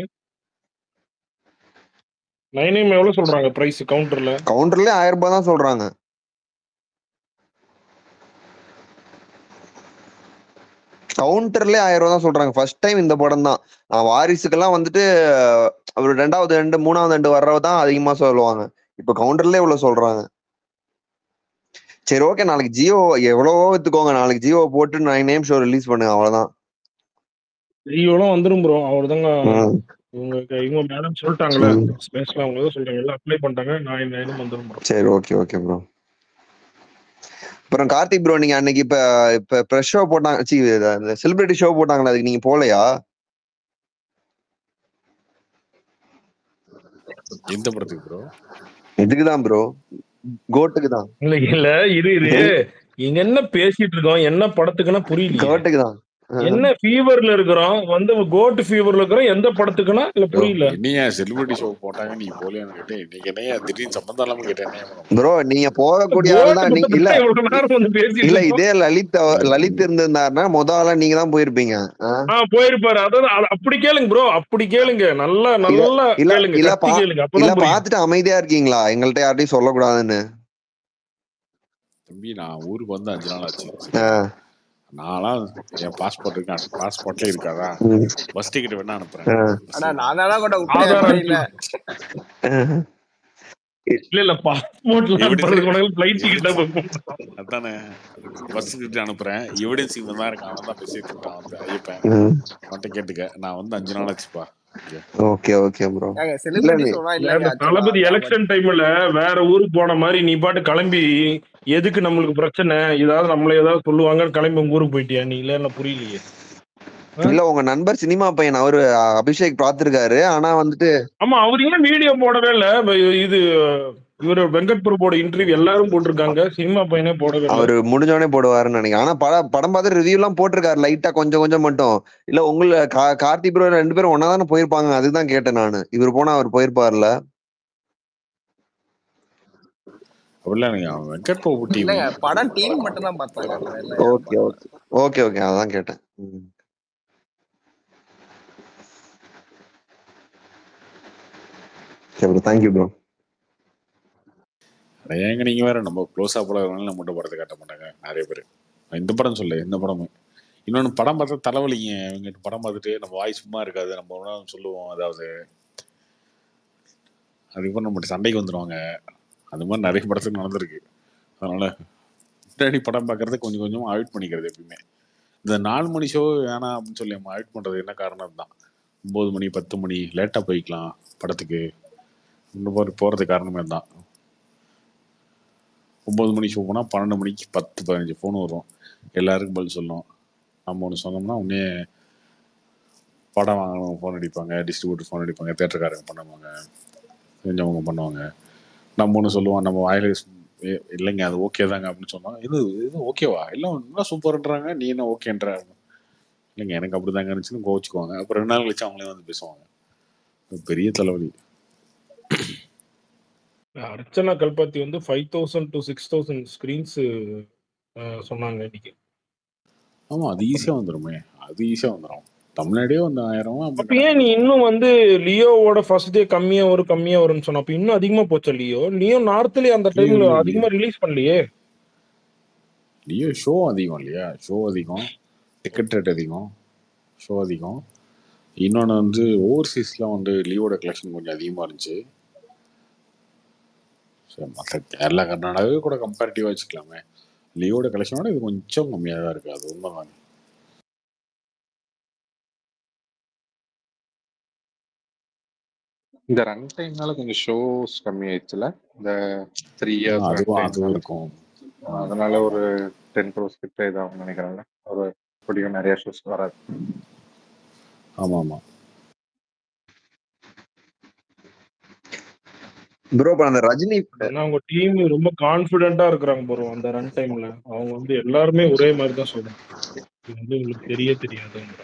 நைன் எம் எவ்வளவு சொல்றாங்க பிரைஸ் கவுண்டர்ல கவுண்டர்லயே ஆயிரம் ரூபாய் தான் சொல்றாங்க கவுண்டர்லயே ஆயிரம் ரூபாய் தான் சொல்றாங்க ஃபர்ஸ்ட் டைம் இந்த படம் தான் வாரிசுக்கெல்லாம் வந்துட்டு அஹ், ஒரு ரெண்டாவது ரெண்டு மூணாவது ரெண்டு வர்றவ தான் அதிகமா சொல்லுவாங்க இப்ப கவுண்டர்லயே இவ்வளவு சொல்றாங்க சரி ஓகே நாளைக்கு ஜியோ எவ்வளவோ வித்துக்கோங்க நாளைக்கு ஜியோ போட்டு நைன் நேம் ஷோ ரிலீஸ் பண்ணுங்க அவ்வளவுதான் ஜியோலாம் வந்துரும் ப்ரோ அவர்தாங்க ம், இவங்க இவங்க மேடம் சொல்லிட்டாங்கல்ல ம். ஸ்பேஸ்ல அவங்க தான் சொல்றாங்க எல்லாம் அப்ளை பண்ணிட்டாங்க நைன் நைனும் வந்துரும் ப்ரோ சரி ஓகே ஓகே ப்ரோ அப்புறம் கார்த்திக் ப்ரோ நீங்க அன்னைக்கு இப்ப இப்ப ப்ரெஷ் ஷோ போட்டாங்க சி செலிபிரிட்டி ஷோ போட்டாங்களா அதுக்கு நீங்க போலையா எந்த படத்துக்கு ப்ரோ இதுக்குதான் ப்ரோ கோட்டுக்கு தான் இல்ல இல்ல இரு இரு இங்க என்ன பேசிட்டு இருக்கோம் என்ன படத்துக்குன்னா புரியலையே கோட்டுக்கு தான் என்ன ஃபீவர்ல இருக்கிறோம் வந்து கோட் ஃபீவர்ல இருக்கிறோம் எந்த படத்துக்குன்னா இல்ல ப்ரோ புரியல என்னையா செலிபிரிட்டி ஷோ போட்டாங்க நீ போலியான்னு கேட்டேன் இன்னைக்கு என்னையா திடீர்னு சம்பந்தம் இல்லாம கேட்டேன் என்ன பண்ண ப்ரோ நீங்க போகக்கூடிய ஆள் கோட் தான் நீங்க இல்ல பத்தி இவ்வளவு நேரம் வந்து பேசிட்டு இல்ல இருக்கோம் இதே லலித் அவ- லலித் இருந்திருந்தாருன்னா முத ஆளா நீங்க தான் போயிருப்பீங்க ஆ? ஆ போயிருப்பாரு அதாவது அது அப்படி கேளுங்க ப்ரோ அப்படி கேளுங்க நல்லா இல்ல நல்லா இல்ல கேளுங்க இல்ல கத்தி பா கேளுங்க இல்ல அப்பதான் புரியும் பாத்துட்டு அமைதியா இருக்கீங்களா எங்கள்கிட்ட யார்ட்டையும் சொல்லக்கூடாதுன்னு தம்பி நான் ஊருக்கு வந்து அஞ்சு நாள் ஆச்சு ஆ, சரியா நான்லாம் என் பாஸ்போர்ட் இருக்கா பாஸ்போர்ட்ல இருக்காதா ம், பஸ் டிக்கெட் வேணா அனுப்புறேன் ஆ. ஆனா பஸ்ல நான் தானே கூட விட்டேன் ஆதார் வழியில அனுப்பி இல்ல இல்ல பாஸ்போர்ட்ல அனுப்புறதுக்கு உனக்கு பிளைட் டிக்கெட் புக் அதானே பஸ் டிக்கெட் அனுப்புறேன் எவிடன்ஸ் இவன் தான் இருக்கான் அவன் தான் பேசிட்டு இருக்கான் வந்து ஐயப்பன் ம். அவன்கிட்ட கேட்டுக்க நான் வந்து அஞ்சு நாள் ஆச்சுப்பா இங்க. ஓகே ஓகே ப்ரோ ஏங்க இல்ல செலிபிரிட்டி நீ ஷோலாம் இல்ல இல்லைங்க இந்த ஆக்சுவலா தளபதி நான் எலெக்ஷன் டைம்ல வேற ஊருக்கு போன மாதிரி நீ பாட்டு கிளம்பி எதுக்கு நம்மளுக்கு பிரச்சனை ஏதாவது நம்மள ஏதாவது சொல்லுவாங்கன்னு கிளம்பி உங்க ஊருக்கு போயிட்டியா நீ இல்ல என்ன புரியலையே ஆ? இல்ல உங்க நண்பர் சினிமா பையன் அவரு அ, அபிஷேக் பாத்துருக்காரு ஆனா வந்துட்டு ஆமா அவர் ஏன் வீடியோ போடவே இல்ல இப்ப இது இவர் வெங்கட் பிரபுவோட இன்டர்வியூ எல்லாரும் போட்டிருக்காங்க சினிமா பையனே போடவே இல்ல அவரு முடிஞ்சோடனே போடுவாருன்னு நினைக்கிறேன் ஆனா பட படம் பார்த்து ரிவ்யூ எல்லாம் போட்டிருக்காரு லைட்டா கொஞ்சம் கொஞ்சம் மட்டும் இல்ல உங்கள கா கார்த்தி ப்ரோ ரெண்டு பேரும் ஒன்னா தானே போயிருப்பாங்க அதுதான் கேட்டேன் நானு இவர் போனா அவர் போயிருப்பார்ல அப்படிலாம் இல்லைங்க அவன் வெங்கட் பிரபு டீம் இல்லைங்க படம் டீம் மட்டும் தான் பார்த்தாங்க வேற எல்லாம் யாரும் ஓகே பார்க்கல ஓகே ஓகே ஓகே அதான் கேட்டேன் ம். சரி ப்ரோ தேங்க்யூ ப்ரோ அட ஏங்க நீங்க வேற நம்ம க்ளோஸா போடுறதுனால நம்ம மட்டும் படத்தை காட்ட மாட்டாங்க நிறைய பேர் இந்த படம் சொல்லு எந்த படமும் இன்னொன்று படம் பார்த்தா தலைவலிங்க இவங்க படம் பார்த்துட்டு நம்ம வாய் சும்மா இருக்காது நம்ம ஒன்றா சொல்லுவோம் அதாவது அதுக்கப்புறம் நம்ம சண்டைக்கு வந்துடுவாங்க அந்த மாதிரி நிறைய படத்துக்கு நடந்திருக்கு அதனால முன்னாடி படம் பார்க்கறது கொஞ்சம் கொஞ்சம் அவாய்ட் பண்ணிக்கிறது எப்பயுமே இந்த நாலு மணி ஷோ வேணாம் அப்படின்னு சொல்லி நம்ம அவாய்ட் பண்ணுறது என்ன காரணம் தான் ஒம்பது மணி பத்து மணி லேட்டாக போய்க்கலாம் படத்துக்கு இந்த மாதிரி போகிறது காரணமே தான் ஒம்பது மணி ஷோ போனால் பன்னெண்டு மணிக்கு பத்து பதினஞ்சு ஃபோன் வரும் எல்லாருக்கும் பதில் சொல்லணும் நம்ம ஒன்று சொன்னோம்னா உடனே படம் வாங்கினவங்க ஃபோன் அடிப்பாங்க டிஸ்ட்ரிபியூட்டர் ஃபோன் அடிப்பாங்க தேட்டருக்காரங்க பண்ணுவாங்க செஞ்சவங்க பண்ணுவாங்க நம்ம ஒன்று சொல்லுவோம் நம்ம வாயில ஸ்- ஏ- இல்லைங்க அது ஓகே தாங்க அப்படின்னு சொன்னோம் இது இது ஓகேவா இல்லை இன்னும் சூப்பர்ன்றாங்க நீ என்ன ஓகேன்ற இல்லைங்க எனக்கு அப்படிதாங்க இருந்துச்சுன்னு கோவிச்சுக்குவாங்க அப்புறம் ரெண்டு நாள் கழிச்சு அவங்களே வந்து பேசுவாங்க இது பெரிய தலைவலி அர்ச்சனா கல்பாத்தி வந்து five thousand to six thousand screens சொன்னாங்க இன்னைக்கு ஆமா அது ஈஸியா வந்துருமே அது ஈஸியா வந்துடும் தமிழ்நாடே வந்து ஆயிரம் அப்ப ஏன் நீ இன்னும் வந்து லியோவோட ஃபர்ஸ்ட் டே கம்மியா வரும் கம்மியா வரும்னு சொன்ன அப்ப இன்னும் அதிகமா போச்சா லியோ லியோ நார்த்லயே அந்த டைம்ல லியோ அதிகமா ரிலீஸ் பண்ணலையே லியோ ஷோ அதிகம் இல்லையா ஷோ அதிகம் டிக்கெட் ரேட் அதிகம் ஷோ அதிகம் இன்னொன்று வந்து ஓவர்சீஸ்லாம் வந்து லியோட கலெக்ஷன் கொஞ்சம் அதிகமாக இருந்துச்சு சரி மற்ற கேரளா கர்நாடகாவே கூட கம்பேரிட்டிவாக வச்சுக்கலாமே லியோட கலெக்ஷனோட இது கொஞ்சம் கம்மியாக தான் இருக்குது அது உண்மைதான் இந்த ரன் டைம்னால கொஞ்சம் ஷோஸ் கம்மி ஆயிடுச்சுல இந்த த்ரீ ஆ, இயர்ஸ் ரன் அதுவும் அதுவும் டைம்னால இருக்கும் அதனால ஒரு டென் க்ரோஸ் கிட்ட இதாகும் நினைக்கிறேன்ல ஒரு இப்படியும் நிறைய ஷோஸ் வராது ஆமாம் ஆமாம் ப்ரோ இப்ப அந்த ரஜினி ஏன்னா அவங்க டீம் ரொம்ப கான்பிடென்ட்டா இருக்கிறாங்க ப்ரோ அந்த ரன் டைம்ல அவங்க வந்து எல்லாருமே ஒரே மாதிரி தான் சொல்றாங்க இது வந்து உங்களுக்கு தெரிய தெரியாதுங்கிற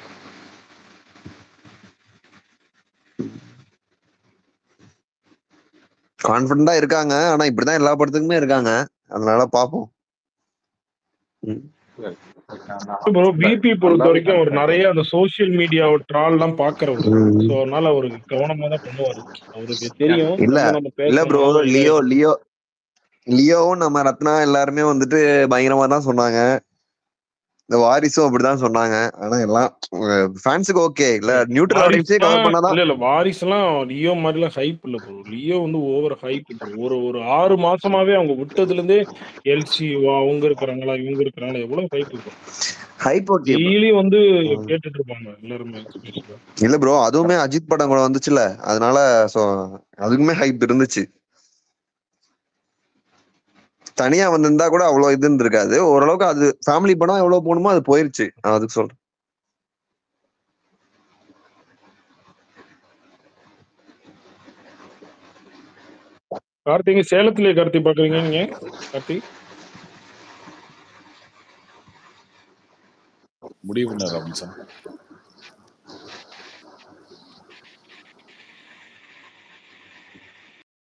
கான்பிடண்டா இருக்காங்க ஆனா இப்படிதான் எல்லா படத்துக்குமே இருக்காங்க அதனால பாப்போம் ம். ப்ரோ பிபி பொறுத்த வரைக்கும் அவர் நிறைய அந்த சோசியல் மீடியா ட்ரால் எல்லாம் பாக்குறவர் ம். சோ அதனால அவருக்கு கவனமா தான் பண்ணுவாரு அவருக்கு தெரியும் இல்ல நம்ம நம்ம இல்ல ப்ரோ பேசணும் லியோ லியோ லியோவும் நம்ம ரத்னா எல்லாருமே வந்துட்டு பயங்கரமா தான் சொன்னாங்க இந்த வாரிசும் அப்படிதான் சொன்னாங்க ஆனா எல்லாம் ஃபேன்ஸுக்கு ஓகே இல்ல நியூட்ரல் ஆடியன்ஸே கவர் வாரிசுலாம் பண்ணாதான் இல்ல இல்ல வாரிசுலாம் லியோ மாதிரிலாம் ஹைப் இல்ல ப்ரோ லியோ வந்து ஓவர் ஹைப் ப்ரோ ஒரு ஒரு ஆறு மாசமாவே அவங்க விட்டதுல இருந்தே எல்சி அவங்க இருக்கிறாங்களா இவங்க இருக்கிறாங்களா எவ்வளவு hype bro hype okay daily வந்து கேட்டுட்டு இருப்பாங்க எல்லாருமே எக்ஸ்பிரஸ்ல இல்ல ப்ரோ அதுவுமே அஜித் படம் கூட வந்துச்சுல அதனால சோ அதுக்குமே ஹைப் இருந்துச்சு தனியா வந்திருந்தா கூட அவ்வளவு இது இருந்திருக்காது ஓரளவுக்கு அது ஃபேமிலி படம் எவ்வளவு போகணுமோ அது போயிருச்சு நான் அதுக்கு சொல்றேன் கார்த்திகை சேலத்திலே கார்த்தி பாக்குறீங்க நீங்க கார்த்தி முடிவு பண்ணார் ராபின்சன்